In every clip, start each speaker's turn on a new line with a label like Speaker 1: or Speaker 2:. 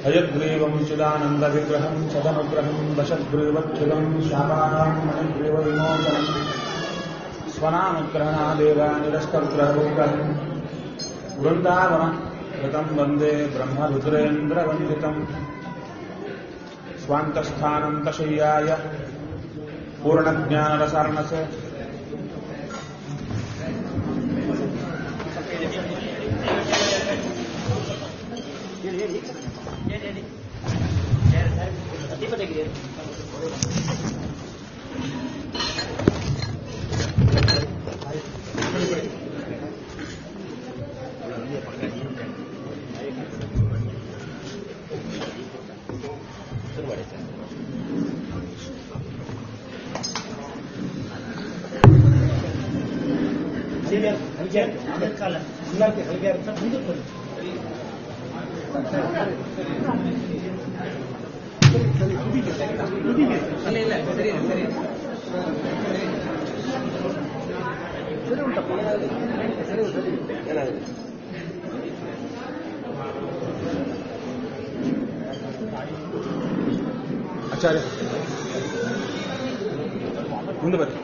Speaker 1: हयग्रीवं चिदानन्दविग्रहं सदनुग्रहं दशग्रीवच्छिदं शापानां मणिग्रीवविमोचनं स्वनानुग्रहणादेव निरस्तग्रहरूपम् वृन्दावन कृतं वन्दे ब्रह्मरुद्रेन्द्रवन्दितम् स्वान्तस्थानन्तशय्याय पूर्णज्ञानरसार्णसे ಆಚಾರ್ಯ ಮುಂದೆ ಬರ್ರಿ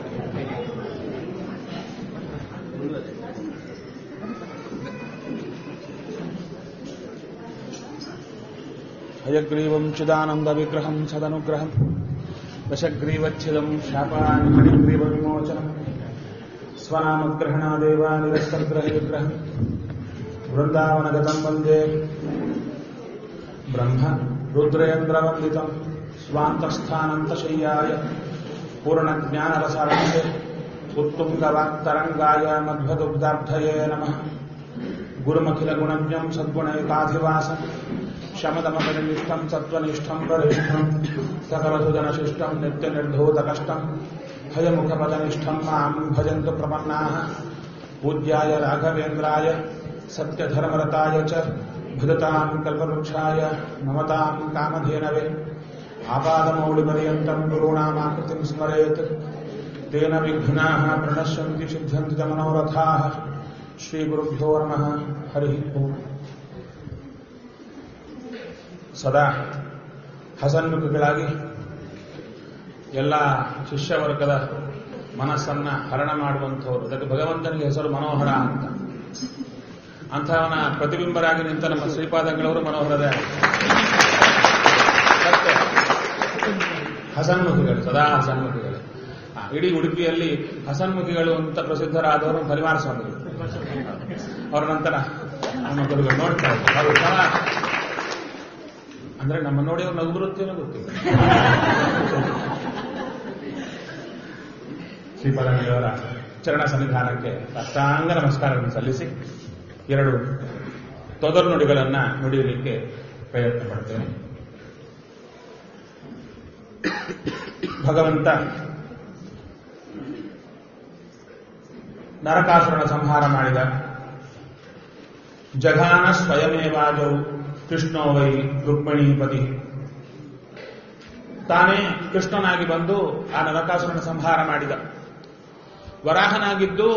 Speaker 1: ಹಯಗ್ರೀವಂ ಚಿದಾನಂದವಿಗ್ರಹಂ ಸದನುಗ್ರಹಂ ದಶಗ್ರೀವಚ್ಛಿದಂ ಶಾಪಾನ್ ಮಣಿಗ್ರೀವವಿಮೋಚನಂ ಸ್ವನಾಮಗ್ರಹಣಾದೇವ ನಿರಸ್ತಗ್ರಹವಿಗ್ರಹಂ ವೃಂದಾವನಗತಂ ವಂದೇ ಬ್ರಹ್ಮ ರುದ್ರೇಂದ್ರವಂದಿತಂ ಸ್ವಾಂತಸ್ಥಾನಂತಶಯ್ಯಾಯ ಪೂರ್ಣಜ್ಞಾನರಸರಂತೆ ಉತ್ತುಂಗವಾಕ್ತರಂಗಾಯ ಮಧ್ವದುಗ್ಧಾಬ್ಧಯೇ ನಮಃ ಗುರುಮಖಿಲಗುಣಜ್ಞಂ ಸದ್ಗುಣಯುತಾಧಿವಾಸಂ ಶಮದಮಪರಿನಿಷ್ಠಂ ಸತ್ವನಿಷ್ಠಂ ಪರಿಷ್ಠಂ ಸಕಲಸುಜನಶಿಷ್ಟಂ ನಿತ್ಯನಿರ್ಧೂತಕಷ್ಟಂ ಭಯಮುಖಪದನಿಷ್ಠಂ ಮಾಂ ಭಜಂತು ಪ್ರಪನ್ನಾಃ पूज्याय राघवेन्द्राय सत्यधर्मरताय च भजताम् कल्पवृक्षाय ममताम् कामधेनवे आपादमौलिपर्यन्तम् गुरूणामाकृतिम् स्मरेत् तेन विघ्नाः प्रणश्यन्ति सिद्ध्यन्ति च मनोरथाः श्रीगुरुभ्यो नमः हरिः ओम् ಸದಾ ಹಸನ್ಮುಖಗಳಾಗಿ ಎಲ್ಲ ಶಿಷ್ಯವರ್ಗದ ಮನಸ್ಸನ್ನ ಹರಣ ಮಾಡುವಂಥವ್ರು ಅದಕ್ಕೆ ಭಗವಂತನಿಗೆ ಹೆಸರು ಮನೋಹರ ಅಂತ ಅಂಥವನ ಪ್ರತಿಬಿಂಬರಾಗಿ ನಿಂತ ನಮ್ಮ ಶ್ರೀಪಾದಂಗಳವರು ಮನೋಹರದೇ ಮತ್ತೆ ಹಸನ್ಮುಖಿಗಳು ಸದಾ ಹಸನ್ಮುಖಿಗಳು ಆ, ಇಡೀ ಉಡುಪಿಯಲ್ಲಿ ಹಸನ್ಮುಖಿಗಳು ಅಂತ ಪ್ರಸಿದ್ಧರಾದವರು ಪರಿವಾರ ಸ್ವಾಮಿಗಳು ಅವರ ನಂತರ ನಮ್ಮ ಗುರುಗಳು ನೋಡ್ತಾ ಇದ್ದಾರೆ ಅವರು ಸದಾ ಅಂದ್ರೆ ನಮ್ಮ ನೋಡಿ ಅವ್ರು ನಗು ಬರುತ್ತೇನೋ ಗೊತ್ತಿಲ್ಲ ಶ್ರೀಪಾದಂಗಳವರ ಚರಣ ಸನ್ನಿಧಾನಕ್ಕೆ ಅಷ್ಟಾಂಗ ನಮಸ್ಕಾರಗಳನ್ನು ಸಲ್ಲಿಸಿ ಎರಡು ತೊದಲು ನುಡಿಗಳನ್ನ ನುಡಿಯಲಿಕ್ಕೆ ಪ್ರಯತ್ನ ಮಾಡ್ತೇನೆ ಭಗವಂತ ನರಕಾಸುರನ ಸಂಹಾರ ಮಾಡಿದ ಜಘಾನ ಸ್ವಯಮೇವಾಜೌ ಕೃಷ್ಣೋ ವೈ ರುಕ್ಮಿಣೀಪತಿ ತಾನೇ ಕೃಷ್ಣನಾಗಿ ಬಂದು ಆ ನರಕಾಸುರನ ಸಂಹಾರ ಮಾಡಿದ ವರಾಹನಾಗಿದ್ದು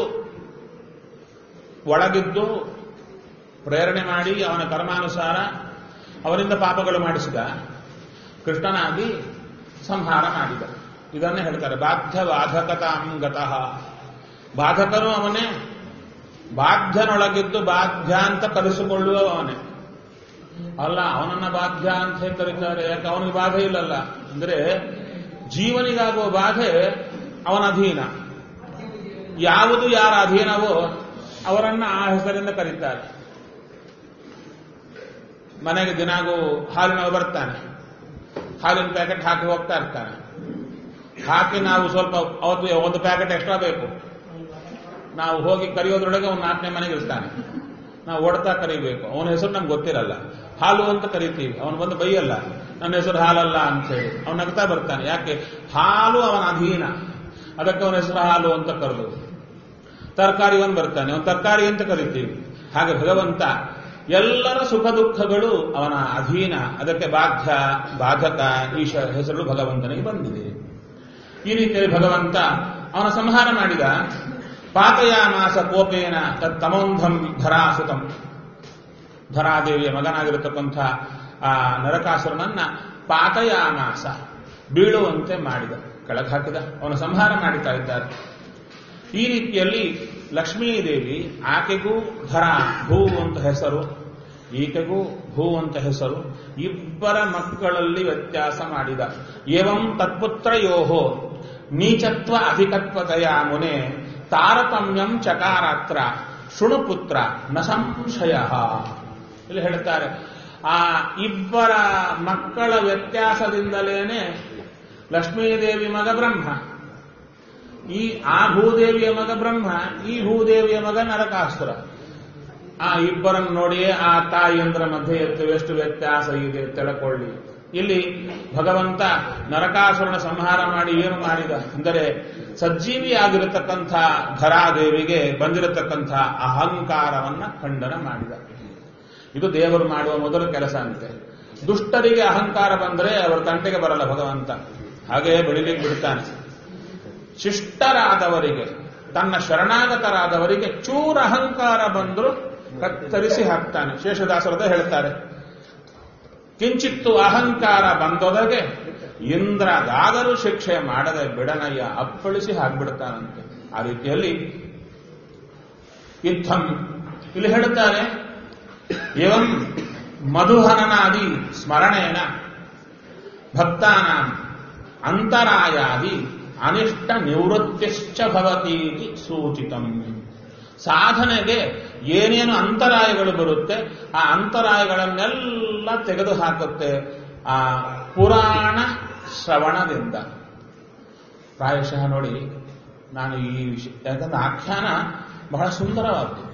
Speaker 1: ಒಳಗಿದ್ದು ಪ್ರೇರಣೆ ಮಾಡಿ ಅವನ ಕರ್ಮಾನುಸಾರ ಅವನಿಂದ ಪಾಪಗಳು ಮಾಡಿಸಿದ ಕೃಷ್ಣನಾಗಿ ಸಂಹಾರ ಮಾಡಿದ ಇದನ್ನೇ ಹೇಳ್ತಾರೆ ಬಾಧ್ಯ ಬಾಧಕತಾಂಗತಃ ಬಾಧಕನು ಅವನೇ ಬಾಧ್ಯನೊಳಗಿದ್ದು ಬಾಧ್ಯ ಅಂತ ಕರೆಸಿಕೊಳ್ಳುವ ಅವನೇ ಅಲ್ಲ ಅವನನ್ನ ಬಾಧ್ಯ ಅಂತ ಹೇಗೆ ಕರೀತಾರೆ ಯಾಕೆ ಅವನಿಗೆ ಬಾಧೆ ಇಲ್ಲಲ್ಲ ಅಂದ್ರೆ ಜೀವನಿಗಾಗುವ ಬಾಧೆ ಅವನ ಅಧೀನ ಯಾವುದು ಯಾರ ಅಧೀನವೋ ಅವರನ್ನ ಆ ಹೆಸರಿಂದ ಕರೀತಾರೆ ಮನೆಗೆ ದಿನಾಗೂ ಹಾಲಿನವ ಬರ್ತಾನೆ ಹಾಲಿನ ಪ್ಯಾಕೆಟ್ ಹಾಕಿ ಹೋಗ್ತಾ ಇರ್ತಾನೆ ಹಾಕಿ ನಾವು ಸ್ವಲ್ಪ ಅವತ್ತು ಒಂದು ಪ್ಯಾಕೆಟ್ ಎಕ್ಸ್ಟ್ರಾ ಬೇಕು ನಾವು ಹೋಗಿ ಕರೆಯೋದ್ರೊಳಗೆ ಅವ್ನು ನಾಲ್ಕನೇ ಮನೆಗೆ ಇರ್ತಾನೆ ನಾವು ಓಡ್ತಾ ಕರಿಬೇಕು ಅವನ ಹೆಸರು ನಮ್ಗೆ ಗೊತ್ತಿರಲ್ಲ ಹಾಲು ಅಂತ ಕರಿತೀವಿ ಅವನು ಬಂದು ಬೈಯಲ್ಲ ನನ್ನ ಹೆಸರು ಹಾಲಲ್ಲ ಅಂತ ಹೇಳಿ ಅವನು ನಗ್ತಾ ಬರ್ತಾನೆ ಯಾಕೆ ಹಾಲು ಅವನ ಅಧೀನ ಅದಕ್ಕೆ ಅವನ ಹೆಸರು ಹಾಲು ಅಂತ ಕರೆದು ತರಕಾರಿ ಒಂದು ಬರ್ತಾನೆ ಅವನು ತರಕಾರಿ ಅಂತ ಕರಿತೀವಿ ಹಾಗೆ ಭಗವಂತ ಎಲ್ಲರ ಸುಖ ದುಃಖಗಳು ಅವನ ಅಧೀನ ಅದಕ್ಕೆ ಬಾಧ್ಯ ಬಾಧಕ ಈಶ ಹೆಸರು ಭಗವಂತನಿಗೆ ಬಂದಿದೆ ಈ ರೀತಿಯಲ್ಲಿ ಭಗವಂತ ಅವನ ಸಂಹಾರ ಮಾಡಿದ ಪಾತಯಾಮಾಸ ಕೋಪೇನ ತಮೋಂಧಂ ಧರಾಸುತಂ ಧರಾದೇವಿಯ ಮಗನಾಗಿರತಕ್ಕಂಥ ಆ ನರಕಾಸುರನನ್ನ ಪಾತಯಾಮಾಸ ಬೀಳುವಂತೆ ಮಾಡಿದ ಕೆಳಗೆ ಹಾಕಿದ ಅವನ ಸಂಹಾರ ಮಾಡಿತಾ ಇದ್ದಾರೆ ಈ ರೀತಿಯಲ್ಲಿ ಲಕ್ಷ್ಮೀದೇವಿ ಆಕೆಗೂ ಧರ ಭೂ ಅಂತ ಹೆಸರು ಈಕೆಗೂ ಭೂ ಅಂತ ಹೆಸರು ಇಬ್ಬರ ಮಕ್ಕಳಲ್ಲಿ ವ್ಯತ್ಯಾಸ ಮಾಡಿದ ಏವಂ ತತ್ಪುತ್ರಯೋಹೋ ನೀಚತ್ವ ಅಧಿಕತ್ವತೆಯ ಮುನೆ ತಾರತಮ್ಯಂ ಚಕಾರಾತ್ರ ಶೃಣುಪುತ್ರ ನ ಸಂಶಯ ಇಲ್ಲಿ ಹೇಳ್ತಾರೆ ಆ ಇಬ್ಬರ ಮಕ್ಕಳ ವ್ಯತ್ಯಾಸದಿಂದಲೇನೆ ಲಕ್ಷ್ಮೀದೇವಿ ಮಗ ಬ್ರಹ್ಮ ಈ ಆ ಭೂದೇವಿಯ ಮಗ ಬ್ರಹ್ಮ ಈ ಭೂದೇವಿಯ ಮಗ ನರಕಾಸುರ ಆ ಇಬ್ಬರನ್ನು ನೋಡಿಯೇ ಆ ತಾಯಿಯಂದ್ರ ಮಧ್ಯೆ ಎಷ್ಟು ವ್ಯತ್ಯಾಸ ಇದೆ ತಿಳ್ಕೊಳ್ಳಿ ಇಲ್ಲಿ ಭಗವಂತ ನರಕಾಸುರನ ಸಂಹಾರ ಮಾಡಿ ಏನು ಮಾಡಿದ ಅಂದರೆ ಸಜ್ಜೀವಿಯಾಗಿರತಕ್ಕಂಥ ಧರಾದೇವಿಗೆ ಬಂದಿರತಕ್ಕಂಥ ಅಹಂಕಾರವನ್ನ ಖಂಡನ ಮಾಡಿದ ಇದು ದೇವರು ಮಾಡುವ ಮೊದಲ ಕೆಲಸ ಅಂತೆ ದುಷ್ಟರಿಗೆ ಅಹಂಕಾರ ಬಂದರೆ ಅವರ ತಂಟೆಗೆ ಬರಲ್ಲ ಭಗವಂತ ಹಾಗೆ ಬೆಳಿಲಿಕ್ಕೆ ಬಿಡ್ತಾನೆ ಶಿಷ್ಟರಾದವರಿಗೆ ತನ್ನ ಶರಣಾಗತರಾದವರಿಗೆ ಚೂರ ಅಹಂಕಾರ ಬಂದರೂ ಕತ್ತರಿಸಿ ಹಾಕ್ತಾನೆ ಶೇಷದಾಸರದ ಹೇಳ್ತಾರೆ ಕಿಂಚಿತ್ತು ಅಹಂಕಾರ ಬಂದೊದಗೆ ಇಂದ್ರಗಾದರೂ ಶಿಕ್ಷೆ ಮಾಡದೆ ಬಿಡನಯ್ಯ ಅಪ್ಪಳಿಸಿ ಹಾಕ್ಬಿಡ್ತಾನಂತೆ ಆ ರೀತಿಯಲ್ಲಿ ಯುದ್ಧಂ ಇಲ್ಲಿ ಹೇಳುತ್ತಾರೆ ಏವಂ ಮಧುಹನನಾದಿ ಸ್ಮರಣೇನ ಭಕ್ತಾನ ಅಂತರಾಯಾದಿ ಅನಿಷ್ಟ ನಿವೃತ್ತಿಶ್ಚ ಭವತೀತಿ ಸೂಚಿತಂ ಸಾಧನೆಗೆ ಏನೇನು ಅಂತರಾಯಗಳು ಬರುತ್ತೆ ಆ ಅಂತರಾಯಗಳನ್ನೆಲ್ಲ ತೆಗೆದು ಹಾಕುತ್ತೆ ಆ ಪುರಾಣ ಶ್ರವಣದಿಂದ ಪ್ರಾಯಶಃ ನೋಡಿ ನಾನು ಈ ವಿಷಯ ಯಾಕಂದ್ರೆ ಆಖ್ಯಾನ ಬಹಳ ಸುಂದರವಾದ್ದು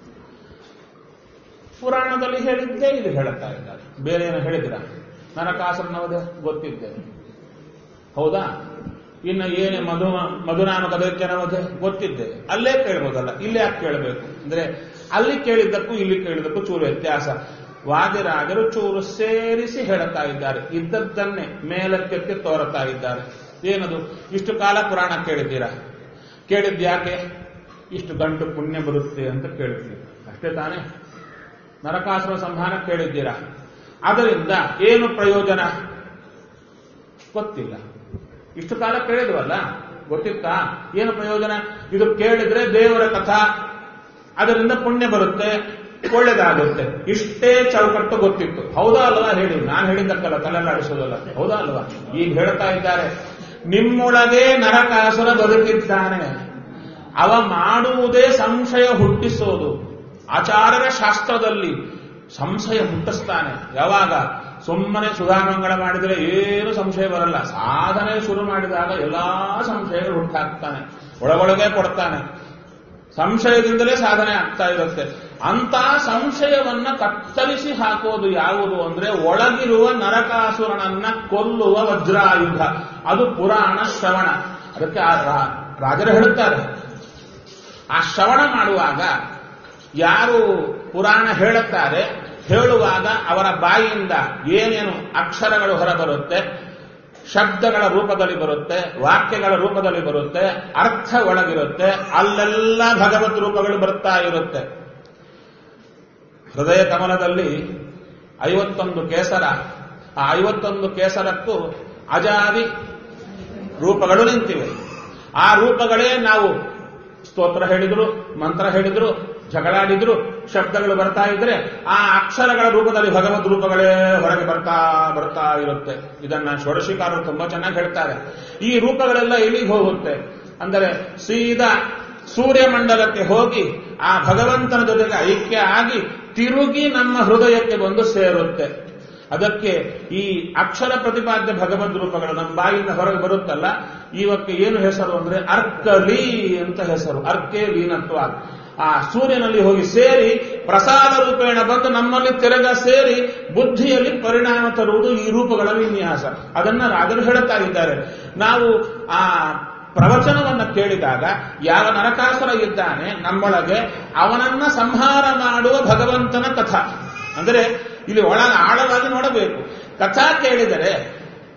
Speaker 1: ಪುರಾಣದಲ್ಲಿ ಹೇಳಿದ್ದೇ ಇದು ಹೇಳುತ್ತಾ ಇದ್ದಾರೆ ಬೇರೆ ಏನು ಹೇಳಿದ್ರ ನರಕಾಸುರನವದೆ ಗೊತ್ತಿದ್ದೆ ಹೌದಾ ಇನ್ನು ಏನೇ ಮಧು ಮಧುನಾಮ ಕದಕ್ಯನವದೆ ಗೊತ್ತಿದ್ದೆ ಅಲ್ಲೇ ಕೇಳ್ಬೋದಲ್ಲ ಇಲ್ಲೇ ಯಾಕೆ ಕೇಳಬೇಕು ಅಂದ್ರೆ ಅಲ್ಲಿ ಕೇಳಿದ್ದಕ್ಕೂ ಇಲ್ಲಿ ಕೇಳಿದ್ದಕ್ಕೂ ಚೂರು ವ್ಯತ್ಯಾಸ ವಾದಿರಾಜರು ಚೂರು ಸೇರಿಸಿ ಹೇಳುತ್ತಾ ಇದ್ದಾರೆ ಇದ್ದದ್ದನ್ನೇ ಮೇಲಕ್ಕೆತ್ತಿ ತೋರುತ್ತಾ ಇದ್ದಾರೆ ಏನದು ಇಷ್ಟು ಕಾಲ ಪುರಾಣ ಕೇಳಿದ್ದೀರಾ ಕೇಳಿದ್ಯಾಕೆ ಇಷ್ಟು ಗಂಟು ಪುಣ್ಯ ಬರುತ್ತೆ ಅಂತ ಕೇಳಿದ್ದೀರಿ ಅಷ್ಟೇ ತಾನೇ ನರಕಾಸುರ ಸಂಹಾರ ಕೇಳಿದ್ದೀರಾ ಅದರಿಂದ ಏನು ಪ್ರಯೋಜನ ಗೊತ್ತಿಲ್ಲ ಇಷ್ಟು ಕಾಲ ಕೇಳಿದ್ವಲ್ಲ ಗೊತ್ತಿತ್ತಾ ಏನು ಪ್ರಯೋಜನ ಇದು ಕೇಳಿದ್ರೆ ದೇವರ ಕಥಾ ಅದರಿಂದ ಪುಣ್ಯ ಬರುತ್ತೆ ಒಳ್ಳೇದಾಗುತ್ತೆ ಇಷ್ಟೇ ಚೌಕಟ್ಟು ಗೊತ್ತಿತ್ತು ಹೌದಾ ಅಲ್ವಾ ಹೇಳಿ ನಾನು ಹೇಳಿದ್ದಕ್ಕಲ್ಲ ತಲೆಲಾಡಿಸೋದಲ್ಲ ಹೌದಾ ಅಲ್ವಾ ಈಗ ಹೇಳ್ತಾ ಇದ್ದಾರೆ ನಿಮ್ಮೊಳಗೆ ನರಕಾಸುರ ಬದುಕಿದ್ದಾನೆ ಅವ ಮಾಡುವುದೇ ಸಂಶಯ ಹುಟ್ಟಿಸೋದು ಆಚಾರ್ಯರ ಶಾಸ್ತ್ರದಲ್ಲಿ ಸಂಶಯ ಹುಟ್ಟಿಸ್ತಾನೆ ಯಾವಾಗ ಸುಮ್ಮನೆ ಸುಧಾಮಂಗಳ ಮಾಡಿದರೆ ಏನು ಸಂಶಯ ಬರಲ್ಲ ಸಾಧನೆ ಶುರು ಮಾಡಿದಾಗ ಎಲ್ಲಾ ಸಂಶಯಗಳು ಹುಟ್ಟಾಕ್ತಾನೆ ಒಳಗೊಳಗೆ ಕೊಡ್ತಾನೆ ಸಂಶಯದಿಂದಲೇ ಸಾಧನೆ ಆಗ್ತಾ ಇರುತ್ತೆ ಅಂತ ಸಂಶಯವನ್ನ ಕತ್ತರಿಸಿ ಹಾಕೋದು ಯಾವುದು ಅಂದ್ರೆ ಒಳಗಿರುವ ನರಕಾಸುರನನ್ನ ಕೊಲ್ಲುವ ವಜ್ರಾಯುಧ ಅದು ಪುರಾಣ ಶ್ರವಣ ಅದಕ್ಕೆ ಆ ರಾ- ರಾಜರು ಹೇಳುತ್ತಾರೆ ಆ ಶ್ರವಣ ಮಾಡುವಾಗ ಯಾರು ಪುರಾಣ ಹೇಳುತ್ತಾರೆ ಹೇಳುವಾಗ ಅವರ ಬಾಯಿಯಿಂದ ಏನೇನು ಅಕ್ಷರಗಳು ಹೊರಬರುತ್ತೆ ಶಬ್ದಗಳ ರೂಪದಲ್ಲಿ ಬರುತ್ತೆ ವಾಕ್ಯಗಳ ರೂಪದಲ್ಲಿ ಬರುತ್ತೆ ಅರ್ಥ ಒಳಗಿರುತ್ತೆ ಅಲ್ಲೆಲ್ಲ ಭಗವತ್ ರೂಪಗಳು ಬರ್ತಾ ಇರುತ್ತೆ ಹೃದಯ ಕಮಲದಲ್ಲಿ ಐವತ್ತೊಂದು ಕೇಸರ ಆ ಐವತ್ತೊಂದು ಕೇಸರಕ್ಕೂ ಅಜಾದಿ ರೂಪಗಳು ನಿಂತಿವೆ ಆ ರೂಪಗಳೇ ನಾವು ಸ್ತೋತ್ರ ಹೇಳಿದ್ರು ಮಂತ್ರ ಹೇಳಿದ್ರು ಜಗಳಾಡಿದ್ರು ಶಬ್ದಗಳು ಬರ್ತಾ ಇದ್ರೆ ಆ ಅಕ್ಷರಗಳ ರೂಪದಲ್ಲಿ ಭಗವದ್ ರೂಪಗಳೇ ಹೊರಗೆ ಬರ್ತಾ ಬರ್ತಾ ಇರುತ್ತೆ ಇದನ್ನ ಷೋಡಶಿಕಾರರು ತುಂಬಾ ಚೆನ್ನಾಗಿ ಹೇಳ್ತಾರೆ ಈ ರೂಪಗಳೆಲ್ಲ ಎಲ್ಲಿಗೆ ಹೋಗುತ್ತೆ ಅಂದರೆ ಸೀದಾ ಸೂರ್ಯಮಂಡಲಕ್ಕೆ ಹೋಗಿ ಆ ಭಗವಂತನ ಜೊತೆಗೆ ಐಕ್ಯ ಆಗಿ ತಿರುಗಿ ನಮ್ಮ ಹೃದಯಕ್ಕೆ ಬಂದು ಸೇರುತ್ತೆ ಅದಕ್ಕೆ ಈ ಅಕ್ಷರ ಪ್ರತಿಪಾದ್ಯ ಭಗವದ್ ರೂಪಗಳು ನಮ್ಮ ಬಾಯಿಂದ ಹೊರಗೆ ಬರುತ್ತಲ್ಲ ಇವಕ್ಕೆ ಏನು ಹೆಸರು ಅಂದ್ರೆ ಅರ್ಕಲಿ ಅಂತ ಹೆಸರು ಅರ್ಕೆ ಲೀನತ್ವ ಆ ಸೂರ್ಯನಲ್ಲಿ ಹೋಗಿ ಸೇರಿ ಪ್ರಸಾದ ರೂಪೇಣ ಬಂದು ನಮ್ಮಲ್ಲಿ ತಿರುಗ ಸೇರಿ ಬುದ್ಧಿಯಲ್ಲಿ ಪರಿಣಾಮ ತರುವುದು ಈ ರೂಪಗಳ ವಿನ್ಯಾಸ ಅದನ್ನ ರಾಜರು ಹೇಳುತ್ತಾ ಇದ್ದಾರೆ ನಾವು ಆ ಪ್ರವಚನವನ್ನ ಕೇಳಿದಾಗ ಯಾವ ನರಕಾಸುರ ಇದ್ದಾನೆ ನಮ್ಮೊಳಗೆ ಅವನನ್ನ ಸಂಹಾರ ಮಾಡುವ ಭಗವಂತನ ಕಥಾ ಅಂದರೆ ಇಲ್ಲಿ ಒಳ ಆಳವಾಗಿ ನೋಡಬೇಕು ಕಥಾ ಕೇಳಿದರೆ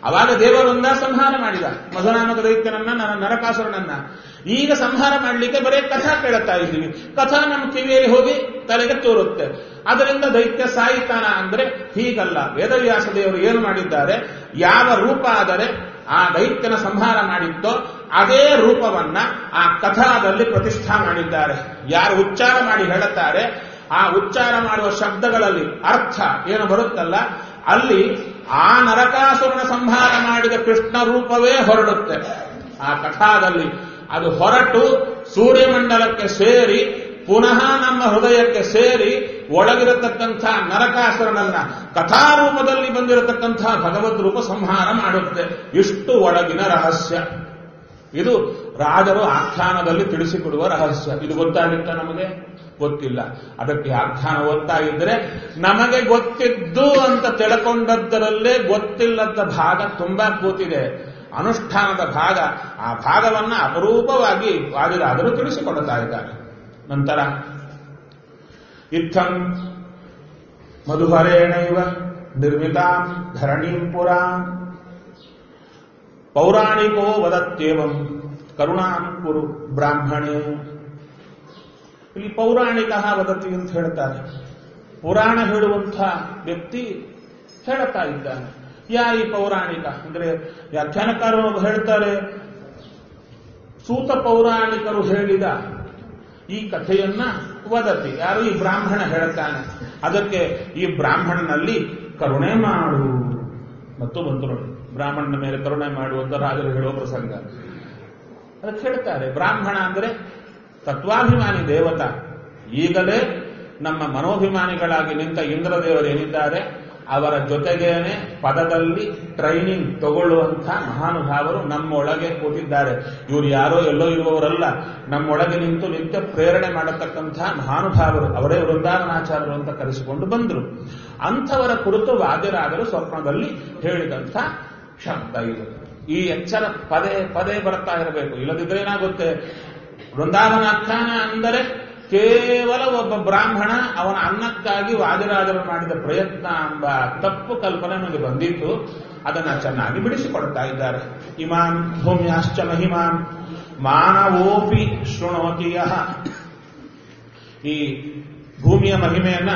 Speaker 1: ಅವಾಗ ದೇವರೊಂದ ಸಂಹಾರ ಮಾಡಿದ ಮಧುನಾಮಕ ದೈತ್ಯನನ್ನ ನನ್ನ ನರಕಾಸುರನನ್ನ ಈಗ ಸಂಹಾರ ಮಾಡಲಿಕ್ಕೆ ಬರೀ ಕಥಾ ಕೇಳುತ್ತಾ ಇದ್ದೀವಿ ಕಥಾ ನಮ್ಮ ಕಿವಿಯಲ್ಲಿ ಹೋಗಿ ತಲೆಗೆ ತೋರುತ್ತೆ ಅದರಿಂದ ದೈತ್ಯ ಸಾಯಿತಾನ ಅಂದ್ರೆ ಹೀಗಲ್ಲ ವೇದವ್ಯಾಸ ದೇವರು ಏನು ಮಾಡಿದ್ದಾರೆ ಯಾವ ರೂಪ ಆದರೆ ಆ ದೈತ್ಯನ ಸಂಹಾರ ಮಾಡಿದ್ದೋ ಅದೇ ರೂಪವನ್ನ ಆ ಕಥಾದಲ್ಲಿ ಪ್ರತಿಷ್ಠಾ ಮಾಡಿದ್ದಾರೆ ಯಾರು ಉಚ್ಚಾರ ಮಾಡಿ ಹೇಳುತ್ತಾರೆ ಆ ಉಚ್ಚಾರ ಮಾಡುವ ಶಬ್ದಗಳಲ್ಲಿ ಅರ್ಥ ಏನು ಬರುತ್ತಲ್ಲ ಅಲ್ಲಿ ಆ ನರಕಾಸುರನ ಸಂಹಾರ ಮಾಡಿದ ಕೃಷ್ಣ ರೂಪವೇ ಹೊರಡುತ್ತೆ ಆ ಕಥಾದಲ್ಲಿ ಅದು ಹೊರಟು ಸೂರ್ಯಮಂಡಲಕ್ಕೆ ಸೇರಿ ಪುನಃ ನಮ್ಮ ಹೃದಯಕ್ಕೆ ಸೇರಿ ಒಳಗಿರತಕ್ಕಂಥ ನರಕಾಸುರನನ್ನ ಕಥಾರೂಪದಲ್ಲಿ ಬಂದಿರತಕ್ಕಂಥ ಭಗವದ್ ರೂಪ ಸಂಹಾರ ಮಾಡುತ್ತೆ ಇಷ್ಟು ಒಳಗಿನ ರಹಸ್ಯ ಇದು ರಾಜರು ಆಖ್ಯಾನದಲ್ಲಿ ತಿಳಿಸಿಕೊಡುವ ರಹಸ್ಯ ಇದು ಗೊತ್ತಾಗಿತ್ತ ನಮಗೆ ಗೊತ್ತಿಲ್ಲ ಅದಕ್ಕೆ ಆಖ್ಯಾನ ಓದ್ತಾ ಇದ್ರೆ ನಮಗೆ ಗೊತ್ತಿದ್ದು ಅಂತ ತಿಳ್ಕೊಂಡದ್ದರಲ್ಲೇ ಗೊತ್ತಿಲ್ಲದ ಭಾಗ ತುಂಬಾ ಕೂತಿದೆ ಅನುಷ್ಠಾನದ ಭಾಗ ಆ ಭಾಗವನ್ನ ಅಪರೂಪವಾಗಿ ವಾದಿರಾದರು ತಿಳಿಸಿಕೊಡುತ್ತಾ ಇದ್ದಾರೆ ನಂತರ ಇತ್ತಂ ಮಧುಹರೇಣೈವ ನಿರ್ಮಿತಾಂ ಧರಣೀಂ ಪುರಾಂ ಪೌರಾಣಿಕೋ ವದತ್ಯೇವಂ ಕರುಣಾಂ ಕುರು ಬ್ರಾಹ್ಮಣೇ ಇಲ್ಲಿ ಪೌರಾಣಿಕ ವದತಿ ಅಂತ ಹೇಳ್ತಾರೆ ಪುರಾಣ ಹೇಳುವಂಥ ವ್ಯಕ್ತಿ ಹೇಳ್ತಾ ಇದ್ದಾನೆ ಯಾರು ಈ ಪೌರಾಣಿಕ ಅಂದ್ರೆ ವ್ಯಾಖ್ಯಾನಕಾರರು ಹೇಳ್ತಾರೆ ಸೂತ ಪೌರಾಣಿಕರು ಹೇಳಿದ ಈ ಕಥೆಯನ್ನ ವದತಿ ಯಾರು ಈ ಬ್ರಾಹ್ಮಣ ಹೇಳ್ತಾನೆ ಅದಕ್ಕೆ ಈ ಬ್ರಾಹ್ಮಣನಲ್ಲಿ ಕರುಣೆ ಮಾಡು ಮತ್ತು ಬಂತು ನೋಡಿ ಬ್ರಾಹ್ಮಣನ ಮೇಲೆ ಕರುಣೆ ಮಾಡುವಂತ ರಾಜರು ಹೇಳುವ ಪ್ರಸಂಗ ಅದಕ್ಕೆ ಹೇಳ್ತಾರೆ ಬ್ರಾಹ್ಮಣ ಅಂದ್ರೆ ತತ್ವಾಭಿಮಾನಿ ದೇವತ ಈಗಲೇ ನಮ್ಮ ಮನೋಭಿಮಾನಿಗಳಾಗಿ ನಿಂತ ಇಂದ್ರದೇವರೇನಿದ್ದಾರೆ ಅವರ ಜೊತೆಗೇನೆ ಪದದಲ್ಲಿ ಟ್ರೈನಿಂಗ್ ತಗೊಳ್ಳುವಂಥ ಮಹಾನುಭಾವರು ನಮ್ಮೊಳಗೆ ಕೂತಿದ್ದಾರೆ ಇವರು ಯಾರೋ ಎಲ್ಲೋ ಇರುವವರಲ್ಲ ನಮ್ಮೊಳಗೆ ನಿಂತು ನಿತ್ಯ ಪ್ರೇರಣೆ ಮಾಡತಕ್ಕಂಥ ಮಹಾನುಭಾವರು ಅವರೇ ವೃಂದಾವನಾಚಾರ್ಯರು ಅಂತ ಕರೆಸಿಕೊಂಡು ಬಂದರು ಅಂಥವರ ಕುರಿತು ವಾದ್ಯರಾದರು ಸ್ವಪ್ನದಲ್ಲಿ ಹೇಳಿದಂಥ ಶಬ್ದ ಇದು ಈ ಎಚ್ಚರ ಪದೇ ಪದೇ ಬರ್ತಾ ಇರಬೇಕು ಇಲ್ಲದಿದ್ರೆ ಏನಾಗುತ್ತೆ ವೃಂದಾವನಾಖ್ಯಾನ ಅಂದರೆ ಕೇವಲ ಒಬ್ಬ ಬ್ರಾಹ್ಮಣ ಅವನ ಅನ್ನಕ್ಕಾಗಿ ವಾದಿರಾಜರು ಮಾಡಿದ ಪ್ರಯತ್ನ ಎಂಬ ತಪ್ಪು ಕಲ್ಪನೆ ನಮಗೆ ಬಂದಿತ್ತು ಅದನ್ನ ಚೆನ್ನಾಗಿ ಬಿಡಿಸಿಕೊಡ್ತಾ ಇದ್ದಾರೆ ಇಮಾನ್ ಭೂಮ್ಯಾಶ್ಚ ಮಹಿಮಾನ್ ಮಾನವೋಪಿ ಶೃಣೋತಿಯ ಈ ಭೂಮಿಯ ಮಹಿಮೆಯನ್ನ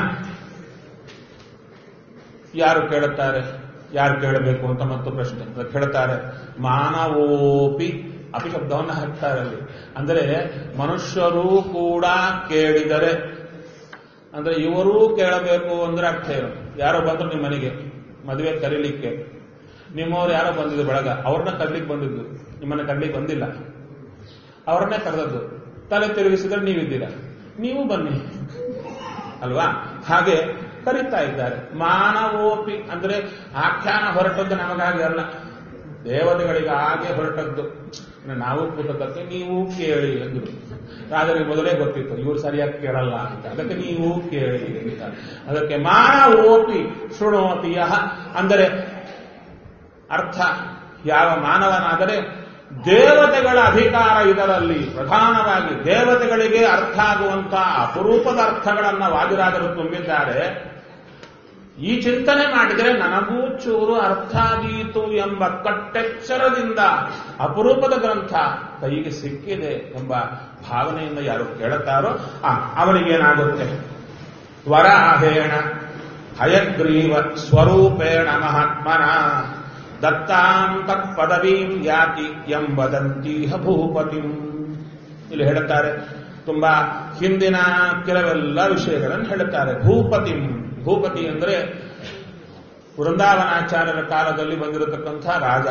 Speaker 1: ಯಾರು ಕೇಳುತ್ತಾರೆ ಯಾರು ಕೇಳಬೇಕು ಅಂತ ಮತ್ತು ಪ್ರಶ್ನೆ ಅದಕ್ಕೆ ಹೇಳ್ತಾರೆ ಮಾನವೋಪಿ ಅಪಿ ಶಬ್ದವನ್ನು ಹಾಕ್ತಾರೆ ಅಲ್ಲಿ ಅಂದರೆ ಮನುಷ್ಯರೂ ಕೂಡ ಕೇಳಿದರೆ ಅಂದ್ರೆ ಇವರೂ ಕೇಳಬೇಕು ಅಂದ್ರೆ ಅರ್ಥ ಏನು ಯಾರೋ ಬಂದ್ರು ನಿಮ್ಮ ಮನೆಗೆ ಮದುವೆ ಕರೀಲಿಕ್ಕೆ ನಿಮ್ಮವ್ರು ಯಾರೋ ಬಂದಿದ್ದು ಬೆಳಗ ಅವ್ರನ್ನ ಕರ್ಲಿಕ್ಕೆ ಬಂದಿದ್ದು ನಿಮ್ಮನ್ನ ಕರ್ಲಿಕ್ಕೆ ಬಂದಿಲ್ಲ ಅವ್ರನ್ನೇ ಕರೆದದ್ದು ತಲೆ ತಿರುಗಿಸಿದ್ರೆ ನೀವಿದ್ದೀರಾ ನೀವು ಬನ್ನಿ ಅಲ್ವಾ ಹಾಗೆ ಕರೀತಾ ಇದ್ದಾರೆ ಮಾನವೋಪಿ ಅಂದ್ರೆ ಆಖ್ಯಾನ ಹೊರಟದ್ದು ನಮಗಾಗಿ ಅಲ್ಲ ದೇವತೆಗಳಿಗೆ ಹಾಗೆ ಹೊರಟದ್ದು ನಾವು ಕೂತದಕ್ಕೆ ನೀವು ಕೇಳಿ ಅಂದ್ರು ರಾಜರಿಗೆ ಮೊದಲೇ ಗೊತ್ತಿತ್ತು ಇವರು ಸರಿಯಾಗಿ ಕೇಳಲ್ಲ ಅಂತ ಅದಕ್ಕೆ ನೀವು ಕೇಳಿ ಅಂತ ಅದಕ್ಕೆ ಮಾನವೋಪಿ ಶೃಣೋತಿಯ ಅಂದರೆ ಅರ್ಥ ಯಾವ ಮಾನವನಾದರೆ ದೇವತೆಗಳ ಅಧಿಕಾರ ಇದರಲ್ಲಿ ಪ್ರಧಾನವಾಗಿ ದೇವತೆಗಳಿಗೆ ಅರ್ಥ ಆಗುವಂತಹ ಅಪರೂಪದ ಅರ್ಥಗಳನ್ನ ವಾದಿರಾಜರು ತುಂಬಿದ್ದಾರೆ ಈ ಚಿಂತನೆ ಮಾಡಿದರೆ ನನಗೂ ಚೂರು ಅರ್ಥ ಆದೀತು ಎಂಬ ಕಟ್ಟೆಚ್ಚರದಿಂದ ಅಪರೂಪದ ಗ್ರಂಥ ಕೈಗೆ ಸಿಕ್ಕಿದೆ ಎಂಬ ಭಾವನೆಯಿಂದ ಯಾರು ಕೇಳುತ್ತಾರೋ ಆ ಅವನಿಗೇನಾಗುತ್ತೆ ವರಾಹೇಣ ಹಯಗ್ರೀವ ಸ್ವರೂಪೇಣ ಮಹಾತ್ಮನ ದತ್ತಾಂ ತತ್ಪದವೀಂ ಯಾತಿ ಎಂಬದಂತೀಹ ಭೂಪತಿಂ ಇಲ್ಲಿ ಹೇಳುತ್ತಾರೆ ತುಂಬಾ ಹಿಂದಿನ ಕೆಲವೆಲ್ಲ ವಿಷಯಗಳನ್ನು ಹೇಳುತ್ತಾರೆ ಭೂಪತಿಂ ಭೂಪತಿ ಅಂದರೆ ವೃಂದಾವನಾಚಾರ್ಯರ ಕಾಲದಲ್ಲಿ ಬಂದಿರತಕ್ಕಂಥ ರಾಜ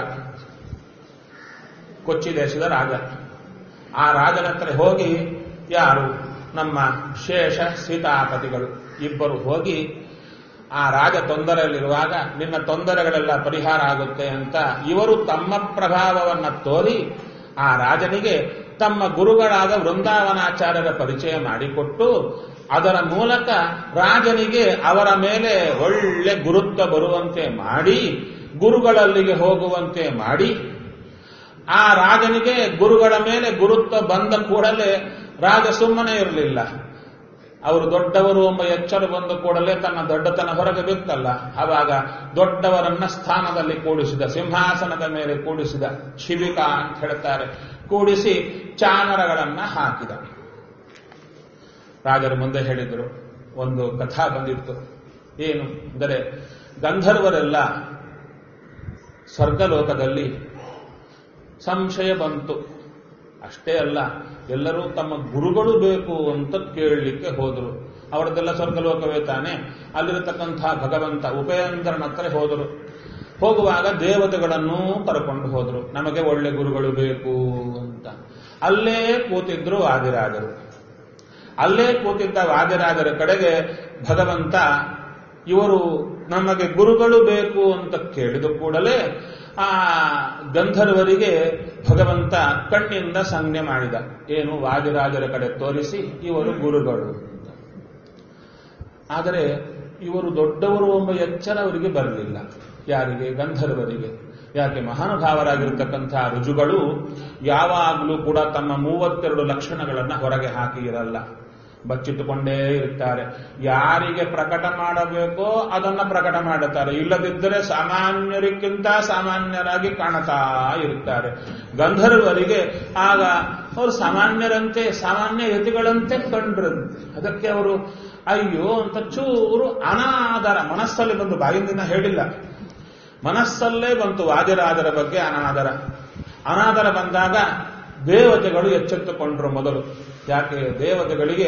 Speaker 1: ಕೊಚ್ಚಿ ದೇಶದ ರಾಜ ಆ ರಾಜನ ಹತ್ರ ಹೋಗಿ ಯಾರು ನಮ್ಮ ಶೇಷ ಸೀತಾಪತಿಗಳು ಇಬ್ಬರು ಹೋಗಿ ಆ ರಾಜ ತೊಂದರೆಯಲ್ಲಿರುವಾಗ ನಿನ್ನ ತೊಂದರೆಗಳೆಲ್ಲ ಪರಿಹಾರ ಆಗುತ್ತೆ ಅಂತ ಇವರು ತಮ್ಮ ಪ್ರಭಾವವನ್ನು ತೋರಿ ಆ ರಾಜನಿಗೆ ತಮ್ಮ ಗುರುಗಳಾದ ವೃಂದಾವನಾಚಾರ್ಯರ ಪರಿಚಯ ಮಾಡಿಕೊಟ್ಟು ಅದರ ಮೂಲಕ ರಾಜನಿಗೆ ಅವರ ಮೇಲೆ ಒಳ್ಳೆ ಗುರುತ್ವ ಬರುವಂತೆ ಮಾಡಿ ಗುರುಗಳಲ್ಲಿಗೆ ಹೋಗುವಂತೆ ಮಾಡಿ ಆ ರಾಜನಿಗೆ ಗುರುಗಳ ಮೇಲೆ ಗುರುತ್ವ ಬಂದ ಕೂಡಲೇ ರಾಜ ಸುಮ್ಮನೆ ಇರಲಿಲ್ಲ ಅವರು ದೊಡ್ಡವರು ಎಂಬ ಎಚ್ಚರ ಬಂದ ಕೂಡಲೇ ತನ್ನ ದೊಡ್ಡತನ ಹೊರಗೆ ಬಿತ್ತಲ್ಲ ಆವಾಗ ದೊಡ್ಡವರನ್ನ ಸ್ಥಾನದಲ್ಲಿ ಕೂಡಿಸಿದ ಸಿಂಹಾಸನದ ಮೇಲೆ ಕೂಡಿಸಿದ ಶಿಬಿಕ ಅಂತ ಹೇಳ್ತಾರೆ ಕೂಡಿಸಿ ಚಾಮರಗಳನ್ನ ಹಾಕಿದ ರಾಜರು ಮುಂದೆ ಹೇಳಿದರು ಒಂದು ಕಥಾ ಬಂದಿತ್ತು ಏನು ಅಂದರೆ ಗಂಧರ್ವರೆಲ್ಲ ಸ್ವರ್ಗಲೋಕದಲ್ಲಿ ಸಂಶಯ ಬಂತು ಅಷ್ಟೇ ಅಲ್ಲ ಎಲ್ಲರೂ ತಮ್ಮ ಗುರುಗಳು ಬೇಕು ಅಂತ ಕೇಳಲಿಕ್ಕೆ ಹೋದರು ಅವರದೆಲ್ಲ ಸ್ವರ್ಗಲೋಕವೇ ತಾನೆ ಅಲ್ಲಿರತಕ್ಕಂಥ ಭಗವಂತ ಉಪೇಂದ್ರನ ಹತ್ರ ಹೋದರು ಹೋಗುವಾಗ ದೇವತೆಗಳನ್ನೂ ಕರ್ಕೊಂಡು ಹೋದರು ನಮಗೆ ಒಳ್ಳೆ ಗುರುಗಳು ಬೇಕು ಅಂತ ಅಲ್ಲೇ ಕೂತಿದ್ರು ಆದಿರಾಜರು ಅಲ್ಲೇ ಕೂತಿದ್ದ ವಾದಿರಾಜರ ಕಡೆಗೆ ಭಗವಂತ ಇವರು ನಮಗೆ ಗುರುಗಳು ಬೇಕು ಅಂತ ಕೇಳಿದ ಕೂಡಲೇ ಆ ಗಂಧರ್ವರಿಗೆ ಭಗವಂತ ಕಣ್ಣಿಂದ ಸಂಜ್ಞೆ ಮಾಡಿದ ಏನು ವಾದಿರಾಜರ ಕಡೆ ತೋರಿಸಿ ಇವರು ಗುರುಗಳು ಅಂತ ಆದರೆ ಇವರು ದೊಡ್ಡವರು ಎಂಬ ಎಚ್ಚರ ಅವರಿಗೆ ಬರಲಿಲ್ಲ ಯಾರಿಗೆ ಗಂಧರ್ವರಿಗೆ ಯಾಕೆ ಮಹಾನುಭಾವರಾಗಿರ್ತಕ್ಕಂಥ ರುಜುಗಳು ಯಾವಾಗಲೂ ಕೂಡ ತಮ್ಮ ಮೂವತ್ತೆರಡು ಲಕ್ಷಣಗಳನ್ನು ಹೊರಗೆ ಹಾಕಿ ಇರಲ್ಲ ಬಚ್ಚಿಟ್ಟುಕೊಂಡೇ ಇರ್ತಾರೆ ಯಾರಿಗೆ ಪ್ರಕಟ ಮಾಡಬೇಕೋ ಅದನ್ನ ಪ್ರಕಟ ಮಾಡುತ್ತಾರೆ ಇಲ್ಲದಿದ್ದರೆ ಸಾಮಾನ್ಯರಿಗಿಂತ ಸಾಮಾನ್ಯರಾಗಿ ಕಾಣುತ್ತಾ ಇರುತ್ತಾರೆ ಗಂಧರ್ವರಿಗೆ ಆಗ ಅವರು ಸಾಮಾನ್ಯರಂತೆ ಸಾಮಾನ್ಯ ಯತಿಗಳಂತೆ ಕಂಡ್ರಂತೆ ಅದಕ್ಕೆ ಅವರು ಅಯ್ಯೋ ಅಂತ ಚೂರು ಅನಾದರ ಮನಸ್ಸಲ್ಲಿ ಬಂದು ಬಾಯಿಂದಿನ ಹೇಳಿಲ್ಲ ಮನಸ್ಸಲ್ಲೇ ಬಂತು ವಾದಿರಾಜರ ಬಗ್ಗೆ ಅನಾದರ ಅನಾದರ ಬಂದಾಗ ದೇವತೆಗಳು ಎಚ್ಚೆತ್ತುಕೊಂಡ್ರು ಮೊದಲು ಯಾಕೆ ದೇವತೆಗಳಿಗೆ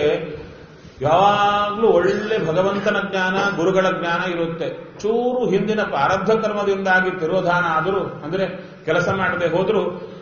Speaker 1: ಯಾವಾಗಲೂ ಒಳ್ಳೆ ಭಗವಂತನ ಜ್ಞಾನ ಗುರುಗಳ ಜ್ಞಾನ ಇರುತ್ತೆ ಚೂರು ಹಿಂದಿನ ಪ್ರಾರಬ್ಧ ಕರ್ಮದಿಂದಾಗಿ ತಿರೋಧಾನ ಆದರೂ ಅಂದ್ರೆ ಕೆಲಸ ಮಾಡದೆ ಹೋದ್ರು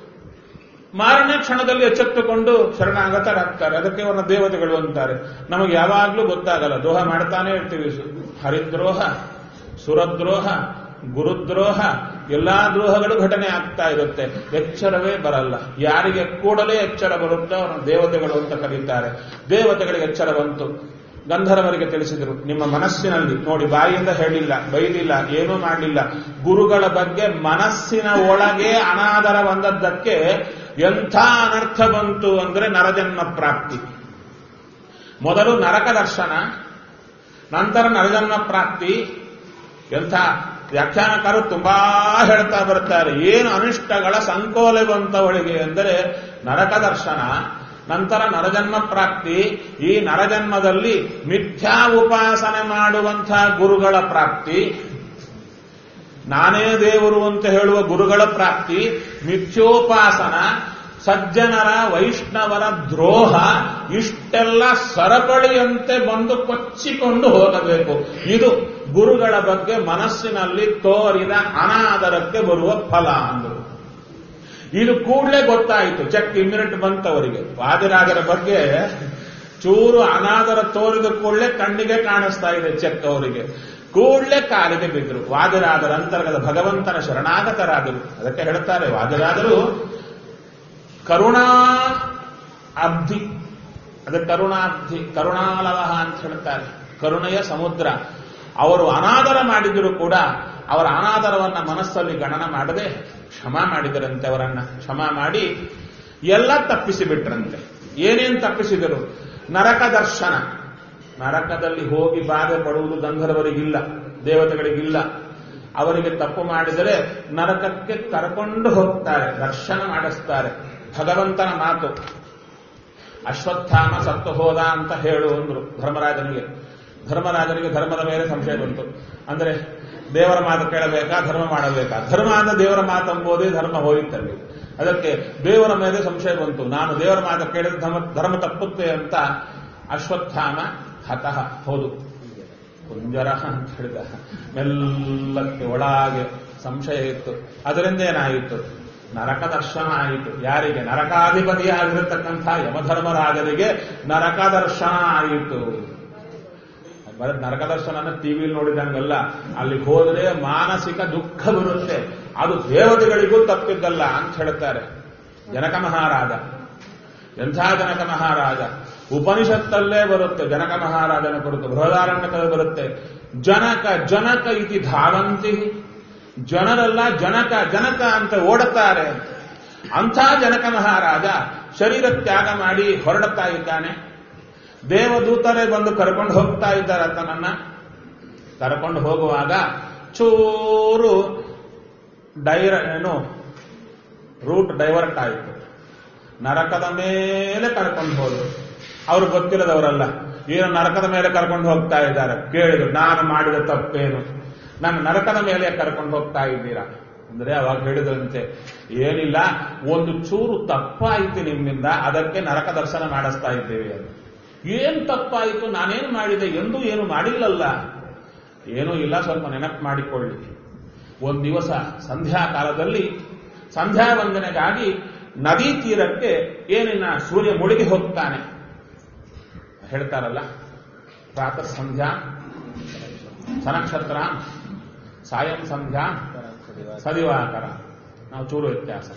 Speaker 1: ಮಾರನೇ ಕ್ಷಣದಲ್ಲಿ ಎಚ್ಚೆತ್ತುಕೊಂಡು ಶರಣಾಗತರಾಗ್ತಾರೆ ಅದಕ್ಕೆ ಅವರ ದೇವತೆಗಳು ಅಂತಾರೆ ನಮಗೆ ಯಾವಾಗಲೂ ಗೊತ್ತಾಗಲ್ಲ ದ್ರೋಹ ಮಾಡ್ತಾನೆ ಇರ್ತೀವಿ ಹರಿದ್ರೋಹ ಸುರದ್ರೋಹ ಗುರುದ್ರೋಹ ಎಲ್ಲಾ ದ್ರೋಹಗಳು ಘಟನೆ ಆಗ್ತಾ ಇರುತ್ತೆ ಎಚ್ಚರವೇ ಬರಲ್ಲ ಯಾರಿಗೆ ಕೂಡಲೇ ಎಚ್ಚರ ಬರುತ್ತೋ ಅವರ ದೇವತೆಗಳು ಅಂತ ಕರೀತಾರೆ ದೇವತೆಗಳಿಗೆ ಎಚ್ಚರ ಬಂತು ಗಂಧರ್ವರಿಗೆ ತಿಳಿಸಿದರು ನಿಮ್ಮ ಮನಸ್ಸಿನಲ್ಲಿ ನೋಡಿ ಬಾಯಿಯಿಂದ ಹೇಳಿಲ್ಲ ಬೈದಿಲ್ಲ ಏನೂ ಮಾಡಲಿಲ್ಲ ಗುರುಗಳ ಬಗ್ಗೆ ಮನಸ್ಸಿನ ಒಳಗೆ ಅನಾದರ ಬಂದದ್ದಕ್ಕೆ ಎಂಥ ಅನರ್ಥ ಬಂತು ಅಂದ್ರೆ ನರಜನ್ಮ ಪ್ರಾಪ್ತಿ ಮೊದಲು ನರಕ ದರ್ಶನ ನಂತರ ನರಜನ್ಮ ಪ್ರಾಪ್ತಿ ಎಂಥ ವ್ಯಾಖ್ಯಾನಕಾರರು ತುಂಬಾ ಹೇಳ್ತಾ ಬರ್ತಾರೆ ಏನು ಅನಿಷ್ಟಗಳ ಸಂಕೋಲೆ ಬಂತವಳಿಗೆ ಎಂದರೆ ನರಕ ದರ್ಶನ ನಂತರ ನರಜನ್ಮ ಪ್ರಾಪ್ತಿ ಈ ನರಜನ್ಮದಲ್ಲಿ ಮಿಥ್ಯಾ ಉಪಾಸನೆ ಮಾಡುವಂತಹ ಗುರುಗಳ ಪ್ರಾಪ್ತಿ ನಾನೇ ದೇವರು ಅಂತ ಹೇಳುವ ಗುರುಗಳ ಪ್ರಾಪ್ತಿ ಮಿಥ್ಯೋಪಾಸನ ಸಜ್ಜನರ ವೈಷ್ಣವರ ದ್ರೋಹ ಇಷ್ಟೆಲ್ಲ ಸರಪಳಿಯಂತೆ ಬಂದು ಕೊಚ್ಚಿಕೊಂಡು ಹೋಗಬೇಕು ಇದು ಗುರುಗಳ ಬಗ್ಗೆ ಮನಸ್ಸಿನಲ್ಲಿ ತೋರಿದ ಅನಾದರಕ್ಕೆ ಬರುವ ಫಲ ಅಂದರು ಇದು ಕೂಡಲೇ ಗೊತ್ತಾಯಿತು ಚೆಕ್ ಇಮಿಡಿಯೇಟ್ ಬಂತವರಿಗೆ ವಾದಿರಾಜರ ಬಗ್ಗೆ ಚೂರು ಅನಾದರ ತೋರಿದ ಕೂಡಲೇ ಕಣ್ಣಿಗೆ ಕಾಣಿಸ್ತಾ ಇದೆ ಚೆಕ್ ಅವರಿಗೆ ಕೂಡಲೇ ಕಾಲಿಗೆ ಬಿದ್ದರು ವಾದಿರಾದರ ಅಂತರ್ಗತ ಭಗವಂತನ ಶರಣಾಗತರಾದರು ಅದಕ್ಕೆ ಹೇಳ್ತಾರೆ ವಾದಿರಾದರು ಕರುಣಾ ಅಬ್ಧಿ ಅದು ಕರುಣಾಬ್ಧಿ ಕರುಣಾಲವಹ ಅಂತ ಹೇಳ್ತಾರೆ ಕರುಣೆಯ ಸಮುದ್ರ ಅವರು ಅನಾದರ ಮಾಡಿದರೂ ಕೂಡ ಅವರ ಅನಾದರವನ್ನ ಮನಸ್ಸಲ್ಲಿ ಗಣನ ಮಾಡದೆ ಕ್ಷಮ ಮಾಡಿದರಂತೆ ಅವರನ್ನ ಕ್ಷಮ ಮಾಡಿ ಎಲ್ಲ ತಪ್ಪಿಸಿ ಬಿಟ್ರಂತೆ ಏನೇನು ತಪ್ಪಿಸಿದರು ನರಕ ದರ್ಶನ ನರಕದಲ್ಲಿ ಹೋಗಿ ಬಾಧೆ ಪಡುವುದು ಗಂಧರ್ವರಿಗಿಲ್ಲ ದೇವತೆಗಳಿಗಿಲ್ಲ ಅವರಿಗೆ ತಪ್ಪು ಮಾಡಿದರೆ ನರಕಕ್ಕೆ ಕರ್ಕೊಂಡು ಹೋಗ್ತಾರೆ ದರ್ಶನ ಮಾಡಿಸ್ತಾರೆ ಭಗವಂತನ ಮಾತು ಅಶ್ವತ್ಥಾಮ ಸತ್ತು ಹೋದ ಅಂತ ಹೇಳು ಅಂದ್ರು ಧರ್ಮರಾಜನಿಗೆ ಧರ್ಮರಾಜನಿಗೆ ಧರ್ಮದ ಮೇಲೆ ಸಂಶಯ ಬಂತು ಅಂದ್ರೆ ದೇವರ ಮಾತು ಕೇಳಬೇಕಾ ಧರ್ಮ ಮಾಡಬೇಕಾ ಧರ್ಮ ಅಂದ್ರೆ ದೇವರ ಮಾತು ಎಂಬುದೇ ಧರ್ಮ ಹೋಯಿತಲ್ಲಿ ಅದಕ್ಕೆ ದೇವರ ಮೇಲೆ ಸಂಶಯ ಬಂತು ನಾನು ದೇವರ ಮಾತು ಕೇಳಿದ್ರೆ ಧರ್ಮ ಧರ್ಮ ತಪ್ಪುತ್ತೆ ಅಂತ ಅಶ್ವತ್ಥಾಮ ಹತಃ ಹೌದು ಕುಂಜರ ಅಂತ ಹೇಳಿದ ಮೆಲ್ಲಕ್ಕೆ ಒಳಗೆ ಸಂಶಯ ಇತ್ತು ಅದರಿಂದ ಏನಾಯಿತು ನರಕ ದರ್ಶನ ಆಯಿತು ಯಾರಿಗೆ ನರಕಾಧಿಪತಿಯಾಗಿರತಕ್ಕಂಥ ಯಮಧರ್ಮರಾಜರಿಗೆ ನರಕ ದರ್ಶನ ಆಯಿತು ಬರೀ ನರಕ ದರ್ಶನ ಟಿವಿಲಿ ನೋಡಿದಂಗಲ್ಲ ಅಲ್ಲಿ ಹೋದ್ರೆ ಮಾನಸಿಕ ದುಃಖ ಬರುತ್ತೆ ಅದು ದೇವತೆಗಳಿಗೂ ತಪ್ಪಿದ್ದಲ್ಲ ಅಂತ ಹೇಳ್ತಾರೆ ಜನಕ ಮಹಾರಾಜ ಎಂಥ ಜನಕ ಮಹಾರಾಜ ಉಪನಿಷತ್ತಲ್ಲೇ ಬರುತ್ತೆ ಜನಕ ಮಹಾರಾಜನ ಕುರಿತು ಬೃಹದಾರಣ್ಯಕದಲ್ಲಿ ಬರುತ್ತೆ ಜನಕ ಜನಕ ಇತಿ ಧಾವಂತಿ ಜನರೆಲ್ಲ ಜನಕ ಜನಕ ಅಂತ ಓಡುತ್ತಾರೆ ಅಂಥ ಜನಕ ಮಹಾರಾಜ ಶರೀರ ತ್ಯಾಗ ಮಾಡಿ ಹೊರಡುತ್ತಾ ಇದ್ದಾನೆ ದೇವದೂತರೇ ಬಂದು ಕರ್ಕೊಂಡು ಹೋಗ್ತಾ ಇದ್ದಾರೆ ಆತನನ್ನ ಕರ್ಕೊಂಡು ಹೋಗುವಾಗ ಚೂರು ಡೈರ ಏನು ರೂಟ್ ಡೈವರ್ಟ್ ಆಯಿತು ನರಕದ ಮೇಲೆ ಕರ್ಕೊಂಡು ಹೋದ್ರು ಅವ್ರು ಗೊತ್ತಿಲ್ಲದವರಲ್ಲ ಏನು ನರಕದ ಮೇಲೆ ಕರ್ಕೊಂಡು ಹೋಗ್ತಾ ಇದ್ದಾರೆ ಕೇಳಿದ್ರು ನಾನು ಮಾಡಿದ ತಪ್ಪೇನು ನಾನು ನರಕದ ಮೇಲೆ ಕರ್ಕೊಂಡು ಹೋಗ್ತಾ ಇದ್ದೀರಾ ಅಂದ್ರೆ ಅವಾಗ ಹೇಳಿದ್ರಂತೆ ಏನಿಲ್ಲ ಒಂದು ಚೂರು ತಪ್ಪಾಯಿತು ನಿಮ್ಮಿಂದ ಅದಕ್ಕೆ ನರಕ ದರ್ಶನ ಮಾಡಿಸ್ತಾ ಇದ್ದೇವೆ ಅಂತ ಏನ್ ತಪ್ಪಾಯಿತು ನಾನೇನು ಮಾಡಿದೆ ಎಂದೂ ಏನು ಮಾಡಿಲ್ಲಲ್ಲ ಏನೂ ಇಲ್ಲ ಸ್ವಲ್ಪ ನೆನಪು ಮಾಡಿಕೊಳ್ಳಿ ಒಂದು ದಿವಸ ಸಂಧ್ಯಾ ಕಾಲದಲ್ಲಿ ಸಂಧ್ಯಾ ವಂದನೆಗಾಗಿ ನದಿ ತೀರಕ್ಕೆ ಏನಿನ ಸೂರ್ಯ ಮುಳುಗಿ ಹೋಗ್ತಾನೆ ಹೇಳ್ತಾರಲ್ಲ ಪ್ರಾತಃ ಸಂಧ್ಯಾ ಸನಕ್ಷತ್ರ ಸಾಯಂ ಸಂಧ್ಯಾ ಸದಿವಾಕರ ನಾವು ಚೂರು ವ್ಯತ್ಯಾಸ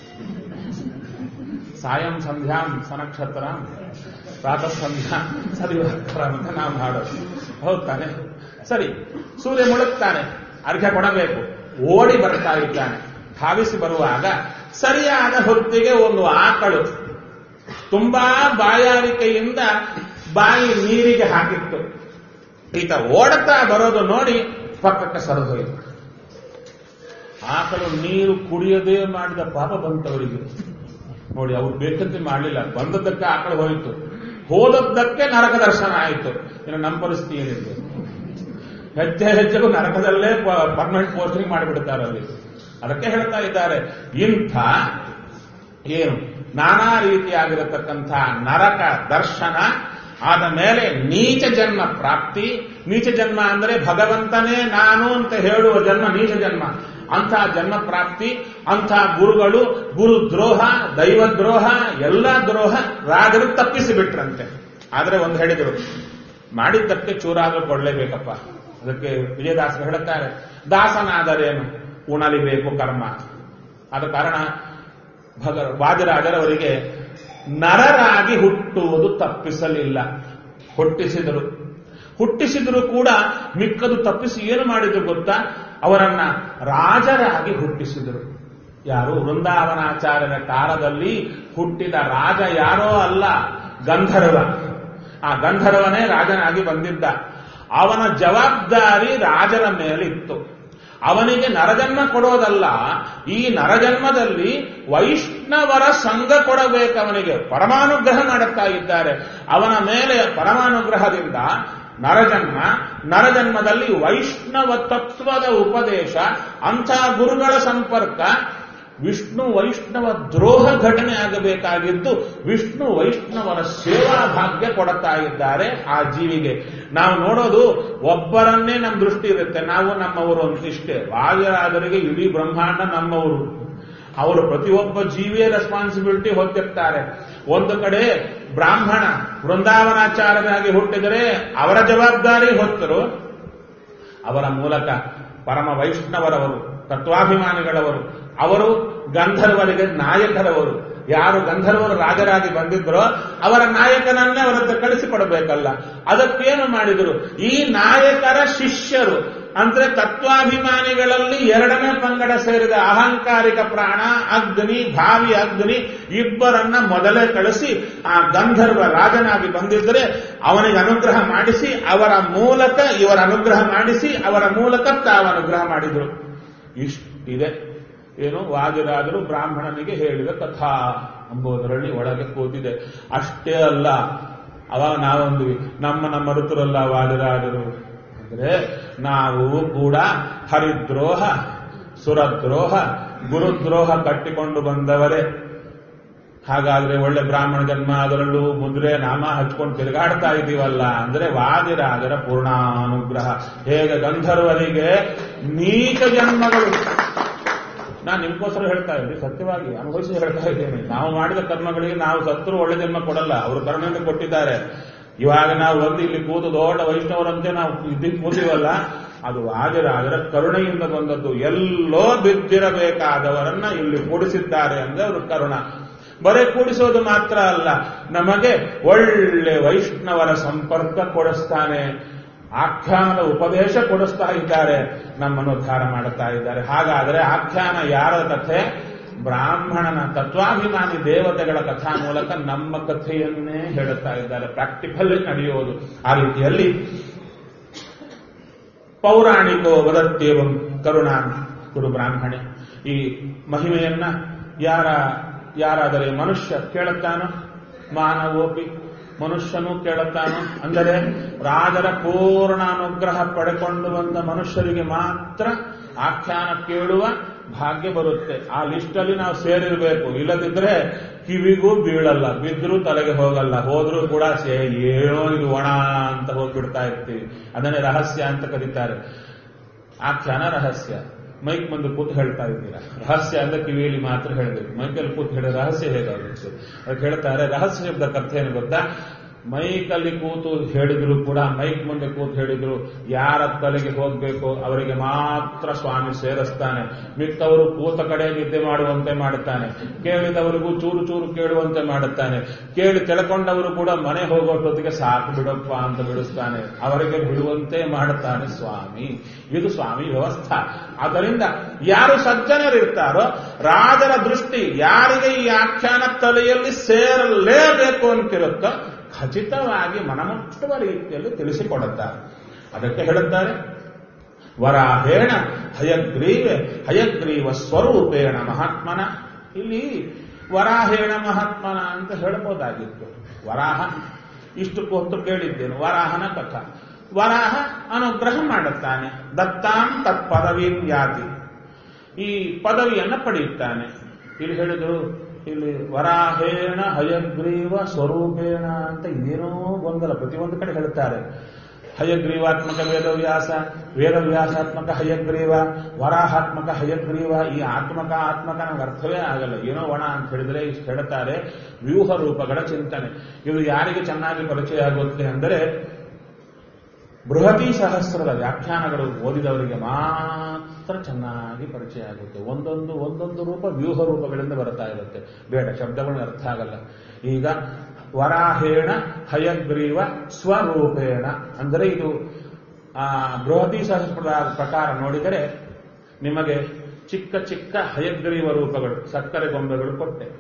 Speaker 1: ಸಾಯಂ ಸಂಧ್ಯಾಂ ಸನಕ್ಷತ್ರ ಪ್ರಾತಃ ಸಂಧ್ಯಾ ಸದಿವಾಕರ ಅಂತ ನಾವು ಹಾಡೋದು ಹೌದ್ ತಾನೆ ಸರಿ ಸೂರ್ಯ ಮುಳುಗ್ತಾನೆ ಅರ್ಘ್ಯ ಕೊಡಬೇಕು ಓಡಿ ಬರ್ತಾ ಇದ್ದಾನೆ ಧಾವಿಸಿ ಬರುವಾಗ ಸರಿಯಾದ ಹೊತ್ತಿಗೆ ಒಂದು ಆಕಳು ತುಂಬಾ ಬಾಯಾರಿಕೆಯಿಂದ ಬಾಯಿ ನೀರಿಗೆ ಹಾಕಿತ್ತು ಈತ ಓಡುತ್ತಾ ಬರೋದು ನೋಡಿ ಪಕ್ಕಕ್ಕೆ ಸರಿದು ಹೋಯಿತು ಆಕಳು ನೀರು ಕುಡಿಯದೇ ಮಾಡಿದ ಪಾಪ ಬಂತವರಿಗೆ ನೋಡಿ ಅವ್ರು ಬೇಕಂತೆ ಮಾಡಲಿಲ್ಲ ಬಂದದ್ದಕ್ಕೆ ಆಕಳು ಹೋಯಿತು ಹೋದದ್ದಕ್ಕೆ ನರಕ ದರ್ಶನ ಆಯಿತು ಇನ್ನು ನಮ್ಮ ಪರಿಸ್ಥಿತಿ ಏನಿದೆ ಹೆಜ್ಜೆ ಹೆಜ್ಜೆಗೂ ನರಕದಲ್ಲೇ ಪರ್ಮನೆಂಟ್ ಪೋಸ್ಟಿಂಗ್ ಮಾಡಿಬಿಡ್ತಾರೆ ಅಲ್ಲಿ ಅದಕ್ಕೆ ಹೇಳ್ತಾ ಇದ್ದಾರೆ ಇಂಥ ಏನು ನಾನಾ ರೀತಿಯಾಗಿರತಕ್ಕಂಥ ನರಕ ದರ್ಶನ ಆದ ಮೇಲೆ ನೀಚ ಜನ್ಮ ಪ್ರಾಪ್ತಿ ನೀಚ ಜನ್ಮ ಅಂದರೆ ಭಗವಂತನೇ ನಾನು ಅಂತ ಹೇಳುವ ಜನ್ಮ ನೀಚ ಜನ್ಮ ಅಂಥ ಜನ್ಮ ಪ್ರಾಪ್ತಿ ಅಂಥ ಗುರುಗಳು ಗುರು ದ್ರೋಹ ದೈವ ದ್ರೋಹ ಎಲ್ಲ ದ್ರೋಹ ರಾಜರು ತಪ್ಪಿಸಿ ಬಿಟ್ರಂತೆ ಆದ್ರೆ ಒಂದು ಹೇಳಿದರು ಮಾಡಿದ್ದಕ್ಕೆ ಚೂರಾದ್ರೂ ಕೊಡ್ಲೇಬೇಕಪ್ಪ ಅದಕ್ಕೆ ವಿಜಯದಾಸರು ಹೇಳುತ್ತಾರೆ ದಾಸನಾದರೇನು ಉಣಲಿಬೇಕು ಕರ್ಮ ಆದ ಕಾರಣ ಭಗ ವಾದಿರಾಜರವರಿಗೆ ನರರಾಗಿ ಹುಟ್ಟುವುದು ತಪ್ಪಿಸಲಿಲ್ಲ ಹುಟ್ಟಿಸಿದರು ಹುಟ್ಟಿಸಿದರೂ ಕೂಡ ಮಿಕ್ಕದು ತಪ್ಪಿಸಿ ಏನು ಮಾಡಿದ್ರು ಗೊತ್ತಾ ಅವರನ್ನ ರಾಜರಾಗಿ ಹುಟ್ಟಿಸಿದರು ಯಾರು ವೃಂದಾವನಾಚಾರ್ಯರ ಕಾಲದಲ್ಲಿ ಹುಟ್ಟಿದ ರಾಜ ಯಾರೋ ಅಲ್ಲ ಗಂಧರ್ವ ಆ ಗಂಧರ್ವನೇ ರಾಜನಾಗಿ ಬಂದಿದ್ದ ಅವನ ಜವಾಬ್ದಾರಿ ರಾಜರ ಮೇಲಿತ್ತು ಅವನಿಗೆ ನರಜನ್ಮ ಕೊಡೋದಲ್ಲ ಈ ನರಜನ್ಮದಲ್ಲಿ ವೈಷ್ಣವರ ಸಂಘ ಕೊಡಬೇಕು ಅವನಿಗೆ ಪರಮಾನುಗ್ರಹ ಮಾಡುತ್ತಾ ಇದ್ದಾರೆ ಅವನ ಮೇಲೆ ಪರಮಾನುಗ್ರಹದಿಂದ ನರಜನ್ಮ ನರಜನ್ಮದಲ್ಲಿ ವೈಷ್ಣವ ತತ್ವದ ಉಪದೇಶ ಅಂಥ ಗುರುಗಳ ಸಂಪರ್ಕ ವಿಷ್ಣು ವೈಷ್ಣವ ದ್ರೋಹ ಘಟನೆ ಆಗಬೇಕಾಗಿದ್ದು ವಿಷ್ಣು ವೈಷ್ಣವರ ಸೇವಾ ಭಾಗ್ಯ ಕೊಡುತ್ತಾ ಇದ್ದಾರೆ ಆ ಜೀವಿಗೆ ನಾವು ನೋಡೋದು ಒಬ್ಬರನ್ನೇ ನಮ್ಮ ದೃಷ್ಟಿ ಇರುತ್ತೆ ನಾವು ನಮ್ಮವರು ಅಂತಿಷ್ಟೇ ವಾಜರಾಜರಿಗೆ ಇಡೀ ಬ್ರಹ್ಮಾಂಡ ನಮ್ಮವರು ಅವರು ಪ್ರತಿಯೊಬ್ಬ ಜೀವಿಯ ರೆಸ್ಪಾನ್ಸಿಬಿಲಿಟಿ ಹೊತ್ತಿರ್ತಾರೆ ಒಂದು ಕಡೆ ಬ್ರಾಹ್ಮಣ ವೃಂದಾವನಾಚಾರ್ಯರಾಗಿ ಹುಟ್ಟಿದರೆ ಅವರ ಜವಾಬ್ದಾರಿ ಹೊತ್ತರು ಅವರ ಮೂಲಕ ಪರಮ ವೈಷ್ಣವರವರು ತತ್ವಾಭಿಮಾನಿಗಳವರು ಅವರು ಗಂಧರ್ವರಿಗೆ ನಾಯಕರವರು ಯಾರು ಗಂಧರ್ವರು ರಾಜರಾಗಿ ಬಂದಿದ್ರೋ ಅವರ ನಾಯಕನನ್ನೇ ಅವರದ್ದು ಕಳಿಸಿಕೊಡಬೇಕಲ್ಲ ಅದಕ್ಕೇನು ಮಾಡಿದರು ಈ ನಾಯಕರ ಶಿಷ್ಯರು ಅಂದ್ರೆ ತತ್ವಾಭಿಮಾನಿಗಳಲ್ಲಿ ಎರಡನೇ ಪಂಗಡ ಸೇರಿದ ಅಹಂಕಾರಿಕ ಪ್ರಾಣ ಅಗ್ನಿ ಭಾವಿ ಅಗ್ನಿ ಇಬ್ಬರನ್ನ ಮೊದಲೇ ಕಳಿಸಿ ಆ ಗಂಧರ್ವ ರಾಜನಾಗಿ ಬಂದಿದ್ದರೆ ಅವನಿಗೆ ಅನುಗ್ರಹ ಮಾಡಿಸಿ ಅವರ ಮೂಲಕ ಇವರ ಅನುಗ್ರಹ ಮಾಡಿಸಿ ಅವರ ಮೂಲಕ ತಾವು ಅನುಗ್ರಹ ಮಾಡಿದರು ಇಷ್ಟಿದೆ ಏನು ವಾದಿರಾದರು ಬ್ರಾಹ್ಮಣನಿಗೆ ಹೇಳಿದ ಕಥಾ ಎಂಬುದರಲ್ಲಿ ಒಳಗೆ ಕೂತಿದೆ ಅಷ್ಟೇ ಅಲ್ಲ ಅವಾಗ ನಾವೊಂದ್ವಿ ನಮ್ಮ ನಮ್ಮ ಋತುರಲ್ಲ ವಾದಿರಾದರು ಅಂದ್ರೆ ನಾವು ಕೂಡ ಹರಿದ್ರೋಹ ಸುರದ್ರೋಹ ಗುರುದ್ರೋಹ ಕಟ್ಟಿಕೊಂಡು ಬಂದವರೇ ಹಾಗಾದ್ರೆ ಒಳ್ಳೆ ಬ್ರಾಹ್ಮಣ ಜನ್ಮ ಅದರಲ್ಲೂ ಮುದ್ರೆ ನಾಮ ಹಚ್ಕೊಂಡು ತಿರುಗಾಡ್ತಾ ಇದೀವಲ್ಲ ಅಂದ್ರೆ ವಾದಿರಾಜರ ಪೂರ್ಣಾನುಗ್ರಹ ಹೇಗೆ ಗಂಧರ್ವರಿಗೆ ನೀಚ ಜನ್ಮಗಳು ನಾನು ನಿಮ್ಗೋಸ್ಕರ ಹೇಳ್ತಾ ಇದ್ದೀನಿ ಸತ್ಯವಾಗಿ ಅನುಭವಿಸಿ ಹೇಳ್ತಾ ಇದ್ದೇನೆ ನಾವು ಮಾಡಿದ ಕರ್ಮಗಳಿಗೆ ನಾವು ಸತ್ರು ಒಳ್ಳೆ ಜನ್ಮ ಕೊಡಲ್ಲ ಅವರು ಕರುಣೆಯಿಂದ ಕೊಟ್ಟಿದ್ದಾರೆ ಇವಾಗ ನಾವು ಒಂದು ಇಲ್ಲಿ ಕೂತು ದೊಡ್ಡ ವೈಷ್ಣವರಂತೆ ನಾವು ಇದಕ್ಕೆ ಕೂತೀವಲ್ಲ ಅದು ವಾಜರಾಜರ ಕರುಣೆಯಿಂದ ಬಂದದ್ದು ಎಲ್ಲೋ ಬಿದ್ದಿರಬೇಕಾದವರನ್ನ ಇಲ್ಲಿ ಕೂಡಿಸಿದ್ದಾರೆ ಅಂದ್ರೆ ಅವರು ಕರುಣ ಬರೇ ಕೂಡಿಸೋದು ಮಾತ್ರ ಅಲ್ಲ ನಮಗೆ ಒಳ್ಳೆ ವೈಷ್ಣವರ ಸಂಪರ್ಕ ಕೊಡಿಸ್ತಾನೆ ಆಖ್ಯಾನದ ಉಪದೇಶ ಕೊಡಿಸ್ತಾ ಇದ್ದಾರೆ ನಮ್ಮನ್ನು ಉದ್ಧಾರ ಮಾಡುತ್ತಾ ಇದ್ದಾರೆ ಹಾಗಾದರೆ ಆಖ್ಯಾನ ಯಾರ ಕಥೆ ಬ್ರಾಹ್ಮಣನ ತತ್ವಾಭಿಮಾನಿ ದೇವತೆಗಳ ಕಥಾ ಮೂಲಕ ನಮ್ಮ ಕಥೆಯನ್ನೇ ಹೇಳುತ್ತಾ ಇದ್ದಾರೆ ಪ್ರಾಕ್ಟಿಕಲ್ ನಡೆಯೋದು ಆ ರೀತಿಯಲ್ಲಿ ಪೌರಾಣಿಕೋ ವದತ್ಯೇವಂ ಕರುಣಾ ಕುರು ಬ್ರಾಹ್ಮಣೆ ಈ ಮಹಿಮೆಯನ್ನ ಯಾರ ಯಾರಾದರೆ ಮನುಷ್ಯ ಕೇಳುತ್ತಾನೋ ಮಾನವೋಪಿ ಮನುಷ್ಯನೂ ಕೇಳುತ್ತಾನೋ ಅಂದರೆ ರಾಜರ ಪೂರ್ಣ ಅನುಗ್ರಹ ಪಡೆಕೊಂಡು ಬಂದ ಮನುಷ್ಯರಿಗೆ ಮಾತ್ರ ಆಖ್ಯಾನ ಕೇಳುವ ಭಾಗ್ಯ ಬರುತ್ತೆ ಆ ಲಿಸ್ಟಲ್ಲಿ ನಾವು ಸೇರಿರಬೇಕು ಇಲ್ಲದಿದ್ರೆ ಕಿವಿಗೂ ಬೀಳಲ್ಲ ಬಿದ್ದರೂ ತಲೆಗೆ ಹೋಗಲ್ಲ ಹೋದ್ರೂ ಕೂಡ ಸೇ ಏನೋ ಇದು ಒಣ ಅಂತ ಹೋಗ್ಬಿಡ್ತಾ ಇರ್ತೀವಿ ಅದನ್ನೇ ರಹಸ್ಯ ಅಂತ ಕರೀತಾರೆ ಆಖ್ಯಾನ ರಹಸ್ಯ ಮೈಕ್ ಮುಂದೆ ಕೂತು ಹೇಳ್ತಾ ಇದ್ದೀರಾ ರಹಸ್ಯ ಅಂದ್ರೆ ಕಿವಿಯಲ್ಲಿ ಮಾತ್ರ ಹೇಳಬೇಕು ಮೈಕಲ್ಲಿ ಕೂತು ಹೇಳಿ ರಹಸ್ಯ ಹೇಗಾಗುತ್ತೆ ಅದಕ್ಕೆ ಹೇಳ್ತಾರೆ ರಹಸ್ಯ ಶಬ್ದ ಅರ್ಥ ಏನು ಗೊತ್ತಾ ಮೈಕಲ್ಲಿ ಕೂತು ಹೇಳಿದ್ರು ಕೂಡ ಮೈಕ್ ಮುಂದೆ ಕೂತು ಹೇಳಿದ್ರು ಯಾರ ತಲೆಗೆ ಹೋಗ್ಬೇಕು ಅವರಿಗೆ ಮಾತ್ರ ಸ್ವಾಮಿ ಸೇರಿಸ್ತಾನೆ ಮಿಕ್ಕವರು ಕೂತ ಕಡೆ ನಿದ್ದೆ ಮಾಡುವಂತೆ ಮಾಡುತ್ತಾನೆ ಕೇಳಿದವರಿಗೂ ಚೂರು ಚೂರು ಕೇಳುವಂತೆ ಮಾಡುತ್ತಾನೆ ಕೇಳಿ ತಿಳ್ಕೊಂಡವರು ಕೂಡ ಮನೆ ಹೋಗೋಷ್ಟೊತ್ತಿಗೆ ಸಾಕು ಬಿಡಪ್ಪ ಅಂತ ಬಿಡಿಸ್ತಾನೆ ಅವರಿಗೆ ಬಿಡುವಂತೆ ಮಾಡುತ್ತಾನೆ ಸ್ವಾಮಿ ಇದು ಸ್ವಾಮಿ ವ್ಯವಸ್ಥಾ ಆದ್ದರಿಂದ ಯಾರು ಸಜ್ಜನರಿರ್ತಾರೋ ರಾಜರ ದೃಷ್ಟಿ ಯಾರಿಗೆ ಈ ಆಖ್ಯಾನ ತಲೆಯಲ್ಲಿ ಸೇರಲೇಬೇಕು ಅಂತಿರುತ್ತೋ ಖಚಿತವಾಗಿ ಮನಮುಟ್ಟುವ ರೀತಿಯಲ್ಲಿ ತಿಳಿಸಿಕೊಡುತ್ತಾರೆ ಅದಕ್ಕೆ ಹೇಳುತ್ತಾರೆ ವರಾಹೇಣ ಹಯಗ್ರೀವೆ ಹಯಗ್ರೀವ ಸ್ವರೂಪೇಣ ಮಹಾತ್ಮನ ಇಲ್ಲಿ ವರಾಹೇಣ ಮಹಾತ್ಮನ ಅಂತ ಹೇಳಬಹುದಾಗಿತ್ತು ವರಾಹ ಇಷ್ಟು ಹೊತ್ತು ಕೇಳಿದ್ದೇನು ವರಾಹನ ಕಥಾ ವರಾಹ ಅನುಗ್ರಹ ಮಾಡುತ್ತಾನೆ ದತ್ತಾಂ ತತ್ ಪದವೀಂ ಯಾತಿ ಈ ಪದವಿಯನ್ನ ಪಡೆಯುತ್ತಾನೆ ಇಲ್ಲಿ ಹೇಳಿದ್ರು ಇಲ್ಲಿ ವರಾಹೇಣ ಹಯಗ್ರೀವ ಸ್ವರೂಪೇಣ ಅಂತ ಇದೇನೋ ಗೊಂದಲ ಪ್ರತಿಯೊಂದು ಕಡೆ ಹೇಳ್ತಾರೆ ಹಯಗ್ರೀವಾತ್ಮಕ ವೇದವ್ಯಾಸ ವೇದವ್ಯಾಸಾತ್ಮಕ ಹಯಗ್ರೀವ ವರಾಹಾತ್ಮಕ ಹಯಗ್ರೀವ ಈ ಆತ್ಮಕ ಆತ್ಮಕ ನಮ್ಗೆ ಅರ್ಥವೇ ಆಗಲ್ಲ ಏನೋ ಒಣ ಅಂತ ಹೇಳಿದ್ರೆ ಇಷ್ಟು ಹೇಳ್ತಾರೆ ವ್ಯೂಹ ರೂಪಗಳ ಚಿಂತನೆ ಇದು ಯಾರಿಗೆ ಚೆನ್ನಾಗಿ ಪರಿಚಯ ಆಗುತ್ತೆ ಅಂದರೆ ಬೃಹತಿ ಸಹಸ್ರದ ವ್ಯಾಖ್ಯಾನಗಳು ಓದಿದವರಿಗೆ ಮಾತ್ರ ಚೆನ್ನಾಗಿ ಪರಿಚಯ ಆಗುತ್ತೆ ಒಂದೊಂದು ಒಂದೊಂದು ರೂಪ ವ್ಯೂಹ ರೂಪಗಳಿಂದ ಬರ್ತಾ ಇರುತ್ತೆ ಬೇಡ ಶಬ್ದಗಳು ಅರ್ಥ ಆಗಲ್ಲ ಈಗ ವರಾಹೇಣ ಹಯಗ್ರೀವ ಸ್ವರೂಪೇಣ ಅಂದರೆ ಇದು ಆ ಬೃಹತಿ ಸಹಸ್ರದ ಪ್ರಕಾರ ನೋಡಿದರೆ ನಿಮಗೆ ಚಿಕ್ಕ ಚಿಕ್ಕ ಹಯಗ್ರೀವ ರೂಪಗಳು ಸಕ್ಕರೆ ಗೊಂಬೆಗಳು ಕೊಟ್ಟೆ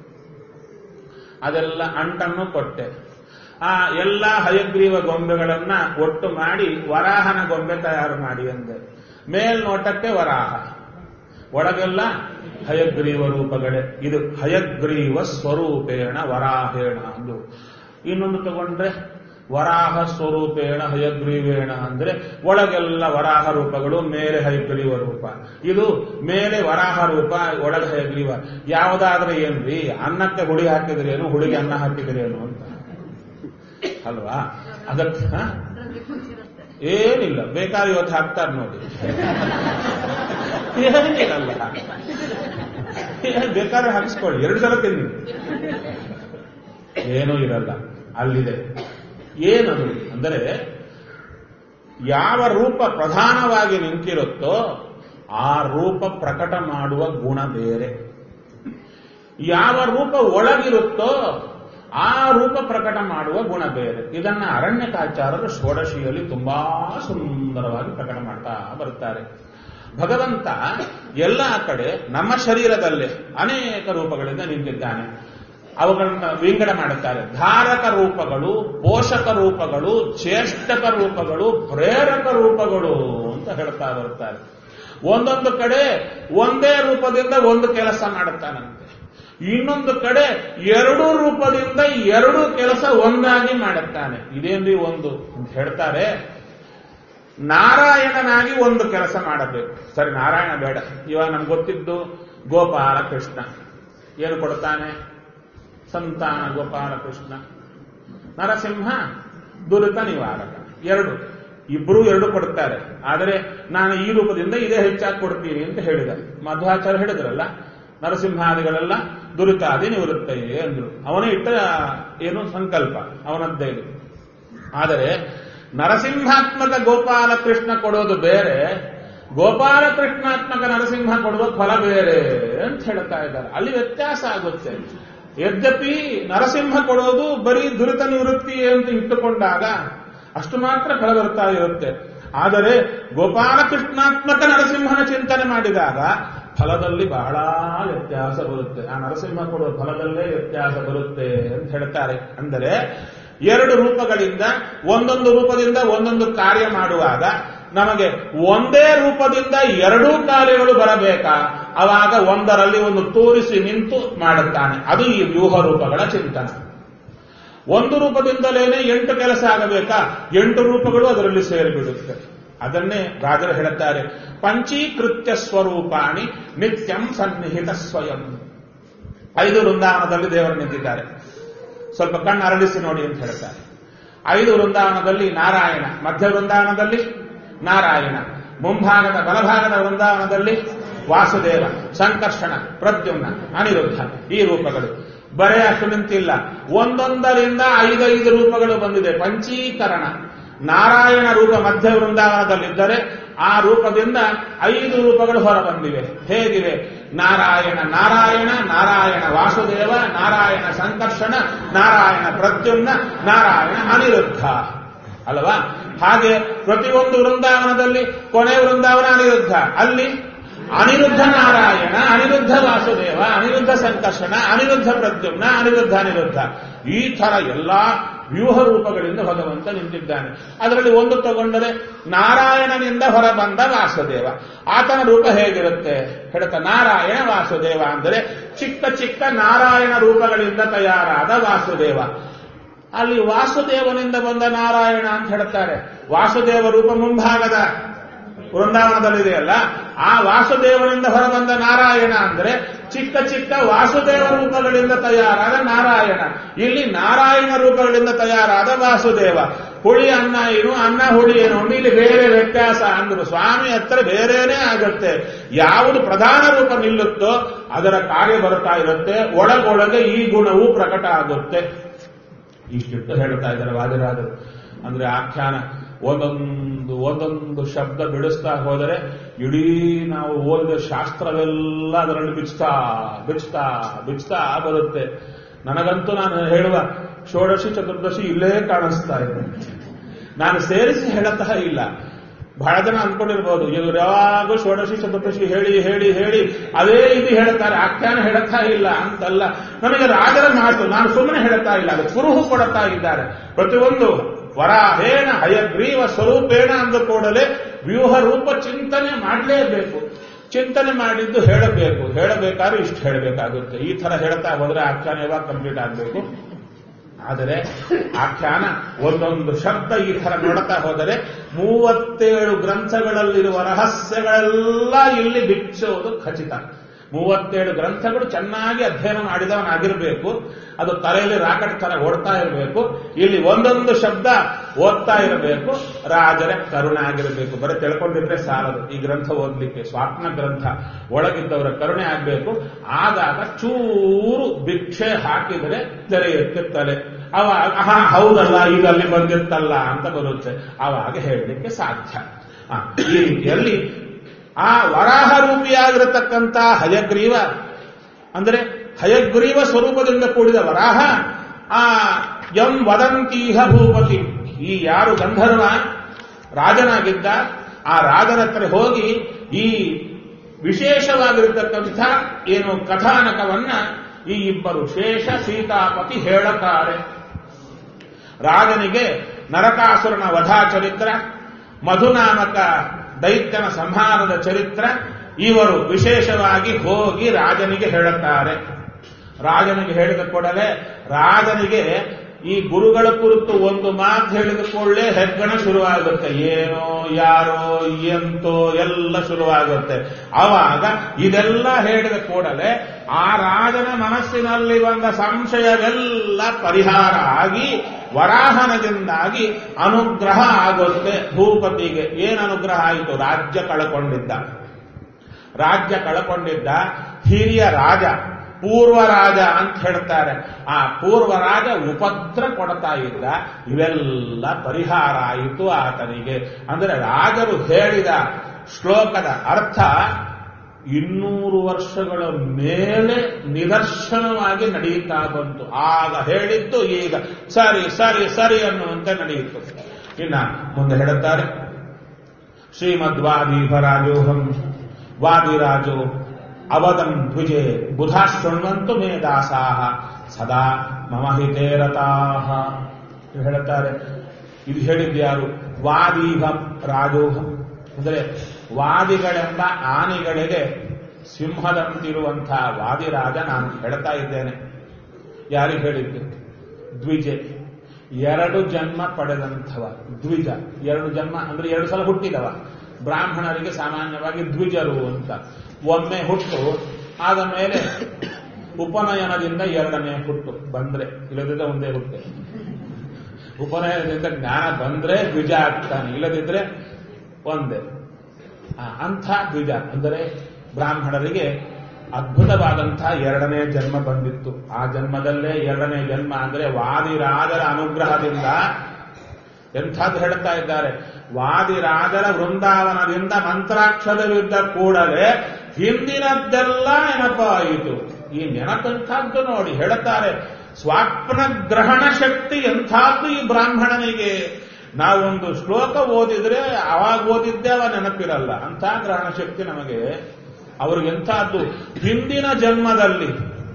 Speaker 1: ಅದೆಲ್ಲ ಅಂಟನ್ನು ಕೊಟ್ಟೆ ಆ ಎಲ್ಲ ಹಯಗ್ರೀವ ಗೊಂಬೆಗಳನ್ನ ಒಟ್ಟು ಮಾಡಿ ವರಾಹನ ಗೊಂಬೆ ತಯಾರು ಮಾಡಿ ಅಂದೆ ಮೇಲ್ನೋಟಕ್ಕೆ ವರಾಹ ಒಳಗೆಲ್ಲ ಹಯಗ್ರೀವ ರೂಪಗಳೇ ಇದು ಹಯಗ್ರೀವ ಸ್ವರೂಪೇಣ ವರಾಹೇಣ ಅಂದು ಇನ್ನೊಂದು ತಗೊಂಡ್ರೆ ವರಾಹ ಸ್ವರೂಪೇಣ ಹಯಗ್ರೀವೇಣ ಅಂದ್ರೆ ಒಳಗೆಲ್ಲ ವರಾಹ ರೂಪಗಳು ಮೇಲೆ ಹಯಗ್ರೀವ ರೂಪ ಇದು ಮೇಲೆ ವರಾಹ ರೂಪ ಒಳಗೆ ಹಯಗ್ರೀವ ಯಾವುದಾದ್ರೆ ಏನ್ರಿ ಅನ್ನಕ್ಕೆ ಹುಡಿ ಹಾಕಿದ್ರೇನು ಹುಡಿಗೆ ಅನ್ನ ಹಾಕಿದ್ರೇನು ಅಂತ ಅಲ್ವಾ ಅದಕ್ಕೆ ಹ? ಏನಿಲ್ಲ ಬೇಕಾದ್ರೆ ಇವತ್ತು ಹಾಕ್ತಾರೆ ನೋಡಿ ಏನಿರಲ್ಲ ಏನ್ ಬೇಕಾದ್ರೆ ಹಾಕಿಸ್ಕೊಳ್ಳಿ ಎರಡು ಸಲ ತಿನ್ನಿ ಏನೂ ಇರಲ್ಲ ಅಲ್ಲಿದೆ ಏನದು ಅಂದರೆ ಯಾವ ರೂಪ ಪ್ರಧಾನವಾಗಿ ನಿಂತಿರುತ್ತೋ ಆ ರೂಪ ಪ್ರಕಟ ಮಾಡುವ ಗುಣ ಬೇರೆ ಯಾವ ರೂಪ ಒಳಗಿರುತ್ತೋ ಆ ರೂಪ ಪ್ರಕಟ ಮಾಡುವ ಗುಣ ಬೇರೆ ಇದನ್ನ ಅರಣ್ಯಕಾಚಾರರು ಷೋಡಶಿಯಲ್ಲಿ ತುಂಬಾ ಸುಂದರವಾಗಿ ಪ್ರಕಟ ಮಾಡ್ತಾ ಬರುತ್ತಾರೆ ಭಗವಂತ ಎಲ್ಲ ಕಡೆ ನಮ್ಮ ಶರೀರದಲ್ಲೇ ಅನೇಕ ರೂಪಗಳಿಂದ ನಿಂತಿದ್ದಾನೆ ಅವುಗಳನ್ನ ವಿಂಗಡ ಮಾಡುತ್ತಾರೆ ಧಾರಕ ರೂಪಗಳು ಪೋಷಕ ರೂಪಗಳು ಚೇಷ್ಟಕ ರೂಪಗಳು ಪ್ರೇರಕ ರೂಪಗಳು ಅಂತ ಹೇಳ್ತಾ ಬರುತ್ತಾರೆ ಒಂದೊಂದು ಕಡೆ ಒಂದೇ ರೂಪದಿಂದ ಒಂದು ಕೆಲಸ ಮಾಡುತ್ತಾನಂತೆ ಇನ್ನೊಂದು ಕಡೆ ಎರಡು ರೂಪದಿಂದ ಎರಡು ಕೆಲಸ ಒಂದಾಗಿ ಮಾಡುತ್ತಾನೆ ಇದೇನ್ರಿ ಒಂದು ಅಂತ ಹೇಳ್ತಾರೆ ನಾರಾಯಣನಾಗಿ ಒಂದು ಕೆಲಸ ಮಾಡಬೇಕು ಸರಿ ನಾರಾಯಣ ಬೇಡ ಇವಾಗ ನಮ್ಗೆ ಗೊತ್ತಿದ್ದು ಗೋಪಾಲ ಕೃಷ್ಣ ಏನು ಕೊಡ್ತಾನೆ ಸಂತಾನ ಗೋಪಾಲ ಕೃಷ್ಣ ನರಸಿಂಹ ದುರಿತ ನಿವಾರಕ ಎರಡು ಇಬ್ಬರು ಎರಡು ಕೊಡ್ತಾರೆ ಆದರೆ ನಾನು ಈ ರೂಪದಿಂದ ಇದೇ ಹೆಚ್ಚಾಗಿ ಕೊಡ್ತೀನಿ ಅಂತ ಹೇಳಿದ ಮಧ್ವಾಚಾರ್ಯ ಹೇಳಿದ್ರಲ್ಲ ನರಸಿಂಹಾದಿಗಳೆಲ್ಲ ದುರಿತಾದಿ ನಿವೃತ್ತಯೇ ಅಂದ್ರು ಅವನೇ ಇಟ್ಟ ಏನು ಸಂಕಲ್ಪ ಅವನದ್ದೇ ಇದು ಆದರೆ ನರಸಿಂಹಾತ್ಮಕ ಗೋಪಾಲ ಕೃಷ್ಣ ಕೊಡೋದು ಬೇರೆ ಗೋಪಾಲ ಕೃಷ್ಣಾತ್ಮಕ ನರಸಿಂಹ ಕೊಡುವ ಫಲ ಬೇರೆ ಅಂತ ಹೇಳ್ತಾ ಇದ್ದಾರೆ ಅಲ್ಲಿ ವ್ಯತ್ಯಾಸ ಆಗುತ್ತೆ ಯದ್ಯಪಿ ನರಸಿಂಹ ಕೊಡೋದು ಬರೀ ದುರಿತ ನಿವೃತ್ತಿ ಅಂತ ಇಟ್ಟುಕೊಂಡಾಗ ಅಷ್ಟು ಮಾತ್ರ ಫಲ ಬರ್ತಾ ಇರುತ್ತೆ ಆದರೆ ಗೋಪಾಲ ಕೃಷ್ಣಾತ್ಮಕ ನರಸಿಂಹನ ಚಿಂತನೆ ಮಾಡಿದಾಗ ಫಲದಲ್ಲಿ ಬಹಳ ವ್ಯತ್ಯಾಸ ಬರುತ್ತೆ ಆ ನರಸಿಂಹ ಕೊಡುವ ಫಲದಲ್ಲೇ ವ್ಯತ್ಯಾಸ ಬರುತ್ತೆ ಅಂತ ಹೇಳ್ತಾರೆ ಅಂದರೆ ಎರಡು ರೂಪಗಳಿಂದ ಒಂದೊಂದು ರೂಪದಿಂದ ಒಂದೊಂದು ಕಾರ್ಯ ಮಾಡುವಾಗ ನಮಗೆ ಒಂದೇ ರೂಪದಿಂದ ಎರಡೂ ಕಾರ್ಯಗಳು ಬರಬೇಕಾ ಅವಾಗ ಒಂದರಲ್ಲಿ ಒಂದು ತೋರಿಸಿ ನಿಂತು ಮಾಡುತ್ತಾನೆ ಅದು ಈ ವ್ಯೂಹ ರೂಪಗಳ ಚಿಂತನೆ ಒಂದು ರೂಪದಿಂದಲೇನೆ ಎಂಟು ಕೆಲಸ ಆಗಬೇಕಾ ಎಂಟು ರೂಪಗಳು ಅದರಲ್ಲಿ ಸೇರಿಬಿಡುತ್ತೆ ಅದನ್ನೇ ರಾಜರು ಹೇಳುತ್ತಾರೆ ಪಂಚೀಕೃತ್ಯ ಸ್ವರೂಪಾಣಿ ನಿತ್ಯಂ ಸನ್ನಿಹಿತ ಸ್ವಯಂ ಐದು ವೃಂದಾವನದಲ್ಲಿ ದೇವರು ನಿಂತಿದ್ದಾರೆ ಸ್ವಲ್ಪ ಕಣ್ಣು ಅರಳಿಸಿ ನೋಡಿ ಅಂತ ಹೇಳ್ತಾರೆ ಐದು ವೃಂದಾವನದಲ್ಲಿ ನಾರಾಯಣ ಮಧ್ಯ ವೃಂದಾವನದಲ್ಲಿ ನಾರಾಯಣ ಮುಂಭಾಗದ ಬಲಭಾಗದ ವೃಂದಾವನದಲ್ಲಿ ವಾಸುದೇವ ಸಂಕರ್ಷಣ ಪ್ರದ್ಯುಮ್ನ ಅನಿರುದ್ಧ ಈ ರೂಪಗಳು ಬರೇ ಅಷ್ಟು ನಿಂತಿಲ್ಲ ಒಂದೊಂದರಿಂದ ಐದೈದು ರೂಪಗಳು ಬಂದಿದೆ ಪಂಚೀಕರಣ ನಾರಾಯಣ ರೂಪ ಮಧ್ಯ ವೃಂದಾವನದಲ್ಲಿದ್ದರೆ ಆ ರೂಪದಿಂದ ಐದು ರೂಪಗಳು ಹೊರ ಬಂದಿವೆ ಹೇಗಿವೆ ನಾರಾಯಣ ನಾರಾಯಣ ನಾರಾಯಣ ವಾಸುದೇವ ನಾರಾಯಣ ಸಂಕರ್ಷಣ ನಾರಾಯಣ ಪ್ರದ್ಯುಮ್ನ ನಾರಾಯಣ ಅನಿರುದ್ಧ ಅಲ್ವಾ ಹಾಗೆ ಪ್ರತಿಯೊಂದು ವೃಂದಾವನದಲ್ಲಿ ಕೊನೆ ವೃಂದಾವನ ಅನಿರುದ್ಧ ಅಲ್ಲಿ ಅನಿರುದ್ಧ ನಾರಾಯಣ ಅನಿರುದ್ಧ ವಾಸುದೇವ ಅನಿರುದ್ಧ ಸಂಕರ್ಷಣ ಅನಿರುದ್ಧ ಪ್ರದ್ಯುಮ್ನ ಅನಿರುದ್ಧ ಅನಿರುದ್ಧ ಈ ತರ ಎಲ್ಲಾ ವ್ಯೂಹ ರೂಪಗಳಿಂದ ಭಗವಂತ ನಿಂತಿದ್ದಾನೆ ಅದರಲ್ಲಿ ಒಂದು ತಗೊಂಡರೆ ನಾರಾಯಣನಿಂದ ಹೊರಬಂದ ವಾಸುದೇವ ಆತನ ರೂಪ ಹೇಗಿರುತ್ತೆ ಹೇಳ್ತಾ ನಾರಾಯಣ ವಾಸುದೇವ ಅಂದರೆ ಚಿಕ್ಕ ಚಿಕ್ಕ ನಾರಾಯಣ ರೂಪಗಳಿಂದ ತಯಾರಾದ ವಾಸುದೇವ ಅಲ್ಲಿ ವಾಸುದೇವನಿಂದ ಬಂದ ನಾರಾಯಣ ಅಂತ ಹೇಳ್ತಾರೆ ವಾಸುದೇವ ರೂಪ ಮುಂಭಾಗದ ವೃಂದಾವನದಲ್ಲಿದೆಯಲ್ಲ ಆ ವಾಸುದೇವನಿಂದ ಹೊರಬಂದ ನಾರಾಯಣ ಅಂದ್ರೆ ಚಿಕ್ಕ ಚಿಕ್ಕ ವಾಸುದೇವ ರೂಪಗಳಿಂದ ತಯಾರಾದ ನಾರಾಯಣ ಇಲ್ಲಿ ನಾರಾಯಣ ರೂಪಗಳಿಂದ ತಯಾರಾದ ವಾಸುದೇವ ಹುಳಿ ಅನ್ನ ಏನು ಅನ್ನ ಹುಳಿ ಏನು ಇಲ್ಲಿ ಬೇರೆ ವ್ಯತ್ಯಾಸ ಅಂದ್ರು ಸ್ವಾಮಿ ಹತ್ರ ಬೇರೆನೇ ಆಗುತ್ತೆ ಯಾವುದು ಪ್ರಧಾನ ರೂಪ ನಿಲ್ಲುತ್ತೋ ಅದರ ಕಾರ್ಯ ಬರ್ತಾ ಇರುತ್ತೆ ಒಳಗೊಳಗೆ ಈ ಗುಣವು ಪ್ರಕಟ ಆಗುತ್ತೆ ಇಷ್ಟಿಟ್ಟು ಹೇಳ್ತಾ ಇದ್ದಾರೆ ವಾದಿರಾದರು ಅಂದ್ರೆ ಆಖ್ಯಾನ ಒಂದೊಂದು ಒಂದೊಂದು ಶಬ್ದ ಬಿಡಿಸ್ತಾ ಹೋದರೆ ಇಡೀ ನಾವು ಓದಿದ ಶಾಸ್ತ್ರವೆಲ್ಲ ಅದರಲ್ಲಿ ಬಿಚ್ತಾ ಬಿಚ್ತಾ ಬಿಚ್ತಾ ಬರುತ್ತೆ ನನಗಂತೂ ನಾನು ಹೇಳುವ ಷೋಡಶಿ ಚತುರ್ದಶಿ ಇಲ್ಲೇ ಕಾಣಿಸ್ತಾ ಇದೆ ನಾನು ಸೇರಿಸಿ ಹೇಳತ್ತಾ ಇಲ್ಲ ಬಹಳ ಜನ ಅಂದ್ಕೊಂಡಿರ್ಬೋದು ಇವರು ಯಾವಾಗೂ ಷೋಡಶಿ ಚತುರ್ದಶಿ ಹೇಳಿ ಹೇಳಿ ಹೇಳಿ ಅದೇ ಇದು ಹೇಳ್ತಾರೆ ಆಖ್ಯಾನ ಹೇಳುತ್ತಾ ಇಲ್ಲ ಅಂತಲ್ಲ ನನಗೆ ರಾಜರ ಮಾತು ನಾನು ಸುಮ್ಮನೆ ಹೇಳುತ್ತಾ ಇಲ್ಲ ಅದು ಕುರುಹು ಕೊಡುತ್ತಾ ಇದ್ದಾರೆ ಪ್ರತಿಯೊಂದು ವರಾಹೇಣ ಹಯಗ್ರೀವ ಸ್ವರೂಪೇಣ ಅಂದ ಕೂಡಲೇ ವ್ಯೂಹ ರೂಪ ಚಿಂತನೆ ಮಾಡಲೇಬೇಕು ಚಿಂತನೆ ಮಾಡಿದ್ದು ಹೇಳಬೇಕು ಹೇಳಬೇಕಾದ್ರೆ ಇಷ್ಟು ಹೇಳಬೇಕಾಗುತ್ತೆ ಈ ತರ ಹೇಳ್ತಾ ಹೋದ್ರೆ ಆಖ್ಯಾನ ಯಾವಾಗ ಕಂಪ್ಲೀಟ್ ಆಗಬೇಕು ಆದರೆ ಆಖ್ಯಾನ ಒಂದೊಂದು ಶಬ್ದ ಈ ತರ ನೋಡ್ತಾ ಹೋದರೆ ಮೂವತ್ತೇಳು ಗ್ರಂಥಗಳಲ್ಲಿರುವ ರಹಸ್ಯಗಳೆಲ್ಲ ಇಲ್ಲಿ ಬಿಚ್ಚುವುದು ಖಚಿತ ಮೂವತ್ತೇಳು ಗ್ರಂಥಗಳು ಚೆನ್ನಾಗಿ ಅಧ್ಯಯನ ಮಾಡಿದವನಾಗಿರಬೇಕು ಅದು ತಲೆಯಲ್ಲಿ ರಾಕೆಟ್ ತರ ಓಡ್ತಾ ಇರಬೇಕು ಇಲ್ಲಿ ಒಂದೊಂದು ಶಬ್ದ ಓದ್ತಾ ಇರಬೇಕು ರಾಜರ ಕರುಣೆ ಆಗಿರಬೇಕು ಬರೀ ತಿಳ್ಕೊಂಡಿದ್ರೆ ಸಾಲದು ಈ ಗ್ರಂಥ ಓದ್ಲಿಕ್ಕೆ ಸ್ವಾತ್ಮ ಗ್ರಂಥ ಒಳಗಿದ್ದವರ ಕರುಣೆ ಆಗಬೇಕು ಆದಾಗ ಚೂರು ಭಿಕ್ಷೆ ಹಾಕಿದರೆ ತೆರೆಯುತ್ತೆ ತಲೆ ಅವಾಗ ಹಾ ಹೌದಲ್ಲ ಈಗ ಅಲ್ಲಿ ಬಂದಿರ್ತಲ್ಲ ಅಂತ ಬರುತ್ತೆ ಆವಾಗ ಹೇಳಲಿಕ್ಕೆ ಸಾಧ್ಯ ಆ, ಈ ರೀತಿಯಲ್ಲಿ ಆ ವರಾಹ ರೂಪಿಯಾಗಿರತಕ್ಕಂಥ ಹಯಗ್ರೀವ ಅಂದರೆ ಹಯಗ್ರೀವ ಸ್ವರೂಪದಿಂದ ಕೂಡಿದ ವರಾಹ ಆ ಎಂ ವದಂತೀಹ ಭೂಪತಿ ಈ ಯಾರು ಗಂಧರ್ವ ರಾಜನಾಗಿದ್ದ ಆ ರಾಜನ ಹತ್ರ ಹೋಗಿ ಈ ವಿಶೇಷವಾಗಿರತಕ್ಕಂಥ ಏನು ಕಥಾನಕವನ್ನ ಈ ಇಬ್ಬರು ಶೇಷ ಸೀತಾಪತಿ ಹೇಳುತ್ತಾರೆ ರಾಜನಿಗೆ ನರಕಾಸುರನ ವಧಾ ಚರಿತ್ರ ಮಧುನಾಮಕ ದೈತ್ಯನ ಸಂಹಾರದ ಚರಿತ್ರ ಇವರು ವಿಶೇಷವಾಗಿ ಹೋಗಿ ರಾಜನಿಗೆ ಹೇಳುತ್ತಾರೆ ರಾಜನಿಗೆ ಹೇಳಿದ ಕೂಡಲೇ ರಾಜನಿಗೆ ಈ ಗುರುಗಳ ಕುರಿತು ಒಂದು ಮಾತು ಹೇಳಿದ ಕೂಡಲೇ ಹೆಗ್ಗಣ ಶುರುವಾಗುತ್ತೆ ಏನೋ ಯಾರೋ ಎಂತೋ ಎಲ್ಲ ಶುರುವಾಗುತ್ತೆ ಅವಾಗ ಇದೆಲ್ಲ ಹೇಳಿದ ಕೂಡಲೇ ಆ ರಾಜನ ಮನಸ್ಸಿನಲ್ಲಿ ಬಂದ ಸಂಶಯವೆಲ್ಲ ಪರಿಹಾರ ಆಗಿ ವರಾಹನದಿಂದಾಗಿ ಅನುಗ್ರಹ ಆಗುತ್ತೆ ಭೂಪತಿಗೆ ಏನು ಅನುಗ್ರಹ ಆಯಿತು ರಾಜ್ಯ ಕಳಕೊಂಡಿದ್ದ ರಾಜ್ಯ ಕಳಕೊಂಡಿದ್ದ ಹಿರಿಯ ರಾಜ ಪೂರ್ವ ರಾಜ ಅಂತ ಹೇಳ್ತಾರೆ ಆ ಪೂರ್ವ ರಾಜ ಉಪದ್ರ ಕೊಡ್ತಾ ಇದ್ದ ಇವೆಲ್ಲ ಪರಿಹಾರ ಆಯಿತು ಆತನಿಗೆ ಅಂದ್ರೆ ರಾಜರು ಹೇಳಿದ ಶ್ಲೋಕದ ಅರ್ಥ ಇನ್ನೂರು ವರ್ಷಗಳ ಮೇಲೆ ನಿದರ್ಶನವಾಗಿ ನಡೆಯುತ್ತಾ ಬಂತು ಆಗ ಹೇಳಿದ್ದು ಈಗ ಸರಿ ಸರಿ ಸರಿ ಅನ್ನುವಂತೆ ನಡೆಯಿತು ಇನ್ನ ಮುಂದೆ ಹೇಳುತ್ತಾರೆ ಶ್ರೀಮದ್ವಾದೀಭರಾಜೋಹಂ ವಾದಿರಾಜು ಅವದಂ ದ್ವಿಜೆ ಬುಧಾ ಶೃಣ್ವಂತು ಮೇ ದಾಸಾಹ ಸದಾ ಮಮ ಹಿತೇ ರತಾಹ ಇವ್ರು ಹೇಳ್ತಾರೆ ಇದು ಹೇಳಿದ್ಯಾರು ವಾದೀಭಂ ರಾಜೋಹಂ ಅಂದರೆ ವಾದಿಗಳೆಂಬ ಆನೆಗಳಿಗೆ ಸಿಂಹದಂತಿರುವಂತಹ ವಾದಿರಾಜ ನಾನು ಹೇಳ್ತಾ ಇದ್ದೇನೆ ಯಾರಿಗೆ ಹೇಳಿದ್ದು ದ್ವಿಜೆ ಎರಡು ಜನ್ಮ ಪಡೆದಂಥವ ದ್ವಿಜ ಎರಡು ಜನ್ಮ ಅಂದ್ರೆ ಎರಡು ಸಲ ಹುಟ್ಟಿದವ ಬ್ರಾಹ್ಮಣರಿಗೆ ಸಾಮಾನ್ಯವಾಗಿ ದ್ವಿಜರು ಅಂತ ಒಮ್ಮೆ ಹುಟ್ಟು ಆದ ಮೇಲೆ ಉಪನಯನದಿಂದ ಎರಡನೇ ಹುಟ್ಟು ಬಂದ್ರೆ ಇಲ್ಲದಿದ್ದರೆ ಒಂದೇ ಹುಟ್ಟೆ ಉಪನಯನದಿಂದ ಜ್ಞಾನ ಬಂದ್ರೆ ದ್ವಿಜ ಆಗ್ತಾನೆ ಇಲ್ಲದಿದ್ರೆ ಒಂದೇ ಆ, ಅಂಥ ದ್ವಿಜ ಅಂದರೆ ಬ್ರಾಹ್ಮಣರಿಗೆ ಅದ್ಭುತವಾದಂತಹ ಎರಡನೇ ಜನ್ಮ ಬಂದಿತ್ತು ಆ ಜನ್ಮದಲ್ಲೇ ಎರಡನೇ ಜನ್ಮ ಅಂದ್ರೆ ವಾದಿರಾಜರ ಅನುಗ್ರಹದಿಂದ ಎಂಥದ್ದು ಹೇಳ್ತಾ ಇದ್ದಾರೆ ವಾದಿರಾಜರ ವೃಂದಾವನದಿಂದ ಮಂತ್ರಾಕ್ಷರವಿದ್ದ ಕೂಡಲೇ ಹಿಂದಿನದ್ದೆಲ್ಲ ನೆನಪಾಯಿತು ಈ ನೆನಪಂಥದ್ದು ನೋಡಿ ಹೇಳ್ತಾರೆ ಸ್ವಾಪ್ನ ಗ್ರಹಣ ಶಕ್ತಿ ಎಂಥದ್ದು ಈ ಬ್ರಾಹ್ಮಣನಿಗೆ ನಾವೊಂದು ಶ್ಲೋಕ ಓದಿದ್ರೆ ಅವಾಗ ಓದಿದ್ದೇ ಅವ ನೆನಪಿರಲ್ಲ ಅಂಥ ಗ್ರಹಣ ಶಕ್ತಿ ನಮಗೆ ಅವ್ರಿಗೆ ಎಂಥದ್ದು ಹಿಂದಿನ ಜನ್ಮದಲ್ಲಿ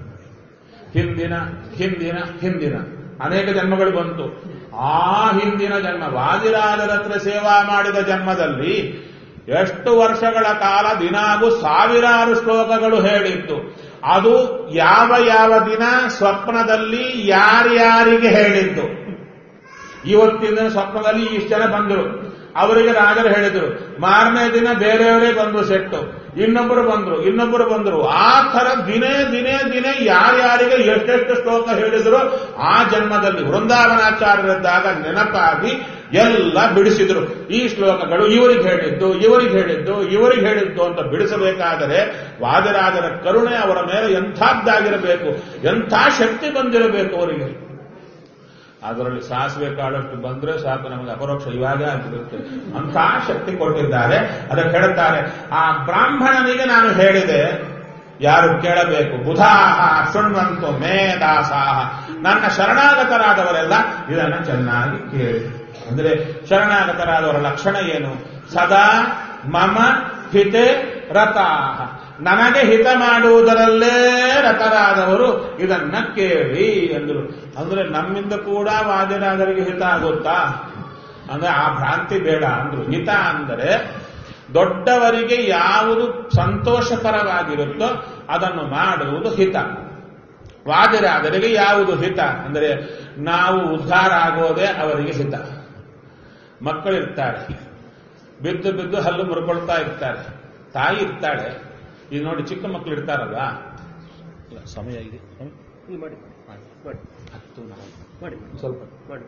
Speaker 1: ಹಿಂದಿನ ಹಿಂದಿನ ಹಿಂದಿನ ಅನೇಕ ಜನ್ಮಗಳು ಬಂತು ಆ ಹಿಂದಿನ ಜನ್ಮ ವಾದಿರಾಜರ ಹತ್ರ ಸೇವಾ ಮಾಡಿದ ಜನ್ಮದಲ್ಲಿ ಎಷ್ಟು ವರ್ಷಗಳ ಕಾಲ ದಿನಾಗೂ ಸಾವಿರಾರು ಶ್ಲೋಕಗಳು ಹೇಳಿತ್ತು ಅದು ಯಾವ ಯಾವ ದಿನ ಸ್ವಪ್ನದಲ್ಲಿ ಯಾರ್ಯಾರಿಗೆ ಹೇಳಿದ್ದು ಇವತ್ತಿನ ದಿನ ಸ್ವಪ್ನದಲ್ಲಿ ಇಷ್ಟು ಜನ ಬಂದರು ಅವರಿಗೆ ರಾಜರು ಹೇಳಿದರು ಮಾರನೇ ದಿನ ಬೇರೆಯವರೇ ಬಂದರು ಸೆಟ್ಟು ಇನ್ನೊಬ್ಬರು ಬಂದರು ಇನ್ನೊಬ್ಬರು ಬಂದರು ಆ ತರ ದಿನೇ ದಿನೇ ದಿನೇ ಯಾರ್ಯಾರಿಗೆ ಎಷ್ಟೆಷ್ಟು ಶ್ಲೋಕ ಹೇಳಿದ್ರು ಆ ಜನ್ಮದಲ್ಲಿ ವೃಂದಾವನಾಚಾರ್ಯರಿದ್ದಾಗ ನೆನಪಾಗಿ ಎಲ್ಲ ಬಿಡಿಸಿದ್ರು ಈ ಶ್ಲೋಕಗಳು ಇವರಿಗೆ ಹೇಳಿದ್ದು ಇವರಿಗೆ ಹೇಳಿದ್ದು ಇವರಿಗೆ ಹೇಳಿದ್ದು ಅಂತ ಬಿಡಿಸಬೇಕಾದರೆ ವಾದರಾಜರ ಕರುಣೆ ಅವರ ಮೇಲೆ ಎಂಥದ್ದಾಗಿರಬೇಕು ಎಂಥ ಶಕ್ತಿ ಬಂದಿರಬೇಕು ಅವರಿಗೆ ಅದರಲ್ಲಿ ಸಾಸಿವೆ ಕಾಳಷ್ಟು ಬಂದ್ರೆ ಸಾಕು ನಮಗೆ ಅಪರೋಕ್ಷ ಇವಾಗ ಆಗಿರುತ್ತೆ ಅಂಥ ಶಕ್ತಿ ಕೊಟ್ಟಿದ್ದಾರೆ ಅದಕ್ಕೆ ಹೇಳುತ್ತಾರೆ ಆ ಬ್ರಾಹ್ಮಣನಿಗೆ ನಾನು ಹೇಳಿದೆ ಯಾರು ಕೇಳಬೇಕು ಬುಧಾಹ ಶೃಣ್ವಂತು ಮೇ ದಾಸಾಹ ನನ್ನ ಶರಣಾಗತರಾದವರೆಲ್ಲ ಇದನ್ನ ಚೆನ್ನಾಗಿ ಕೇಳಿ ಅಂದ್ರೆ ಶರಣಾಗತರಾದವರ ಲಕ್ಷಣ ಏನು ಸದಾ ಮಮ ಹಿತೆ ರತಾಹ ನನಗೆ ಹಿತ ಮಾಡುವುದರಲ್ಲೇ ರತರಾದವರು ಇದನ್ನ ಕೇಳಿ ಎಂದರು ಅಂದ್ರೆ ನಮ್ಮಿಂದ ಕೂಡ ವಾದಿರಾದರಿಗೆ ಹಿತ ಆಗುತ್ತಾ ಅಂದ್ರೆ ಆ ಭ್ರಾಂತಿ ಬೇಡ ಅಂದ್ರು ಹಿತ ಅಂದರೆ ದೊಡ್ಡವರಿಗೆ ಯಾವುದು ಸಂತೋಷಕರವಾಗಿರುತ್ತೋ ಅದನ್ನು ಮಾಡುವುದು ಹಿತ ವಾದಿರಾದರಿಗೆ ಯಾವುದು ಹಿತ ಅಂದರೆ ನಾವು ಉದ್ಧಾರ ಆಗೋದೇ ಅವರಿಗೆ ಹಿತ ಮಕ್ಕಳಿರ್ತಾರೆ ಬಿದ್ದು ಬಿದ್ದು ಹಲ್ಲು ಮುರ್ಕೊಳ್ತಾ ಇರ್ತಾರೆ ತಾಯಿ ಇರ್ತಾಳೆ ಈಗ ನೋಡಿ ಚಿಕ್ಕ ಮಕ್ಕಳು ಇರ್ತಾರಲ್ಲ ಇಲ್ಲ, ಸಮಯ ಇದೆ
Speaker 2: ಇದು ಮಾಡಿ ಮಾಡಿ
Speaker 1: ಹತ್ತು ನಾಲ್ಕು
Speaker 2: ಮಾಡಿ
Speaker 1: ಸ್ವಲ್ಪ
Speaker 2: ಮಾಡಿ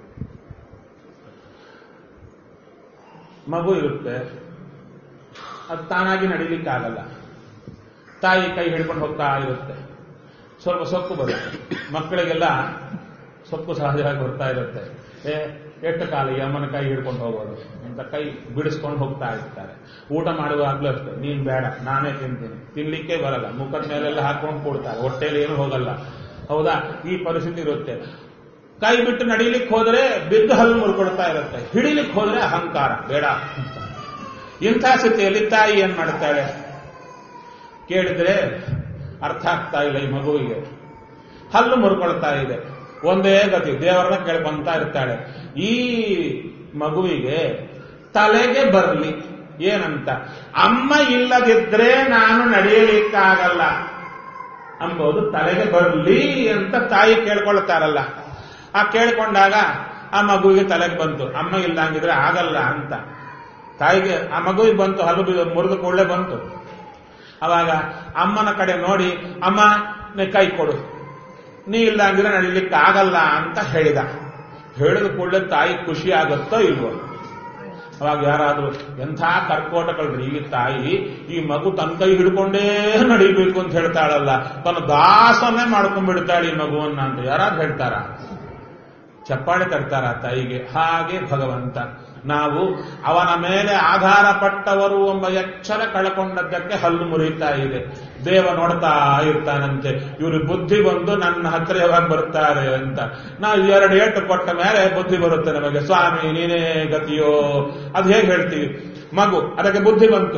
Speaker 1: ಮಗು ಇರುತ್ತೆ ಅದು ತಾನಾಗಿ ನಡಿಲಿಕ್ಕಾಗಲ್ಲ ತಾಯಿ ಕೈ ಹಿಡ್ಕೊಂಡು ಹೋಗ್ತಾ ಇರುತ್ತೆ ಸ್ವಲ್ಪ ಸೊಕ್ಕು ಬರುತ್ತೆ ಮಕ್ಕಳಿಗೆಲ್ಲ ಸೊಕ್ಕು ಸಹಜವಾಗಿ ಬರ್ತಾ ಇರುತ್ತೆ ಏ ಎಷ್ಟು ಕಾಲ ಈ ಅಮ್ಮನ ಕೈ ಹಿಡ್ಕೊಂಡು ಹೋಗೋದು ಅಂತ ಕೈ ಬಿಡಿಸ್ಕೊಂಡು ಹೋಗ್ತಾ ಇರ್ತಾರೆ ಊಟ ಮಾಡುವಾಗ್ಲೂ ಅಷ್ಟೇ ನೀನ್ ಬೇಡ ನಾನೇ ತಿಂತೀನಿ ತಿನ್ಲಿಕ್ಕೆ ಬರಲ್ಲ ಮುಖದ ಮೇಲೆಲ್ಲ ಹಾಕೊಂಡು ಕೊಡ್ತಾರೆ ಹೊಟ್ಟೆಲಿ ಏನು ಹೋಗಲ್ಲ ಹೌದಾ ಈ ಪರಿಸ್ಥಿತಿ ಇರುತ್ತೆ ಕೈ ಬಿಟ್ಟು ನಡೀಲಿಕ್ಕೆ ಹೋದ್ರೆ ಬಿದ್ದು ಹಲ್ಲು ಮುರ್ಕೊಳ್ತಾ ಇರುತ್ತೆ ಹಿಡಿಲಿಕ್ಕೆ ಹೋದ್ರೆ ಅಹಂಕಾರ ಬೇಡ ಅಂತ ಇಂಥ ಸ್ಥಿತಿಯಲ್ಲಿ ತಾಯಿ ಏನ್ ಮಾಡ್ತಾಳೆ ಕೇಳಿದ್ರೆ ಅರ್ಥ ಆಗ್ತಾ ಇಲ್ಲ ಈ ಮಗುವಿಗೆ ಹಲ್ಲು ಮುರ್ಕೊಳ್ತಾ ಇದೆ ಒಂದೇ ಗತಿ ದೇವರನ್ನ ಕೇಳ್ಕೊಂತ ಇರ್ತಾಳೆ ಈ ಮಗುವಿಗೆ ತಲೆಗೆ ಬರಲಿ ಏನಂತ ಅಮ್ಮ ಇಲ್ಲದಿದ್ರೆ ನಾನು ನಡೆಯಲಿಕ್ಕಾಗಲ್ಲ ಅಂಬೋದು ತಲೆಗೆ ಬರಲಿ ಅಂತ ತಾಯಿ ಕೇಳ್ಕೊಳ್ತಾರಲ್ಲ ಆ ಕೇಳ್ಕೊಂಡಾಗ ಆ ಮಗುವಿಗೆ ತಲೆಗೆ ಬಂತು ಅಮ್ಮ ಇಲ್ಲಂಗಿದ್ರೆ ಆಗಲ್ಲ ಅಂತ ತಾಯಿಗೆ ಆ ಮಗುವಿಗೆ ಬಂತು ಹಲ್ಲು ಮುರಿದು ಕೂಡಲೇ ಬಂತು ಅವಾಗ ಅಮ್ಮನ ಕಡೆ ನೋಡಿ ಅಮ್ಮ ನೀ ಕೈ ಕೊಡು ನೀ ಇಲ್ಲ ಅಂದ್ರೆ ನಡಿಲಿಕ್ಕೆ ಆಗಲ್ಲ ಅಂತ ಹೇಳಿದ ಹೇಳಿದ ಕೂಡಲೇ ತಾಯಿ ಖುಷಿ ಆಗುತ್ತೋ ಇಲ್ವೋ ಅವಾಗ ಯಾರಾದ್ರೂ ಎಂಥ ಕರ್ಕೋಟಕಳ್ರಿ ಈ ತಾಯಿ ಈ ಮಗು ತನ್ನ ಕೈ ಹಿಡ್ಕೊಂಡೇ ನಡಿಬೇಕು ಅಂತ ಹೇಳ್ತಾಳಲ್ಲ ತನ್ನ ದಾಸನೇ ಮಾಡ್ಕೊಂಡ್ಬಿಡ್ತಾಳೆ ಈ ಮಗುವನ್ನ ಅಂತ ಯಾರಾದ್ರೂ ಹೇಳ್ತಾರ ಚಪ್ಪಾಳೆ ತರ್ತಾರ ತಾಯಿಗೆ ಹಾಗೆ ಭಗವಂತ ನಾವು ಅವನ ಮೇಲೆ ಆಧಾರ ಪಟ್ಟವರು ಎಂಬ ಎಚ್ಚರ ಕಳ್ಕೊಂಡದ್ದಕ್ಕೆ ಹಲ್ಲು ಮುರಿತಾ ಇದೆ ದೇವ ನೋಡ್ತಾ ಇರ್ತಾನಂತೆ ಇವರು ಬುದ್ಧಿ ಬಂದು ನನ್ನ ಹತ್ರ ಯಾವಾಗ ಬರ್ತಾರೆ ಅಂತ ನಾವು ಎರಡು ಏಟು ಕೊಟ್ಟ ಮೇಲೆ ಬುದ್ಧಿ ಬರುತ್ತೆ ನಮಗೆ ಸ್ವಾಮಿ ನೀನೇ ಗತಿಯೋ ಅದು ಹೇಗೆ ಹೇಳ್ತೀವಿ ಮಗು ಅದಕ್ಕೆ ಬುದ್ಧಿ ಬಂತು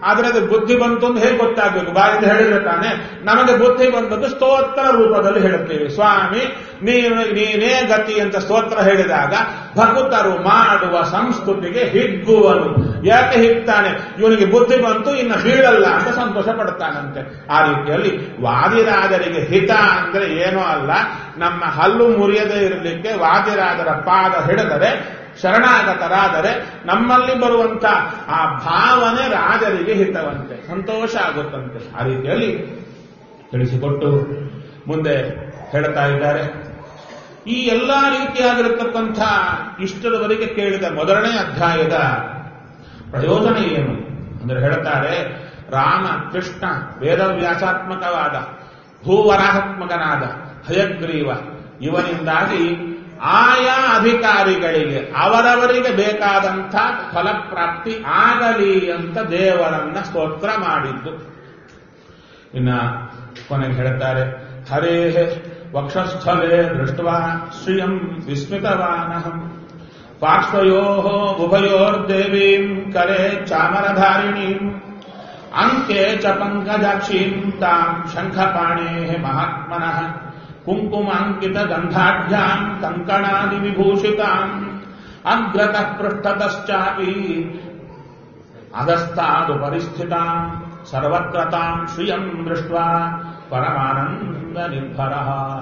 Speaker 1: ಆದ್ರೆ ಅದು ಬುದ್ಧಿ ಬಂತು ಅಂತ ಹೇಗೆ ಗೊತ್ತಾಗಬೇಕು ಬಾಯಿಂದ ಹೇಳಿದ್ರೆ ತಾನೆ ನಮಗೆ ಬುದ್ಧಿ ಬಂದದ್ದು ಸ್ತೋತ್ರ ರೂಪದಲ್ಲಿ ಹೇಳುತ್ತೇವೆ ಸ್ವಾಮಿ ನೀನು ನೀನೇ ಗತಿ ಅಂತ ಸ್ತೋತ್ರ ಹೇಳಿದಾಗ ಭಕ್ತರು ಮಾಡುವ ಸಂಸ್ಕೃತಿಗೆ ಹಿಗ್ಗುವನು ಯಾಕೆ ಹಿಗ್ತಾನೆ ಇವನಿಗೆ ಬುದ್ಧಿ ಬಂತು ಇನ್ನು ಬೀಳಲ್ಲ ಅಂತ ಸಂತೋಷ ಪಡ್ತಾನಂತೆ ಆ ರೀತಿಯಲ್ಲಿ ವಾದಿರಾಜರಿಗೆ ಹಿತ ಅಂದ್ರೆ ಏನೂ ಅಲ್ಲ ನಮ್ಮ ಹಲ್ಲು ಮುರಿಯದೇ ಇರಲಿಕ್ಕೆ ವಾದಿರಾಜರ ಪಾದ ಹಿಡಿದರೆ ಶರಣಾಗತರಾದರೆ ನಮ್ಮಲ್ಲಿ ಬರುವಂತ ಆ ಭಾವನೆ ರಾಜರಿಗೆ ಹಿತವಂತೆ ಸಂತೋಷ ಆಗುತ್ತಂತೆ ಆ ರೀತಿಯಲ್ಲಿ ತಿಳಿಸಿಕೊಟ್ಟು ಮುಂದೆ ಹೇಳ್ತಾ ಇದ್ದಾರೆ ಈ ಎಲ್ಲಾ ರೀತಿಯಾಗಿರತಕ್ಕಂಥ ಇಷ್ಟದವರೆಗೆ ಕೇಳಿದ ಮೊದಲನೇ ಅಧ್ಯಾಯದ ಪ್ರಯೋಜನ ಏನು ಅಂದರೆ ಹೇಳ್ತಾರೆ ರಾಮ ಕೃಷ್ಣ ವೇದವ್ಯಾಸಾತ್ಮಕವಾದ ಭೂವರಾಹಾತ್ಮಕನಾದ ಹಯಗ್ರೀವ ಇವನಿಂದಾಗಿ ಆಯಾ ಅಧಿಕಾರಿಗಳಿಗೆ ಅವರವರಿಗೆ ಬೇಕಾದಂಥ ಫಲಪ್ರಾಪ್ತಿ ಆಗಲಿ ಅಂತ ದೇವರನ್ನ ಸ್ತೋತ್ರ ಮಾಡಿದ್ದು ಇನ್ನ ಕೊನೆಗೆ ಹೇಳ್ತಾರೆ ಹರೇ ವಕ್ಷಸ್ಥಲೇ ದೃಷ್ಟ ಶ್ರಿಯಂ ವಿಸ್ಮಿತವಾನಹಂ ಪಾರ್ಶ್ವಯೋ ಉಭಯೋರ್ದೇವೀಂ ಕರೆ ಚಾಮರಧಾರಿಣೀಂ ಅಂಕೆ ಚ ಪಂಕಜಾಕ್ಷೀಂ ತಾಂ ಶಂಖಪಾಣೇ ಮಹಾತ್ಮನಃ ಕುಂಕುಮಾಂಕಿತ ಗಂಧಾಢ್ಯಾಂ ಕಂಕಣಾದಿ ವಿಭೂಷಿತಾಂ ಅಗ್ರತಃ ಪೃಷ್ಠತಶ್ಚಾಪಿ ಅಧಸ್ತಾದು ಪರಿಸ್ಥಿತಾಂ ಸರ್ವತ್ರತಾಂ ಶ್ರಿಯಂ ದೃಷ್ಟ ಪರಮಾನಂದ ನಿರ್ಭರ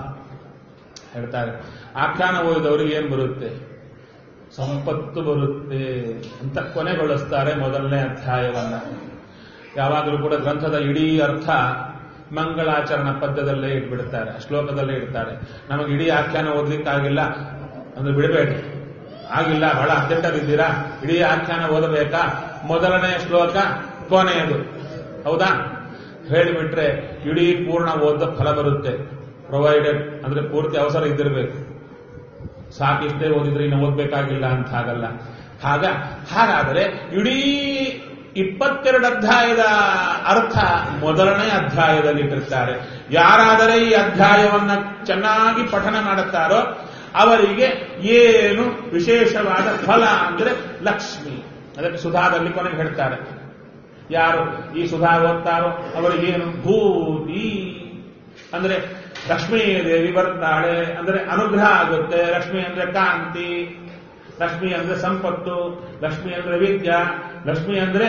Speaker 1: ಹೇಳ್ತಾರೆ ಆಖ್ಯಾನ ಓದಿದವರಿಗೆ ಏನ್ ಬರುತ್ತೆ ಸಂಪತ್ತು ಬರುತ್ತೆ ಅಂತ ಕೊನೆಗೊಳಿಸ್ತಾರೆ ಮೊದಲನೇ ಅಧ್ಯಾಯವನ್ನ ಯಾವಾಗಲೂ ಕೂಡ ಗ್ರಂಥದ ಇಡೀ ಅರ್ಥ ಮಂಗಳಾಚರಣ ಪದ್ಯದಲ್ಲೇ ಇಟ್ಬಿಡ್ತಾರೆ ಶ್ಲೋಕದಲ್ಲೇ ಇಡ್ತಾರೆ ನಮಗೆ ಇಡೀ ಆಖ್ಯಾನ ಓದ್ಲಿಕ್ಕಾಗಿಲ್ಲ ಅಂದ್ರೆ ಬಿಡಬೇಡಿ ಆಗಿಲ್ಲ ಬಹಳ ಅರ್ಜೆಂಟಲ್ಲಿದ್ದೀರಾ ಇಡೀ ಆಖ್ಯಾನ ಓದಬೇಕಾ ಮೊದಲನೇ ಶ್ಲೋಕ ಕೊನೆಯದು ಹೌದಾ ಹೇಳಿಬಿಟ್ರೆ ಇಡೀ ಪೂರ್ಣ ಓದ ಫಲ ಬರುತ್ತೆ ಪ್ರೊವೈಡೆಡ್ ಅಂದ್ರೆ ಪೂರ್ತಿ ಅವಸರ ಇದ್ದಿರಬೇಕು ಸಾಕಿಷ್ಟೇ ಓದಿದ್ರೆ ಇನ್ನು ಓದ್ಬೇಕಾಗಿಲ್ಲ ಅಂತ ಹಾಗಲ್ಲ ಹಾಗ ಹಾಗಾದರೆ ಇಡೀ ಇಪ್ಪತ್ತೆರಡು ಅಧ್ಯಾಯದ ಅರ್ಥ ಮೊದಲನೇ ಅಧ್ಯಾಯದಲ್ಲಿ ಇಟ್ಟಿರ್ತಾರೆ ಯಾರಾದರೆ ಈ ಅಧ್ಯಾಯವನ್ನ ಚೆನ್ನಾಗಿ ಪಠನ ಮಾಡುತ್ತಾರೋ ಅವರಿಗೆ ಏನು ವಿಶೇಷವಾದ ಫಲ ಅಂದ್ರೆ ಲಕ್ಷ್ಮಿ ಅದಕ್ಕೆ ಸುಧಾದಲ್ಲಿ ಕೊನೆಗೆ ಹೇಳ್ತಾರೆ ಯಾರು ಈ ಸುಧಾ ಓದ್ತಾರೋ ಅವರಿಗೇನು ಭೂತಿ ಅಂದ್ರೆ ಲಕ್ಷ್ಮೀ ದೇವಿ ಬರ್ತಾಳೆ ಅಂದ್ರೆ ಅನುಗ್ರಹ ಆಗುತ್ತೆ ಲಕ್ಷ್ಮಿ ಅಂದ್ರೆ ಕಾಂತಿ ಲಕ್ಷ್ಮಿ ಅಂದ್ರೆ ಸಂಪತ್ತು ಲಕ್ಷ್ಮಿ ಅಂದ್ರೆ ವಿದ್ಯಾ ಲಕ್ಷ್ಮಿ ಅಂದ್ರೆ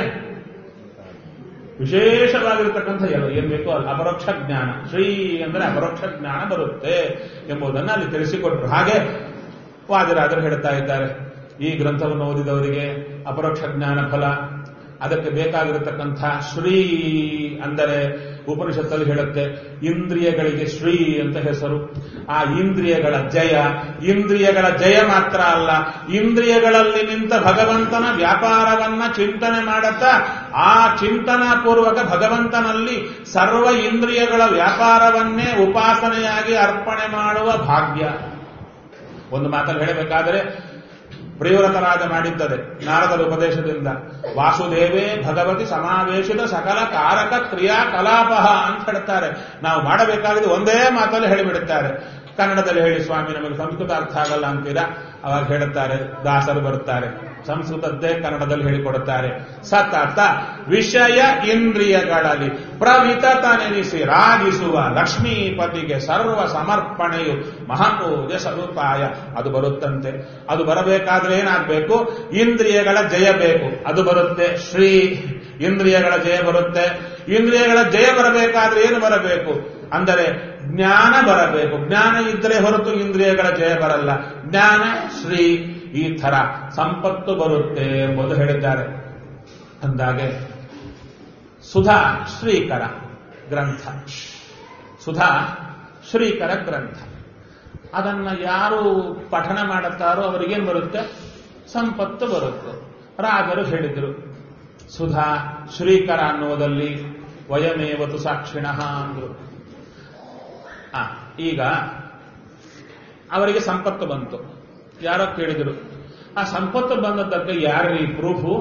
Speaker 1: ವಿಶೇಷವಾಗಿರತಕ್ಕಂಥ ಎಲ್ಲ ಏನ್ ಬೇಕೋ ಅಲ್ಲಿ ಅಪರೋಕ್ಷ ಜ್ಞಾನ ಶ್ರೀ ಅಂದ್ರೆ ಅಪರೋಕ್ಷ ಜ್ಞಾನ ಬರುತ್ತೆ ಎಂಬುದನ್ನು ಅಲ್ಲಿ ತಿಳಿಸಿಕೊಟ್ರು ಹಾಗೆ ವಾದಿರಾಜರು ಹೇಳ್ತಾ ಇದ್ದಾರೆ ಈ ಗ್ರಂಥವನ್ನು ಓದಿದವರಿಗೆ ಅಪರೋಕ್ಷ ಜ್ಞಾನ ಫಲ ಅದಕ್ಕೆ ಬೇಕಾಗಿರತಕ್ಕಂಥ ಶ್ರೀ ಅಂದರೆ ಉಪನಿಷತ್ತಲ್ಲಿ ಹೇಳುತ್ತೆ ಇಂದ್ರಿಯಗಳಿಗೆ ಶ್ರೀ ಅಂತ ಹೆಸರು ಆ ಇಂದ್ರಿಯಗಳ ಜಯ ಇಂದ್ರಿಯಗಳ ಜಯ ಮಾತ್ರ ಅಲ್ಲ ಇಂದ್ರಿಯಗಳಲ್ಲಿ ನಿಂತ ಭಗವಂತನ ವ್ಯಾಪಾರವನ್ನ ಚಿಂತನೆ ಮಾಡುತ್ತಾ ಆ ಚಿಂತನಾ ಪೂರ್ವಕ ಭಗವಂತನಲ್ಲಿ ಸರ್ವ ಇಂದ್ರಿಯಗಳ ವ್ಯಾಪಾರವನ್ನೇ ಉಪಾಸನೆಯಾಗಿ ಅರ್ಪಣೆ ಮಾಡುವ ಭಾಗ್ಯ ಒಂದು ಮಾತಲ್ಲಿ ಹೇಳಬೇಕಾದರೆ ಪ್ರಿಯವ್ರತರಾದ ಮಾಡಿದ್ದದೆ ನಾರದರ ಉಪದೇಶದಿಂದ ವಾಸುದೇವೇ ಭಗವತಿ ಸಮಾವೇಶಿತ ಸಕಲ ಕಾರಕ ಕ್ರಿಯಾಕಲಾಪ ಅಂತ ಹೇಳ್ತಾರೆ ನಾವು ಮಾಡಬೇಕಾಗಿದೆ ಒಂದೇ ಮಾತಲ್ಲಿ ಹೇಳಿಬಿಡುತ್ತಾರೆ ಕನ್ನಡದಲ್ಲಿ ಹೇಳಿ ಸ್ವಾಮಿ ನಮಗೆ ಸಂಸ್ಕೃತ ಅರ್ಥ ಆಗಲ್ಲ ಅಂತೀರಾ ಅವಾಗ ಹೇಳುತ್ತಾರೆ ದಾಸರು ಬರುತ್ತಾರೆ ಸಂಸ್ಕೃತದ್ದೇ ಕನ್ನಡದಲ್ಲಿ ಹೇಳಿಕೊಡುತ್ತಾರೆ ಸತತ ವಿಷಯ ಇಂದ್ರಿಯಗಳಲ್ಲಿ ಪ್ರವಿತತನೆನಿಸಿ ರಾಗಿಸುವ ಲಕ್ಷ್ಮೀಪತಿಗೆ ಸರ್ವ ಸಮರ್ಪಣೆಯು ಮಹಾಪೂಜೆ ಸ್ವರೂಪಾಯ ಅದು ಬರುತ್ತಂತೆ ಅದು ಬರಬೇಕಾದ್ರೆ ಏನಾಗಬೇಕು ಇಂದ್ರಿಯಗಳ ಜಯ ಬೇಕು ಅದು ಬರುತ್ತೆ ಶ್ರೀ ಇಂದ್ರಿಯಗಳ ಜಯ ಬರುತ್ತೆ ಇಂದ್ರಿಯಗಳ ಜಯ ಬರಬೇಕಾದ್ರೆ ಏನು ಬರಬೇಕು ಅಂದರೆ ಜ್ಞಾನ ಬರಬೇಕು ಜ್ಞಾನ ಇದ್ದರೆ ಹೊರತು ಇಂದ್ರಿಯಗಳ ಜಯ ಬರಲ್ಲ ಜ್ಞಾನ ಶ್ರೀ ಈ ಥರ ಸಂಪತ್ತು ಬರುತ್ತೆ ಎಂಬುದು ಹೇಳಿದ್ದಾರೆ ಅಂದಾಗೆ ಸುಧಾ ಶ್ರೀಕರ ಗ್ರಂಥ ಸುಧಾ ಶ್ರೀಕರ ಗ್ರಂಥ ಅದನ್ನ ಯಾರು ಪಠನ ಮಾಡುತ್ತಾರೋ ಅವರಿಗೇನು ಬರುತ್ತೆ ಸಂಪತ್ತು ಬರುತ್ತೆ ರಾಜರು ಹೇಳಿದರು ಸುಧಾ ಶ್ರೀಕರ ಅನ್ನುವುದಲ್ಲಿ ವಯಮೇವತು ಸಾಕ್ಷಿಣ ಅಂದ್ರು ಆ ಈಗ ಅವರಿಗೆ ಸಂಪತ್ತು ಬಂತು ಯಾರೋ ಕೇಳಿದರು ಆ ಸಂಪತ್ತು ಬಂದದ್ದಕ್ಕೆ ಯಾರೀ ಪ್ರೂಫು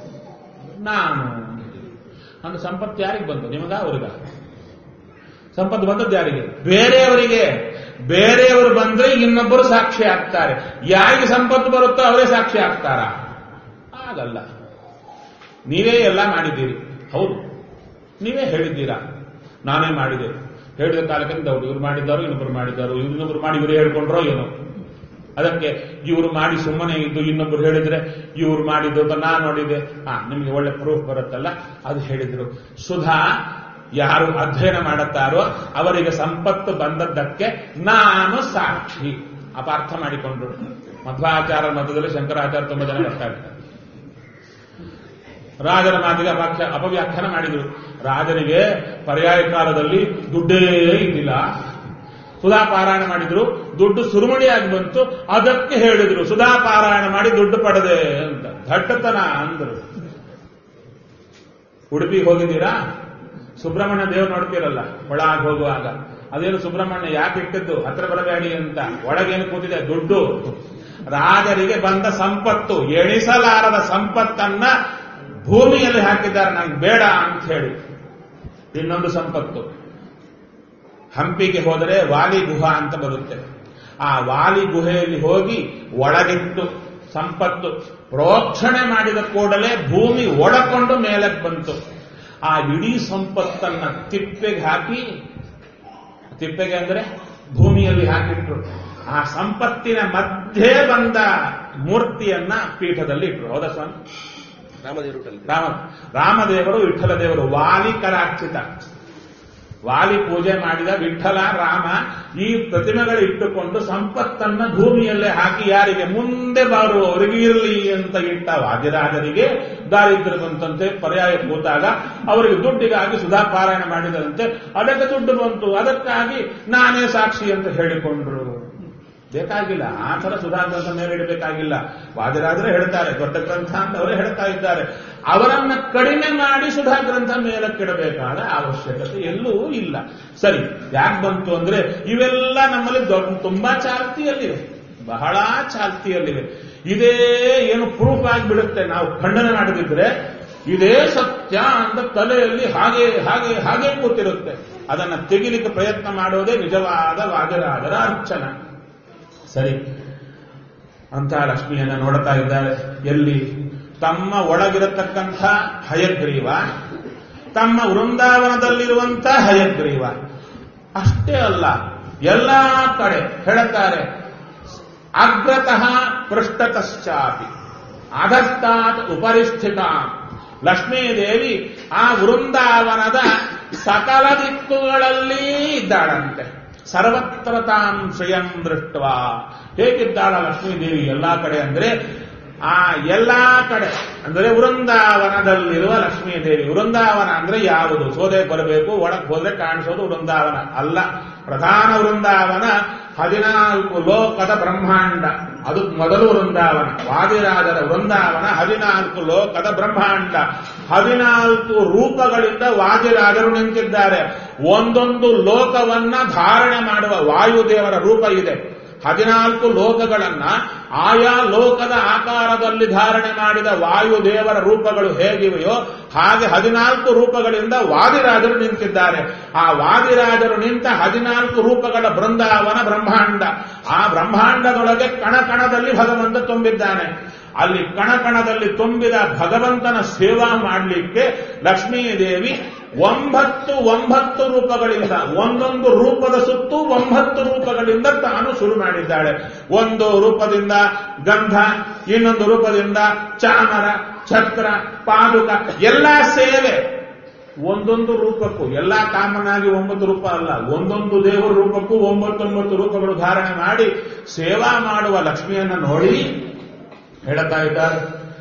Speaker 1: ನಾನು ಅಂದ್ರೆ ಸಂಪತ್ತು ಯಾರಿಗೆ ಬಂತು ನಿಮಗ ಅವ್ರಿಗ ಸಂಪತ್ತು ಬಂದದ್ದು ಯಾರಿಗೆ ಬೇರೆಯವರಿಗೆ ಬೇರೆಯವರು ಬಂದ್ರೆ ಇನ್ನೊಬ್ಬರು ಸಾಕ್ಷಿ ಆಗ್ತಾರೆ ಯಾರಿಗೆ ಸಂಪತ್ತು ಬರುತ್ತೋ ಅವರೇ ಸಾಕ್ಷಿ ಆಗ್ತಾರ ಆಗಲ್ಲ ನೀವೇ ಎಲ್ಲ ಮಾಡಿದ್ದೀರಿ ಹೌದು ನೀವೇ ಹೇಳಿದ್ದೀರಾ ನಾನೇ ಮಾಡಿದೆ ಹೇಳಿದ ಕಾಲಕ್ಕೆ ಡೌಟ್ ಇವ್ರು ಮಾಡಿದ್ದಾರೋ ಇನ್ನೊಬ್ರು ಮಾಡಿದ್ದಾರೋ ಇನ್ನೊಬ್ರು ಮಾಡಿ ಇವರು ಹೇಳ್ಕೊಂಡ್ರೋ ಏನೋ ಅದಕ್ಕೆ ಇವರು ಮಾಡಿ ಸುಮ್ಮನೆ ಇದ್ದು ಇನ್ನೊಬ್ರು ಹೇಳಿದ್ರೆ ಇವ್ರು ಮಾಡಿದ್ದು ಅಂತ ನಾನು ನೋಡಿದೆ ಹಾ ನಿಮ್ಗೆ ಒಳ್ಳೆ ಪ್ರೂಫ್ ಬರುತ್ತಲ್ಲ ಅದು ಹೇಳಿದ್ರು ಸುಧಾ ಯಾರು ಅಧ್ಯಯನ ಮಾಡುತ್ತಾರೋ ಅವರಿಗೆ ಸಂಪತ್ತು ಬಂದದ್ದಕ್ಕೆ ನಾನು ಸಾಕ್ಷಿ ಅಪಾರ್ಥ ಮಾಡಿಕೊಂಡ್ರು ಮಧ್ವಾಚಾರ ಮತದಲ್ಲಿ ಶಂಕರಾಚಾರ್ಯ ತುಂಬಾ ಜನ ಬರ್ತಾ ಇರ್ತಾರೆ ರಾಜರ ಮಾತಿಗೆ ಅಪಾಖ್ಯ ಅಪವ್ಯಾಖ್ಯಾನ ಮಾಡಿದರು ರಾಜನಿಗೆ ಪರ್ಯಾಯ ಕಾಲದಲ್ಲಿ ದುಡ್ಡೇ ಇದ್ದಿಲ್ಲ ಸುಧಾ ಪಾರಾಯಣ ಮಾಡಿದ್ರು ದುಡ್ಡು ಸುರುಮಣಿಯಾಗಿ ಬಂತು ಅದಕ್ಕೆ ಹೇಳಿದ್ರು ಸುಧಾ ಪಾರಾಯಣ ಮಾಡಿ ದುಡ್ಡು ಪಡೆದೆ ಅಂತ ದಡ್ಡತನ ಅಂದರು ಉಡುಪಿಗೆ ಹೋಗಿದ್ದೀರಾ ಸುಬ್ರಹ್ಮಣ್ಯ ದೇವ್ರು ನೋಡ್ತೀರಲ್ಲ ಒಳಗೆ ಹೋಗುವಾಗ ಅದೇನು ಸುಬ್ರಹ್ಮಣ್ಯ ಯಾಕೆ ಇಟ್ಟಿದ್ದು ಹತ್ರ ಬರಬೇಡಿ ಅಂತ ಒಳಗೇನು ಕೂತಿದೆ ದುಡ್ಡು ರಾಜರಿಗೆ ಬಂದ ಸಂಪತ್ತು ಎಣಿಸಲಾರದ ಸಂಪತ್ತನ್ನ ಭೂಮಿಯಲ್ಲಿ ಹಾಕಿದ್ದಾರೆ ನನಗೆ ಬೇಡ ಅಂತ ಹೇಳಿ ಇನ್ನೊಂದು ಸಂಪತ್ತು ಹಂಪಿಗೆ ಹೋದರೆ ವಾಲಿ ಗುಹಾ ಅಂತ ಬರುತ್ತೆ ಆ ವಾಲಿ ಗುಹೆಯಲ್ಲಿ ಹೋಗಿ ಒಳಗಿಟ್ಟು ಸಂಪತ್ತು ಪ್ರೋಕ್ಷಣೆ ಮಾಡಿದ ಕೂಡಲೇ ಭೂಮಿ ಒಡಕೊಂಡು ಮೇಲಕ್ಕೆ ಬಂತು ಆ ಇಡೀ ಸಂಪತ್ತನ್ನ ತಿಪ್ಪೆಗೆ ಹಾಕಿ ತಿಪ್ಪೆಗೆ ಅಂದ್ರೆ ಭೂಮಿಯಲ್ಲಿ ಹಾಕಿಟ್ರು ಆ ಸಂಪತ್ತಿನ ಮಧ್ಯೆ ಬಂದ ಮೂರ್ತಿಯನ್ನ ಪೀಠದಲ್ಲಿ ಇಟ್ರು ಹೌದಾ ಸ್ವಾಮಿ
Speaker 2: ರಾಮದೇವರುಟಲ್ಲಿ
Speaker 1: ರಾಮ ರಾಮದೇವರು ವಿಠಲ ದೇವರು ವಾಲಿ ಕರಾಕ್ಷಿತ ವಾಲಿ ಪೂಜೆ ಮಾಡಿದ ವಿಠಲ ರಾಮ ಈ ಪ್ರತಿಮೆಗಳು ಇಟ್ಟುಕೊಂಡು ಸಂಪತ್ತನ್ನ ಭೂಮಿಯಲ್ಲೇ ಹಾಕಿ ಯಾರಿಗೆ ಮುಂದೆ ಬರುವವರಿಗೆ ಇರಲಿ ಅಂತ ಇಟ್ಟ ವಾದಿರಾಜರಿಗೆ ದಾರಿದ್ರ್ಯ ಬಂತಂತೆ ಪರ್ಯಾಯ ಕೂತಾಗ ಅವರಿಗೆ ದುಡ್ಡಿಗಾಗಿ ಸುಧಾ ಪಾರಾಯಣ ಮಾಡಿದಂತೆ ಅದಕ್ಕೆ ದುಡ್ಡು ಬಂತು ಅದಕ್ಕಾಗಿ ನಾನೇ ಸಾಕ್ಷಿ ಅಂತ ಹೇಳಿಕೊಂಡ್ರು ಬೇಕಾಗಿಲ್ಲ ಆ ಥರ ಸುಧಾ ಗ್ರಂಥ ಮೇಲೆ ಇಡಬೇಕಾಗಿಲ್ಲ ವಾದಿರಾಜರೇ ಹೇಳ್ತಾರೆ ದೊಡ್ಡ ಗ್ರಂಥ ಅಂತ ಅವರೇ ಹೇಳ್ತಾ ಇದ್ದಾರೆ ಅವರನ್ನ ಕಡಿಮೆ ಮಾಡಿ ಸುಧಾ ಗ್ರಂಥ ಮೇಲಕ್ಕಿಡಬೇಕಾದ ಅವಶ್ಯಕತೆ ಎಲ್ಲೂ ಇಲ್ಲ ಸರಿ ಯಾಕೆ ಬಂತು ಅಂದ್ರೆ ಇವೆಲ್ಲ ನಮ್ಮಲ್ಲಿ ದೊಡ್ಡ ತುಂಬಾ ಚಾಲ್ತಿಯಲ್ಲಿವೆ ಬಹಳ ಚಾಲ್ತಿಯಲ್ಲಿವೆ ಇದೇ ಏನು ಪ್ರೂಫ್ ಆಗಿಬಿಡುತ್ತೆ ನಾವು ಖಂಡನೆ ಮಾಡದಿದ್ರೆ ಇದೇ ಸತ್ಯ ಅಂತ ತಲೆಯಲ್ಲಿ ಹಾಗೆ ಹಾಗೆ ಹಾಗೆ ಕೂತಿರುತ್ತೆ ಅದನ್ನ ತೆಗಿಲಿಕ್ಕೆ ಪ್ರಯತ್ನ ಮಾಡೋದೇ ನಿಜವಾದ ವಾದಿರಾಜರ ಅರ್ಚನ ಸರಿ ಅಂತ ಲಕ್ಷ್ಮಿಯನ್ನ ನೋಡ್ತಾ ಇದ್ದಾರೆ ಎಲ್ಲಿ ತಮ್ಮ ಒಳಗಿರತಕ್ಕಂಥ ಹಯಗ್ರೀವ ತಮ್ಮ ವೃಂದಾವನದಲ್ಲಿರುವಂತ ಹಯಗ್ರೀವ ಅಷ್ಟೇ ಅಲ್ಲ ಎಲ್ಲಾ ಕಡೆ ಹೇಳುತ್ತಾರೆ ಅಗ್ರತಃ ಪೃಷ್ಠತಶ್ಚಾಪಿ ಅಧಸ್ತಾತ್ ಉಪರಿಸ್ಥಿತ ಲಕ್ಷ್ಮೀದೇವಿ ಆ ವೃಂದಾವನದ ಸಕಲ ದಿಕ್ಕುಗಳಲ್ಲಿ ಇದ್ದಾಳಂತೆ ಸರ್ವತ್ರ ತಾಂ ಶ್ರಿಯಂ ದೃಷ್ಟ ಹೇಗಿದ್ದಾಳ ಲಕ್ಷ್ಮೀದೇವಿ ಎಲ್ಲಾ ಕಡೆ ಅಂದ್ರೆ ಆ ಎಲ್ಲಾ ಕಡೆ ಅಂದ್ರೆ ವೃಂದಾವನದಲ್ಲಿರುವ ಲಕ್ಷ್ಮೀದೇವಿ ವೃಂದಾವನ ಅಂದ್ರೆ ಯಾವುದು ಸೋದೆ ಬರಬೇಕು ಒಳಗೆ ಹೋದ್ರೆ ಕಾಣಿಸೋದು ವೃಂದಾವನ ಅಲ್ಲ ಪ್ರಧಾನ ವೃಂದಾವನ ಹದಿನಾಲ್ಕು ಲೋಕದ ಬ್ರಹ್ಮಾಂಡ ಅದು ಮೊದಲು ವೃಂದಾವನ ವಾದಿರಾಜರ ವೃಂದಾವನ ಹದಿನಾಲ್ಕು ಲೋಕದ ಬ್ರಹ್ಮಾಂಡ ಹದಿನಾಲ್ಕು ರೂಪಗಳಿಂದ ವಾದಿರಾಜರು ನಿಂತಿದ್ದಾರೆ ಒಂದೊಂದು ಲೋಕವನ್ನ ಧಾರಣೆ ಮಾಡುವ ವಾಯುದೇವರ ರೂಪ ಇದೆ ಹದಿನಾಲ್ಕು ಲೋಕಗಳನ್ನ ಆಯಾ ಲೋಕದ ಆಕಾರದಲ್ಲಿ ಧಾರಣೆ ಮಾಡಿದ ವಾಯುದೇವರ ರೂಪಗಳು ಹೇಗಿವೆಯೋ ಹಾಗೆ ಹದಿನಾಲ್ಕು ರೂಪಗಳಿಂದ ವಾದಿರಾಜರು ನಿಂತಿದ್ದಾರೆ ಆ ವಾದಿರಾಜರು ನಿಂತ ಹದಿನಾಲ್ಕು ರೂಪಗಳ ಬೃಂದಾವನ ಬ್ರಹ್ಮಾಂಡ ಆ ಬ್ರಹ್ಮಾಂಡದೊಳಗೆ ಕಣಕಣದಲ್ಲಿ ಭಗವಂತ ತುಂಬಿದ್ದಾನೆ ಅಲ್ಲಿ ಕಣಕಣದಲ್ಲಿ ತುಂಬಿದ ಭಗವಂತನ ಸೇವಾ ಮಾಡಲಿಕ್ಕೆ ಲಕ್ಷ್ಮೀದೇವಿ ಒಂಬತ್ತು ಒಂಬತ್ತು ರೂಪಗಳಿಂದ ಒಂದೊಂದು ರೂಪದ ಸುತ್ತು ಒಂಬತ್ತು ರೂಪಗಳಿಂದ ತಾನು ಶುರು ಮಾಡಿದ್ದಾಳೆ ಒಂದು ರೂಪದಿಂದ ಗಂಧ ಇನ್ನೊಂದು ರೂಪದಿಂದ ಚಾಮರ ಛತ್ರ ಪಾದುಕ ಎಲ್ಲ ಸೇವೆ ಒಂದೊಂದು ರೂಪಕ್ಕೂ ಎಲ್ಲ ಕಾಮನ್ ಆಗಿ ಒಂಬತ್ತು ರೂಪ ಅಲ್ಲ ಒಂದೊಂದು ದೇವರ ರೂಪಕ್ಕೂ ಒಂಬತ್ತೊಂಬತ್ತು ರೂಪಗಳು ಧಾರಣೆ ಮಾಡಿ ಸೇವಾ ಮಾಡುವ ಲಕ್ಷ್ಮಿಯನ್ನ ನೋಡಿ ಹೇಳ್ತಾ ಇದ್ದಾರೆ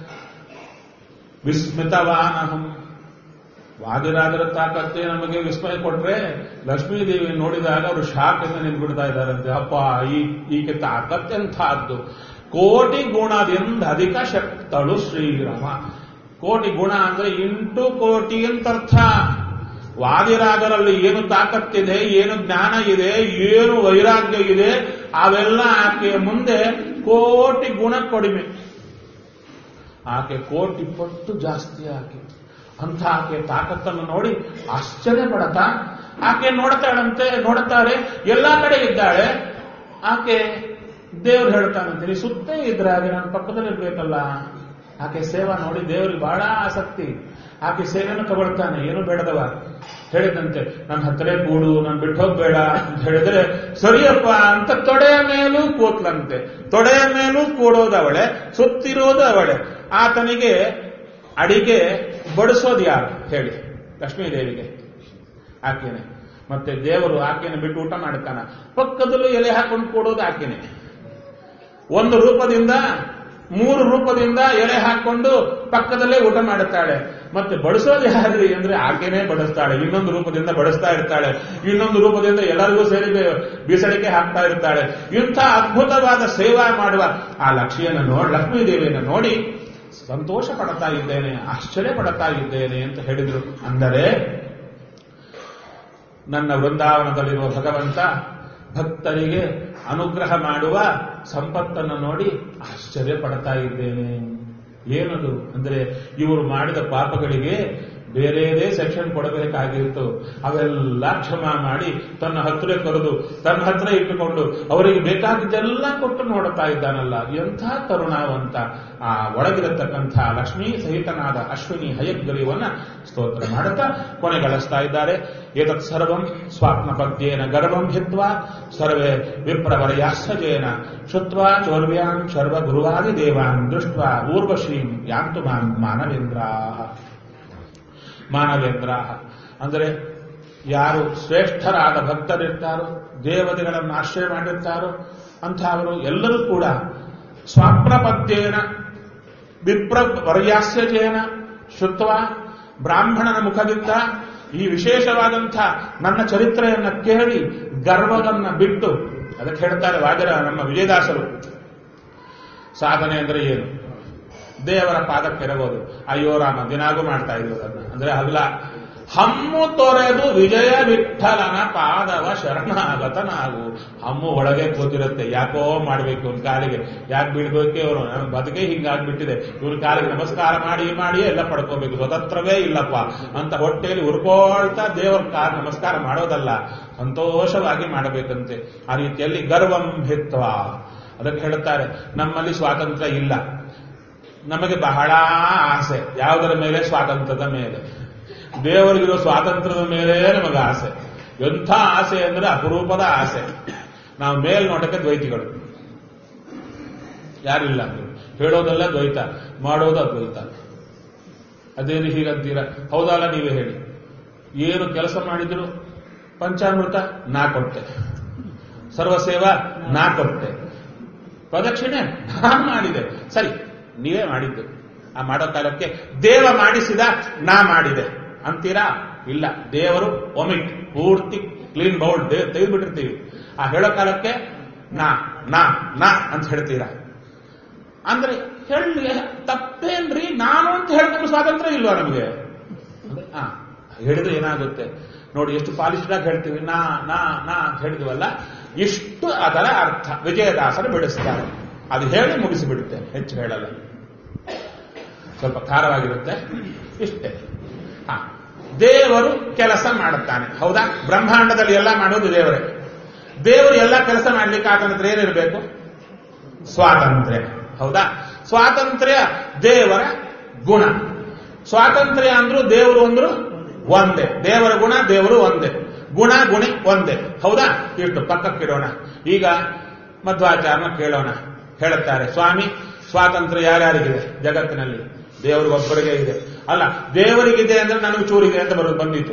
Speaker 1: ವಿಸ್ಮಿತವಾನಹಂ ವಾದಿರಾಜರ ತಾಕತ್ತೆ ನಮಗೆ ವಿಸ್ಮಯ ಕೊಟ್ರೆ ಲಕ್ಷ್ಮೀದೇವಿ ನೋಡಿದಾಗ ಅವರು ಶಾಕ್ ಅಂತ ನಿಂತ್ಬಿಡ್ತಾ ಇದ್ದಾರಂತೆ ಅಪ್ಪ ಈ ಈಕೆ ತಾಕತ್ತೆಂಥದ್ದು ಕೋಟಿ ಗುಣದಿಂದ ಅಧಿಕ ಶಕ್ತಳು ಶ್ರೀರಾಮ ಕೋಟಿ ಗುಣ ಅಂದ್ರೆ ಇಂಟು ಕೋಟಿ ಅಂತ ಅರ್ಥ ವಾದಿರಾಜರಲ್ಲಿ ಏನು ತಾಕತ್ತಿದೆ ಏನು ಜ್ಞಾನ ಇದೆ ಏನು ವೈರಾಗ್ಯ ಇದೆ ಅವೆಲ್ಲ ಆಕೆಯ ಮುಂದೆ ಕೋಟಿ ಗುಣ ಕಡಿಮೆ ಆಕೆ ಕೋಟಿ ಪಟ್ಟು ಜಾಸ್ತಿ ಆಕೆ ಅಂತ ಆಕೆ ತಾಕತ್ತನ್ನು ನೋಡಿ ಆಶ್ಚರ್ಯ ಪಡತಾ ಆಕೆ ನೋಡ್ತಾಳಂತೆ ನೋಡುತ್ತಾರೆ ಎಲ್ಲಾ ಕಡೆ ಇದ್ದಾಳೆ ಆಕೆ ದೇವ್ರು ಹೇಳ್ತಾನಂತೆ ನೀ ಸುತ್ತೇ ಇದ್ರೆ ಹಾಗೆ ನನ್ನ ಪಕ್ಕದಲ್ಲಿ ಇರ್ಬೇಕಲ್ಲ ಆಕೆ ಸೇವಾ ನೋಡಿ ದೇವರಿಗೆ ಬಹಳ ಆಸಕ್ತಿ ಆಕೆ ಸೇವೆಯನ್ನು ತಗೊಳ್ತಾನೆ ಏನು ಬೇಡದವ ಹೇಳಿದಂತೆ ನನ್ನ ಹತ್ತಿರ ಕೂಡು ನಾನು ಬಿಟ್ಟು ಹೋಗ್ಬೇಡ ಅಂತ ಹೇಳಿದ್ರೆ ಸರಿಯಪ್ಪ ಅಂತ ತೊಡೆಯ ಮೇಲೂ ಕೂತ್ಲಂತೆ ತೊಡೆಯ ಮೇಲೂ ಕೂಡೋದು ಅವಳೆ ಸುತ್ತಿರೋದು ಅವಳೆ ಆತನಿಗೆ ಅಡಿಗೆ ಬಡಿಸೋದು ಯಾರು ಹೇಳಿ ಲಕ್ಷ್ಮೀದೇವಿಗೆ ಆಕೆನೆ ಮತ್ತೆ ದೇವರು ಆಕೆನ ಬಿಟ್ಟು ಊಟ ಮಾಡ್ತಾನ ಪಕ್ಕದಲ್ಲೂ ಎಲೆ ಹಾಕೊಂಡು ಕೊಡೋದು ಆಕೆನೆ ಒಂದು ರೂಪದಿಂದ ಮೂರು ರೂಪದಿಂದ ಎಲೆ ಹಾಕೊಂಡು ಪಕ್ಕದಲ್ಲೇ ಊಟ ಮಾಡುತ್ತಾಳೆ ಮತ್ತೆ ಬಡಿಸೋದು ಯಾರು ಅಂದ್ರೆ ಆಕೆನೇ ಬಡಿಸ್ತಾಳೆ ಇನ್ನೊಂದು ರೂಪದಿಂದ ಬಡಿಸ್ತಾ ಇರ್ತಾಳೆ ಇನ್ನೊಂದು ರೂಪದಿಂದ ಎಲ್ಲರಿಗೂ ಸೇರಿ ಬೀಸಡಿಕೆ ಹಾಕ್ತಾ ಇರ್ತಾಳೆ ಇಂಥ ಅದ್ಭುತವಾದ ಸೇವಾ ಮಾಡುವ ಆ ಲಕ್ಷ್ಮಿಯನ್ನು ನೋಡಿ ಲಕ್ಷ್ಮೀ ದೇವಿಯನ್ನು ನೋಡಿ ಸಂತೋಷ ಪಡ್ತಾ ಇದ್ದೇನೆ ಆಶ್ಚರ್ಯ ಪಡ್ತಾ ಇದ್ದೇನೆ ಅಂತ ಹೇಳಿದ್ರು ಅಂದರೆ ನನ್ನ ವೃಂದಾವನದಲ್ಲಿರುವ ಭಗವಂತ ಭಕ್ತರಿಗೆ ಅನುಗ್ರಹ ಮಾಡುವ ಸಂಪತ್ತನ್ನು ನೋಡಿ ಆಶ್ಚರ್ಯ ಪಡ್ತಾ ಇದ್ದೇನೆ ಏನದು ಅಂದ್ರೆ ಇವರು ಮಾಡಿದ ಪಾಪಗಳಿಗೆ ಬೇರೆದೇ ಸೆಕ್ಷನ್ ಕೊಡಬೇಕಾಗಿತ್ತು ಅವೆಲ್ಲ ಕ್ಷಮ ಮಾಡಿ ತನ್ನ ಹತ್ರ ಕರೆದು ತನ್ನ ಹತ್ರ ಇಟ್ಟುಕೊಂಡು ಅವರಿಗೆ ಬೇಕಾಗಿದ್ದೆಲ್ಲ ಕೊಟ್ಟು ನೋಡುತ್ತಾ ಇದ್ದಾನಲ್ಲ ಎಂಥ ಕರುಣಾವಂತ ಆ ಒಳಗಿರತಕ್ಕಂಥ ಲಕ್ಷ್ಮೀ ಸಹಿತನಾದ ಅಶ್ವಿನಿ ಹಯಗ್ರೀವನ್ನ ಸ್ತೋತ್ರ ಮಾಡುತ್ತಾ ಕೊನೆಗಳಿಸ್ತಾ ಇದ್ದಾರೆ ಏತತ್ ಸರ್ವಂ ಸ್ವಾತ್ಮ ಪದ್ಯೇನ ಗರ್ಭಂ ಹಿತ್ವಾ ಸರ್ವೇ ವಿಪ್ರವರಯಾಸಜೇನ ಶುತ್ವಾ ಚೌರ್ವ್ಯಾಂ ಶರ್ವ ಗುರುವಾದಿ ದೇವಾನ್ ದೃಷ್ಟ ಊರ್ವಶ್ರೀಂ ಯಾಂತು ಮಾನ್ ಮಾನವೇಂದ್ರಾ ಮಾನವೇಂದ್ರ ಅಂದರೆ ಯಾರು ಶ್ರೇಷ್ಠರಾದ ಭಕ್ತರಿರ್ತಾರೋ ದೇವತೆಗಳನ್ನು ಆಶ್ರಯ ಮಾಡಿರ್ತಾರೋ ಅಂಥವರು ಎಲ್ಲರೂ ಕೂಡ ಸ್ವಾಪ್ರಪದ್ಯೇನ ವಿಪ್ರ ವರ್ಯಾಸ್ಯಜೇನ ಶುತ್ವ ಬ್ರಾಹ್ಮಣನ ಮುಖದಿಂದ ಈ ವಿಶೇಷವಾದಂಥ ನನ್ನ ಚರಿತ್ರೆಯನ್ನು ಕೇಳಿ ಗರ್ವವನ್ನು ಬಿಟ್ಟು ಅದಕ್ಕೆ ಹೇಳ್ತಾರೆ ವಾಜರ ನಮ್ಮ ವಿಜಯದಾಸರು ಸಾಧನೆ ಅಂದ್ರೆ ಏನು ದೇವರ ಪಾದಕ್ಕೆರಗೋದು ಅಯ್ಯೋ ರಾಮ ದಿನಾಗೂ ಮಾಡ್ತಾ ಇದ್ರು ಅದನ್ನ ಅಂದ್ರೆ ಅಲ್ಲ ಹಮ್ಮು ತೊರೆದು ವಿಜಯ ವಿಠಲನ ಪಾದವ ಶರಣಾಗತನಾಗು ಹಮ್ಮು ಒಳಗೆ ಕೂತಿರುತ್ತೆ ಯಾಕೋ ಮಾಡ್ಬೇಕು ಇವ್ನ ಕಾಲಿಗೆ ಯಾಕೆ ಬೀಳ್ಬೇಕು ಅವರು ನನ್ನ ಬದುಕೆ ಹಿಂಗಾಗ್ಬಿಟ್ಟಿದೆ ಇವ್ನ ಕಾಲಿಗೆ ನಮಸ್ಕಾರ ಮಾಡಿ ಮಾಡಿ ಎಲ್ಲ ಪಡ್ಕೋಬೇಕು ಸ್ವತಂತ್ರವೇ ಇಲ್ಲಪ್ಪ ಅಂತ ಹೊಟ್ಟೆಯಲ್ಲಿ ಉರ್ಕೊಳ್ತಾ ದೇವರ ಕಾಲ ನಮಸ್ಕಾರ ಮಾಡೋದಲ್ಲ ಸಂತೋಷವಾಗಿ ಮಾಡಬೇಕಂತೆ ಆ ರೀತಿಯಲ್ಲಿ ಗರ್ವಂ ಹಿತ್ವ ಅದಕ್ಕೆ ಹೇಳುತ್ತಾರೆ ನಮ್ಮಲ್ಲಿ ಸ್ವಾತಂತ್ರ್ಯ ಇಲ್ಲ ನಮಗೆ ಬಹಳ ಆಸೆ ಯಾವುದರ ಮೇಲೆ ಸ್ವಾತಂತ್ರ್ಯದ ಮೇಲೆ ದೇವರಿಗಿರೋ ಸ್ವಾತಂತ್ರ್ಯದ ಮೇಲೆ ನಮಗೆ ಆಸೆ ಎಂಥ ಆಸೆ ಅಂದ್ರೆ ಅಪರೂಪದ ಆಸೆ ನಾವು ಮೇಲ್ನೋಟಕ್ಕೆ ದ್ವೈತಿಗಳು ಯಾರಿಲ್ಲ ಅಂದ್ರೆ ಹೇಳೋದೆಲ್ಲ ದ್ವೈತ ಮಾಡೋದು ಅದ್ವೈತ ಅದೇನು ಹೀಗಂತೀರ ಹೌದಲ್ಲ ನೀವೇ ಹೇಳಿ ಏನು ಕೆಲಸ ಮಾಡಿದ್ರು ಪಂಚಾಮೃತ ನಾ ಕೊಟ್ಟೆ ಸರ್ವಸೇವಾ ನಾ ಕೊಟ್ಟೆ ಪ್ರದಕ್ಷಿಣೆ ನಾನು ಮಾಡಿದೆ ಸರಿ ನೀವೇ ಮಾಡಿದ್ದು ಆ ಮಾಡೋ ಕಾಲಕ್ಕೆ ದೇವ ಮಾಡಿಸಿದ ನಾ ಮಾಡಿದೆ ಅಂತೀರಾ ಇಲ್ಲ ದೇವರು ಒಮಿಟ್ ಪೂರ್ತಿ ಕ್ಲೀನ್ ಬೌಲ್ ತೆಗೆದ್ಬಿಟ್ಟಿರ್ತೀವಿ ಆ ಹೇಳೋ ಕಾಲಕ್ಕೆ ನಾ ನಾ ನಾ ಅಂತ ಹೇಳ್ತೀರಾ ಅಂದ್ರೆ ಹೇಳಿ ತಪ್ಪೇನ್ರಿ ನಾನು ಅಂತ ಹೇಳ್ಕೊಂಡು ಸ್ವಾತಂತ್ರ್ಯ ಇಲ್ವಾ ನಮಗೆ ಆ ಹೇಳಿದ್ರೆ ಏನಾಗುತ್ತೆ ನೋಡಿ ಎಷ್ಟು ಪಾಲಿಸ್ಡ್ ಆಗಿ ಹೇಳ್ತೀವಿ ನಾ ನಾ ನಾ ಅಂತ ಹೇಳಿದ್ವಲ್ಲ ಇಷ್ಟು ಅದರ ಅರ್ಥ ವಿಜಯದಾಸರು ಬಿಡಿಸ್ತಾರೆ ಅದು ಹೇಳಿ ಮುಗಿಸಿಬಿಡುತ್ತೆ ಹೆಚ್ಚು ಹೇಳಲ್ಲ ಸ್ವಲ್ಪ ಖಾರವಾಗಿರುತ್ತೆ ಇಷ್ಟೇ ಹಾ ದೇವರು ಕೆಲಸ ಮಾಡುತ್ತಾನೆ ಹೌದಾ ಬ್ರಹ್ಮಾಂಡದಲ್ಲಿ ಎಲ್ಲ ಮಾಡೋದು ದೇವರೇ ದೇವರು ಎಲ್ಲ ಕೆಲಸ ಮಾಡ್ಲಿಕ್ಕೆ ಆತನ ಹತ್ರ ಏನಿರಬೇಕು ಸ್ವಾತಂತ್ರ್ಯ ಹೌದಾ ಸ್ವಾತಂತ್ರ್ಯ ದೇವರ ಗುಣ ಸ್ವಾತಂತ್ರ್ಯ ಅಂದ್ರು ದೇವರು ಅಂದ್ರು ಒಂದೇ ದೇವರ ಗುಣ ದೇವರು ಒಂದೇ ಗುಣ ಗುಣಿ ಒಂದೇ ಹೌದಾ ಇಷ್ಟು ಪಕ್ಕಕ್ಕಿಡೋಣ ಈಗ ಮಧ್ವಾಚಾರ್ಯನ ಕೇಳೋಣ ಹೇಳುತ್ತಾರೆ ಸ್ವಾಮಿ ಸ್ವಾತಂತ್ರ್ಯ ಯಾರ್ಯಾರಿಗಿದೆ ಜಗತ್ತಿನಲ್ಲಿ ದೇವರಿಗೊಬ್ಬರಿಗೆ ಇದೆ ಅಲ್ಲ ದೇವರಿಗಿದೆ ಅಂದ್ರೆ ನನಗೆ ಚೂರಿದೆ ಅಂತ ಬರೋದು ಬಂದಿತ್ತು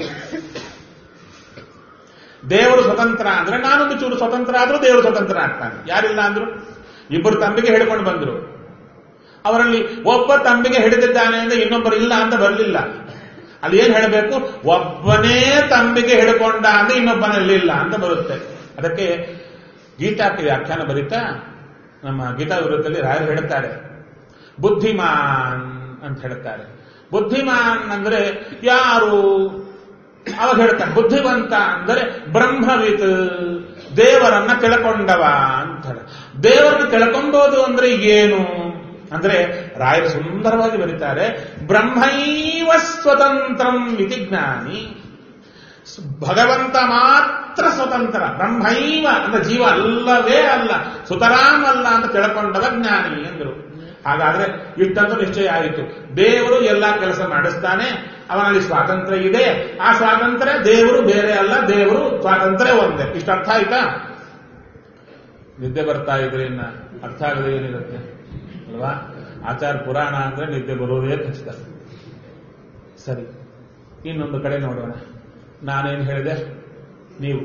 Speaker 1: ದೇವರು ಸ್ವತಂತ್ರ ಅಂದ್ರೆ ನಾನೊಂದು ಚೂರು ಸ್ವತಂತ್ರ ಆದ್ರೂ ದೇವರು ಸ್ವತಂತ್ರ ಆಗ್ತಾನೆ ಯಾರಿಲ್ಲ ಅಂದ್ರು ಇಬ್ಬರು ತಂಬಿಗೆ ಹಿಡ್ಕೊಂಡು ಬಂದ್ರು ಅವರಲ್ಲಿ ಒಬ್ಬ ತಂಬಿಗೆ ಹಿಡಿದಿದ್ದಾನೆ ಅಂದ್ರೆ ಇನ್ನೊಬ್ಬರು ಇಲ್ಲ ಅಂತ ಬರಲಿಲ್ಲ ಅಲ್ಲಿ ಏನ್ ಹೇಳಬೇಕು ಒಬ್ಬನೇ ತಂಬಿಗೆ ಹಿಡ್ಕೊಂಡ ಅಂದ್ರೆ ಇನ್ನೊಬ್ಬನಲ್ಲಿ ಇಲ್ಲ ಅಂತ ಬರುತ್ತೆ ಅದಕ್ಕೆ ಗೀತಾಕ್ಕೆ ವ್ಯಾಖ್ಯಾನ ಬರೀತಾ ನಮ್ಮ ಗೀತಾ ವಿರುದ್ಧದಲ್ಲಿ ರಾಯರು ಹೇಳುತ್ತಾರೆ ಬುದ್ಧಿಮಾನ್ ಅಂತ ಹೇಳ್ತಾರೆ ಬುದ್ಧಿಮಾನ್ ಅಂದ್ರೆ ಯಾರು ಅವಾಗ ಹೇಳ್ತಾರೆ ಬುದ್ಧಿವಂತ ಅಂದರೆ ಬ್ರಹ್ಮವಿತ್ ದೇವರನ್ನ ತಿಳ್ಕೊಂಡವ ಅಂತ ಹೇಳ ದೇವರನ್ನ ತಿಳ್ಕೊಂಡೋದು ಅಂದ್ರೆ ಏನು ಅಂದ್ರೆ ರಾಯರು ಸುಂದರವಾಗಿ ಬರೀತಾರೆ ಬ್ರಹ್ಮೈವ ಸ್ವತಂತ್ರಂ ಇತಿ ಜ್ಞಾನಿ ಭಗವಂತ ಮಾತ್ರ ಸ್ವತಂತ್ರ ಬ್ರಹ್ಮೈವ ಅಂದ್ರೆ ಜೀವ ಅಲ್ಲವೇ ಅಲ್ಲ ಸುತರಾಮ್ ಅಲ್ಲ ಅಂತ ತಿಳ್ಕೊಂಡವ ಜ್ಞಾನಿ ಎಂದರು ಹಾಗಾದ್ರೆ ಇಷ್ಟಂತೂ ನಿಶ್ಚಯ ಆಯಿತು ದೇವರು ಎಲ್ಲಾ ಕೆಲಸ ಮಾಡಿಸ್ತಾನೆ ಅವನಲ್ಲಿ ಸ್ವಾತಂತ್ರ್ಯ ಇದೆ ಆ ಸ್ವಾತಂತ್ರ್ಯ ದೇವರು ಬೇರೆ ಅಲ್ಲ ದೇವರು ಸ್ವಾತಂತ್ರ್ಯ ಒಂದೇ ಇಷ್ಟ ಅರ್ಥ ಆಯ್ತಾ ನಿದ್ದೆ ಬರ್ತಾ ಇದ್ರೆ ಇನ್ನ ಅರ್ಥ ಆಗದೆ ಏನಿರುತ್ತೆ ಅಲ್ವಾ ಆಚಾರ ಪುರಾಣ ಅಂದ್ರೆ ನಿದ್ದೆ ಬರುವುದೇ ಖಚಿತ ಸರಿ ಇನ್ನೊಂದು ಕಡೆ ನೋಡೋಣ ನಾನೇನು ಹೇಳಿದೆ ನೀವು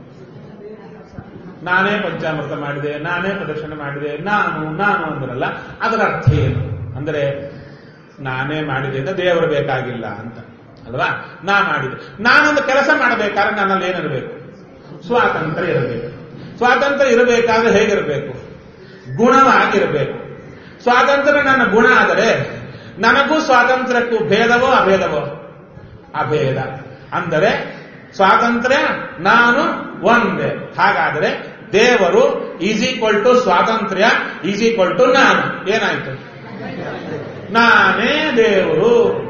Speaker 1: ನಾನೇ ಪಂಚಾಮೃತ ಮಾಡಿದೆ ನಾನೇ ಪ್ರದರ್ಶನ ಮಾಡಿದೆ ನಾನು ನಾನು ಅಂದ್ರಲ್ಲ ಅದರ ಅರ್ಥ ಏನು ಅಂದ್ರೆ ನಾನೇ ಮಾಡಿದೆ ಅಂತ ದೇವರು ಬೇಕಾಗಿಲ್ಲ ಅಂತ ಅಲ್ವಾ ನಾ ಮಾಡಿದೆ ನಾನೊಂದು ಕೆಲಸ ಮಾಡಬೇಕಾದ್ರೆ ನನ್ನಲ್ಲಿ ಏನಿರಬೇಕು ಸ್ವಾತಂತ್ರ್ಯ ಇರಬೇಕು ಸ್ವಾತಂತ್ರ್ಯ ಇರಬೇಕಾದ್ರೆ ಹೇಗಿರಬೇಕು ಗುಣವಾಗಿರಬೇಕು ಸ್ವಾತಂತ್ರ್ಯ ನನ್ನ ಗುಣ ಆದರೆ ನನಗೂ ಸ್ವಾತಂತ್ರ್ಯಕ್ಕೂ ಭೇದವೋ ಅಭೇದವೋ ಅಭೇದ ಅಂದರೆ ಸ್ವಾತಂತ್ರ್ಯ ನಾನು ಒಂದೇ ಹಾಗಾದರೆ ದೇವರು ಈಸ್ ಈಕ್ವಲ್ ಟು ಸ್ವಾತಂತ್ರ್ಯ ಈಸ್ ಈಕ್ವಲ್ ಟು ನಾನು ಏನಾಯ್ತು ನಾನೇ ದೇವರು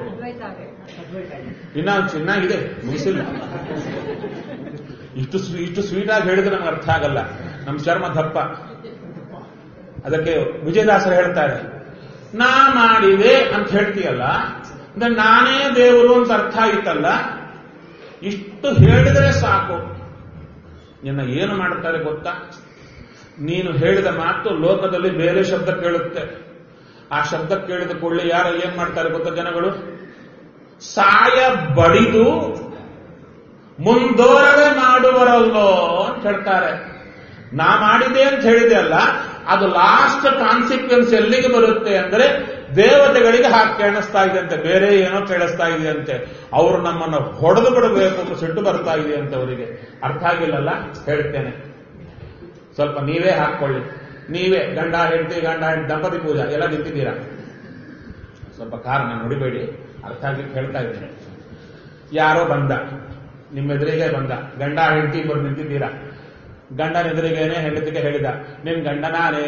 Speaker 1: ಇನ್ನ ಚೆನ್ನಾಗಿದೆ ಮುಗಿಸಿಲ್ಲ ಇಷ್ಟು ಸ್ವೀ- ಇಷ್ಟು ಸ್ವೀಟ್ ಆಗಿ ಹೇಳಿದ್ರೆ ನಮ್ಗೆ ಅರ್ಥ ಆಗಲ್ಲ ನಮ್ಮ ಚರ್ಮ ದಪ್ಪ ಅದಕ್ಕೆ ವಿಜಯದಾಸರು ಹೇಳ್ತಾರೆ ನಾ ಮಾಡಿದೆ ಅಂತ ಹೇಳ್ತೀಯಲ್ಲ ಅಂದ್ರೆ ನಾನೇ ದೇವರು ಅಂತ ಅರ್ಥ ಆಯ್ತಲ್ಲ ಇಷ್ಟು ಹೇಳಿದರೆ ಸಾಕು ನಿನ್ನ ಏನು ಮಾಡ್ತಾರೆ ಗೊತ್ತಾ ನೀನು ಹೇಳಿದ ಮಾತು ಲೋಕದಲ್ಲಿ ಬೇರೆ ಶಬ್ದ ಕೇಳುತ್ತೆ ಆ ಶಬ್ದ ಕೇಳಿದ ಕೂಡಲೇ ಯಾರು ಏನ್ ಮಾಡ್ತಾರೆ ಗೊತ್ತಾ ಜನಗಳು ಸಾಯ ಬಡಿದು ಮುಂದೋರದೆ ಮಾಡುವರಲ್ಲೋ ಅಂತ ಹೇಳ್ತಾರೆ ನಾ ಮಾಡಿದೆ ಅಂತ ಹೇಳಿದೆ ಅಲ್ಲ ಅದು ಲಾಸ್ಟ್ ಕಾನ್ಸಿಕ್ವೆನ್ಸ್ ಎಲ್ಲಿಗೆ ಬರುತ್ತೆ ಅಂದ್ರೆ ದೇವತೆಗಳಿಗೆ ಹಾಕಿ ಕೇಳಿಸ್ತಾ ಇದೆ ಅಂತೆ ಬೇರೆ ಏನೋ ಕೇಳಿಸ್ತಾ ಇದೆ ಅಂತೆ ಅವರು ನಮ್ಮನ್ನು ಹೊಡೆದು ಬಿಡಬೇಕು ಅಂತ ಸಿಟ್ಟು ಬರ್ತಾ ಇದೆ ಅಂತ ಅವರಿಗೆ ಅರ್ಥ ಆಗಿಲ್ಲಲ್ಲ ಹೇಳ್ತೇನೆ ಸ್ವಲ್ಪ ನೀವೇ ಹಾಕೊಳ್ಳಿ ನೀವೇ ಗಂಡ ಹೆಂಡತಿ ಗಂಡ ಹೆಂಡತಿ ದಂಪತಿ ಪೂಜಾ ಎಲ್ಲ ನಿಂತಿದ್ದೀರಾ ಸ್ವಲ್ಪ ಕಾರಣ ನುಡಿಬೇಡಿ ಅರ್ಥ ಆಗಿ ಹೇಳ್ತಾ ಇದ್ದೇನೆ ಯಾರೋ ಬಂದ ನಿಮ್ಮ ಎದುರಿಗೆ ಬಂದ ಗಂಡ ಹೆಂಡತಿ ಇಬ್ಬರು ನಿಂತಿದ್ದೀರಾ ಗಂಡನ ಎದುರಿಗೇನೆ ಹೆಂಡತಿಗೆ ಹೇಳಿದ ನಿನ್ ಗಂಡ ನಾನೇ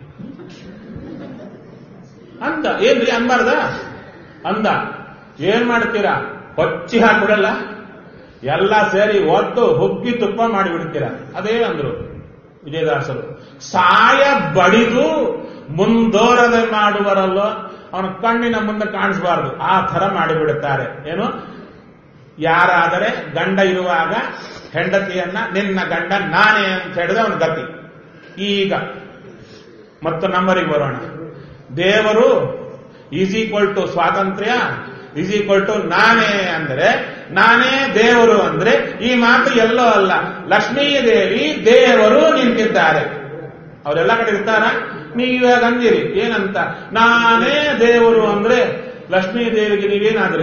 Speaker 1: ಅಂದ ಏನ್ರಿ ಅನ್ಬಾರ್ದ ಅಂದ ಏನ್ ಮಾಡ್ತೀರಾ ಹೊಚ್ಚಿ ಹಾಕ್ಬಿಡಲ್ಲ ಎಲ್ಲ ಸೇರಿ ಒದ್ದು ಹುಗ್ಗಿ ತುಪ್ಪ ಮಾಡಿಬಿಡ್ತೀರಾ ಅದೇ ಅಂದ್ರು ವಿಜಯದಾಸರು ಸಾಯ ಬಡಿದು ಮುಂದೋರದೆ ಮಾಡುವರಲ್ಲೋ ಅವನ ಕಣ್ಣಿನ ಮುಂದೆ ಕಾಣಿಸಬಾರದು ಆ ಥರ ಮಾಡಿಬಿಡುತ್ತಾರೆ ಏನು ಯಾರಾದರೆ ಗಂಡ ಇರುವಾಗ ಹೆಂಡತಿಯನ್ನ ನಿನ್ನ ಗಂಡ ನಾನೇ ಅಂತ ಹೇಳಿದ್ರೆ ಅವನ ಗತಿ ಈಗ ಮತ್ತು ನಂಬರಿಗೆ ಬರೋಣ ದೇವರು ಈಸ್ ಈಕ್ವಲ್ ಟು ಸ್ವಾತಂತ್ರ್ಯ ಈಸ್ ಈಕ್ವಲ್ ಟು ನಾನೇ ಅಂದರೆ ನಾನೇ ದೇವರು ಅಂದ್ರೆ ಈ ಮಾತು ಎಲ್ಲೋ ಅಲ್ಲ ಲಕ್ಷ್ಮೀ ದೇವಿ ದೇವರು ನಿಂತಿದ್ದಾರೆ ಅವರೆಲ್ಲ ಕಡೆ ಇರ್ತಾರ ನೀವಾಗ ಅಂದಿರಿ ಏನಂತ ನಾನೇ ದೇವರು ಅಂದ್ರೆ ಲಕ್ಷ್ಮೀ ದೇವಿಗೆ ನೀವೇನಾದ್ರಿ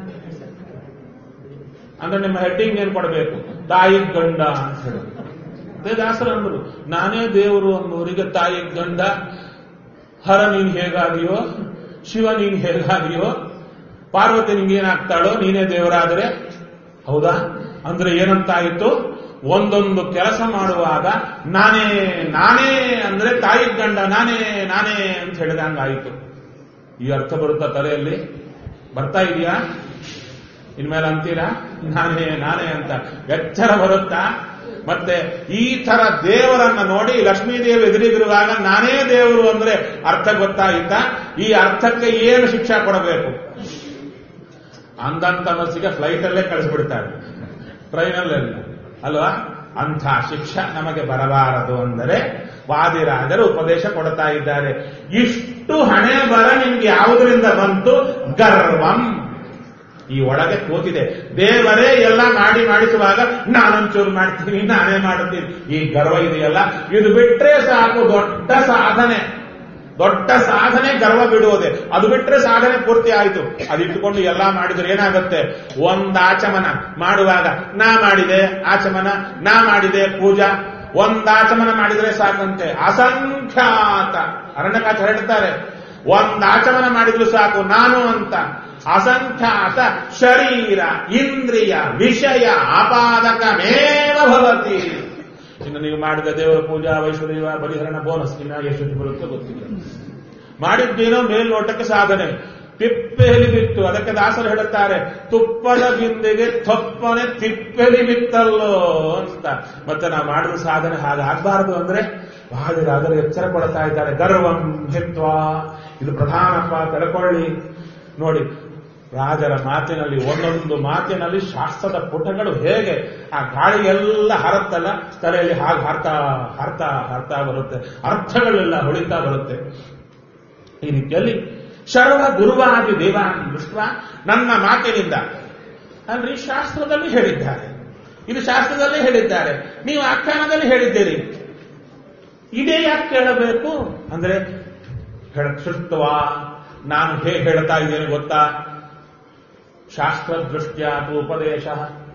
Speaker 1: ಅಂದ್ರೆ ನಿಮ್ಮ ಹೆಡ್ಡಿಂಗ್ ಏನ್ ಕೊಡಬೇಕು ತಾಯಿ ಗಂಡ ಅಂತ ಹೇಳಿ ಅದೇ ದಾಸರು ಅಂದ್ರು ನಾನೇ ದೇವರು ಅನ್ನೋರಿಗೆ ತಾಯಿ ಗಂಡ ಹರ ನೀನ್ ಹೇಗಾಗಿಯೋ ಶಿವ ನೀನ್ ಹೇಗಾಗಿಯೋ ಪಾರ್ವತಿ ನಿಂಗೇನಾಗ್ತಾಳೋ ನೀನೇ ದೇವರಾದರೆ ಹೌದಾ ಅಂದ್ರೆ ಏನಂತಾಯಿತು ಒಂದೊಂದು ಕೆಲಸ ಮಾಡುವಾಗ ನಾನೇ ನಾನೇ ಅಂದ್ರೆ ತಾಯಿ ಗಂಡ ನಾನೇ ನಾನೇ ಅಂತ ಹೇಳಿದಂಗಾಯಿತು ಈ ಅರ್ಥ ಬರುತ್ತಾ ತಲೆಯಲ್ಲಿ ಬರ್ತಾ ಇದೆಯಾ ಇನ್ಮೇಲೆ ಅಂತೀರಾ ನಾನೇ ನಾನೇ ಅಂತ ಎಚ್ಚರ ಬರುತ್ತಾ ಮತ್ತೆ ಈ ತರ ದೇವರನ್ನ ನೋಡಿ ಲಕ್ಷ್ಮೀದೇವಿ ಎದುರಿಗಿರುವಾಗ ನಾನೇ ದೇವರು ಅಂದ್ರೆ ಅರ್ಥ ಗೊತ್ತಾಯಿತಾ ಈ ಅರ್ಥಕ್ಕೆ ಏನು ಶಿಕ್ಷಾ ಕೊಡಬೇಕು ಅಂದಂತ ಮನಸ್ಸಿಗೆ ಫ್ಲೈಟ್ ಅಲ್ಲೇ ಕಳಿಸ್ಬಿಡ್ತಾರೆ ಟ್ರೈನಲ್ಲೆಲ್ಲ ಅಲ್ವಾ ಅಂಥ ಶಿಕ್ಷೆ ನಮಗೆ ಬರಬಾರದು ಅಂದರೆ ವಾದಿರಾಜರು ಉಪದೇಶ ಕೊಡ್ತಾ ಇದ್ದಾರೆ ಇಷ್ಟು ಹಣೆ ಬರ ನಿಮ್ಗೆ ಯಾವುದರಿಂದ ಬಂತು ಗರ್ವಂ ಈ ಒಳಗೆ ಕೂತಿದೆ ದೇವರೇ ಎಲ್ಲ ಮಾಡಿ ಮಾಡಿಸುವಾಗ ನಾನೊಂಚೂರು ಮಾಡ್ತೀನಿ ನಾನೇ ಮಾಡುತ್ತೀನಿ ಈ ಗರ್ವ ಇದೆಯಲ್ಲ ಇದು ಬಿಟ್ರೆ ಸಾಕು ದೊಡ್ಡ ಸಾಧನೆ ದೊಡ್ಡ ಸಾಧನೆ ಗರ್ವ ಬಿಡುವುದೇ ಅದು ಬಿಟ್ರೆ ಸಾಧನೆ ಪೂರ್ತಿ ಆಯಿತು ಅದಿಟ್ಟುಕೊಂಡು ಎಲ್ಲ ಮಾಡಿದ್ರೆ ಏನಾಗುತ್ತೆ ಒಂದ್ ಆಚಮನ ಮಾಡುವಾಗ ನಾ ಮಾಡಿದೆ ಆಚಮನ ನಾ ಮಾಡಿದೆ ಪೂಜಾ ಒಂದ್ ಆಚಮನ ಮಾಡಿದ್ರೆ ಸಾಕಂತೆ ಅಸಂಖ್ಯಾತ ಅರಣ್ಯಕಾಚ ಹೇಳ್ತಾರೆ ಒಂದ್ ಆಚಮನ ಮಾಡಿದ್ರು ಸಾಕು ನಾನು ಅಂತ ಅಸಂಖ್ಯಾತ ಶರೀರ ಇಂದ್ರಿಯ ವಿಷಯ ಆಪಾದಕಮೇವ ಭವತಿ ಇನ್ನು ನೀವು ಮಾಡಿದ ದೇವರ ಪೂಜಾ ವೈಶ್ವದೇವ ಬಲಿಹರಣ ಬೋನಸ್ ಇನ್ನ ಎಷ್ಟು ಬರುತ್ತೋ ಗೊತ್ತಿಲ್ಲ ಮಾಡಿದ್ದೇನೋ ಮೇಲ್ನೋಟಕ್ಕೆ ಸಾಧನೆ ತಿಪ್ಪೆಲಿ ಬಿತ್ತು ಅದಕ್ಕೆ ದಾಸರು ಹೇಳುತ್ತಾರೆ ತುಪ್ಪದ ಬಿಂದಿಗೆ ತೊಪ್ಪನೆ ತಿಪ್ಪೆಲಿ ಬಿತ್ತಲ್ಲೋ ಅಂತ ಮತ್ತೆ ನಾವು ಮಾಡಿದ ಸಾಧನೆ ಹಾಗಾಗಬಾರದು ಅಂದ್ರೆ ಮಹಾವೀರಾದರು ಎಚ್ಚರ ಕೊಡ್ತಾ ಇದ್ದಾರೆ ಗರ್ವಂ ಹಿತ್ವ ಇದು ಪ್ರಧಾನಪ್ಪ ತಿಳ್ಕೊಳ್ಳಿ ನೋಡಿ ರಾಜರ ಮಾತಿನಲ್ಲಿ ಒಂದೊಂದು ಮಾತಿನಲ್ಲಿ ಶಾಸ್ತ್ರದ ಪುಟಗಳು ಹೇಗೆ ಆ ಗಾಳಿ ಎಲ್ಲ ಹರತ್ತಲ್ಲ ತಲೆಯಲ್ಲಿ ಹಾಗೆ ಹಾರ್ತಾ ಹಾರ್ತಾ ಹಾರ್ತಾ ಬರುತ್ತೆ ಅರ್ಥಗಳೆಲ್ಲ ಹೊಳಿತಾ ಬರುತ್ತೆ ಈ ರೀತಿಯಲ್ಲಿ ಸರ್ವ ಗುರುವಾದಿ ದೇವಾನ್ ದೃಷ್ಟ ನನ್ನ ಮಾತಿನಿಂದ ಅಲ್ರಿ ಶಾಸ್ತ್ರದಲ್ಲಿ ಹೇಳಿದ್ದಾರೆ ಇದು ಶಾಸ್ತ್ರದಲ್ಲಿ ಹೇಳಿದ್ದಾರೆ ನೀವು ಆಖ್ಯಾನದಲ್ಲಿ ಹೇಳಿದ್ದೀರಿ ಇದೇ ಯಾಕೆ ಕೇಳಬೇಕು ಅಂದ್ರೆ ಹೇಳ ಸೃಷ್ಟವ ನಾನು ಹೇಗೆ ಹೇಳ್ತಾ ಇದ್ದೇನೆ ಗೊತ್ತಾ ಶಾಸ್ತ್ರದೃಷ್ಟ್ಯ ಉಪದೇಶ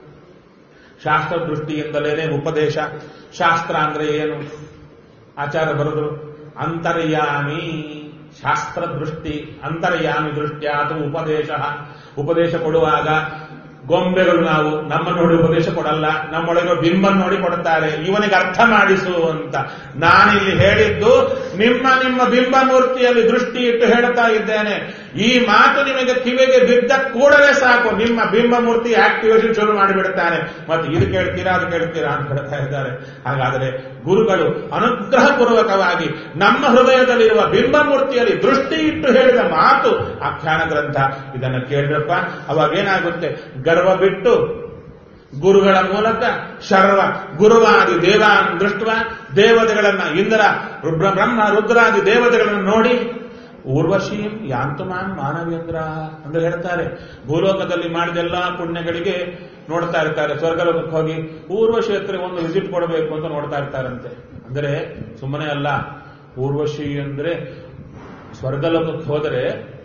Speaker 1: ಶಾಸ್ತ್ರದೃಷ್ಟಿಯಿಂದಲೇನೆ ಉಪದೇಶ ಶಾಸ್ತ್ರ ಅಂದ್ರೆ ಏನು ಆಚಾರ ಬರೆದ್ರು ಅಂತರ್ಯಾಮಿ ಶಾಸ್ತ್ರ ದೃಷ್ಟಿ ಅಂತರ್ಯಾಮಿ ದೃಷ್ಟ್ಯ ಅಥವಾ ಉಪದೇಶ ಉಪದೇಶ ಕೊಡುವಾಗ ಗೊಂಬೆಗಳು ನಾವು ನಮ್ಮ ನೋಡಿ ಉಪದೇಶ ಕೊಡಲ್ಲ ನಮ್ಮೊಳಗೆ ಬಿಂಬ ನೋಡಿ ಕೊಡುತ್ತಾರೆ ಇವನಿಗೆ ಅರ್ಥ ಮಾಡಿಸು ಅಂತ ನಾನಿಲ್ಲಿ ಹೇಳಿದ್ದು ನಿಮ್ಮ ನಿಮ್ಮ ಬಿಂಬ ಮೂರ್ತಿಯಲ್ಲಿ ದೃಷ್ಟಿ ಇಟ್ಟು ಹೇಳ್ತಾ ಇದ್ದೇನೆ ಈ ಮಾತು ನಿಮಗೆ ಕಿವಿಗೆ ಬಿದ್ದ ಕೂಡಲೇ ಸಾಕು ನಿಮ್ಮ ಬಿಂಬ ಮೂರ್ತಿ ಆಕ್ಟಿವೇಶನ್ ಶುರು ಮಾಡಿಬಿಡುತ್ತಾನೆ ಮತ್ತೆ ಇದು ಕೇಳ್ತೀರಾ ಅದು ಕೇಳ್ತೀರಾ ಅಂತ ಹೇಳ್ತಾ ಇದ್ದಾರೆ ಹಾಗಾದರೆ ಗುರುಗಳು ಅನುಗ್ರಹಪೂರ್ವಕವಾಗಿ ನಮ್ಮ ಹೃದಯದಲ್ಲಿರುವ ಬಿಂಬ ಮೂರ್ತಿಯಲ್ಲಿ ದೃಷ್ಟಿ ಇಟ್ಟು ಹೇಳಿದ ಮಾತು ಆಖ್ಯಾನ ಗ್ರಂಥ ಇದನ್ನು ಕೇಳಿದ್ರಪ್ಪ ಅವಾಗ ಏನಾಗುತ್ತೆ ಗರ್ವ ಬಿಟ್ಟು ಗುರುಗಳ ಮೂಲಕ ಶರ್ವ ಗುರುವಾದಿ ದೇವಾನ್ ದೃಷ್ಟ ದೇವತೆಗಳನ್ನ ಇಂದ್ರ ರುದ್ರ ಬ್ರಹ್ಮ ರುದ್ರಾದಿ ದೇವತೆಗಳನ್ನು ನೋಡಿ ಊರ್ವಶೀಂ ಯಾಂತುಮಾನ್ ಮಾನವೇಂದ್ರ ಅಂತ ಹೇಳ್ತಾರೆ ಭೂಲೋಕದಲ್ಲಿ ಮಾಡಿದ ಎಲ್ಲಾ ಪುಣ್ಯಗಳಿಗೆ ನೋಡ್ತಾ ಇರ್ತಾರೆ ಸ್ವರ್ಗಲೋಕಕ್ಕೆ ಹೋಗಿ ಊರ್ವಶಿ ಹತ್ರ ಒಂದು ವಿಸಿಟ್ ಕೊಡಬೇಕು ಅಂತ ನೋಡ್ತಾ ಇರ್ತಾರಂತೆ ಅಂದರೆ ಸುಮ್ಮನೆ ಅಲ್ಲ ಊರ್ವಶಿ ಅಂದ್ರೆ ಸ್ವರ್ಗಲೋಕಕ್ಕೆ ಹೋದರೆ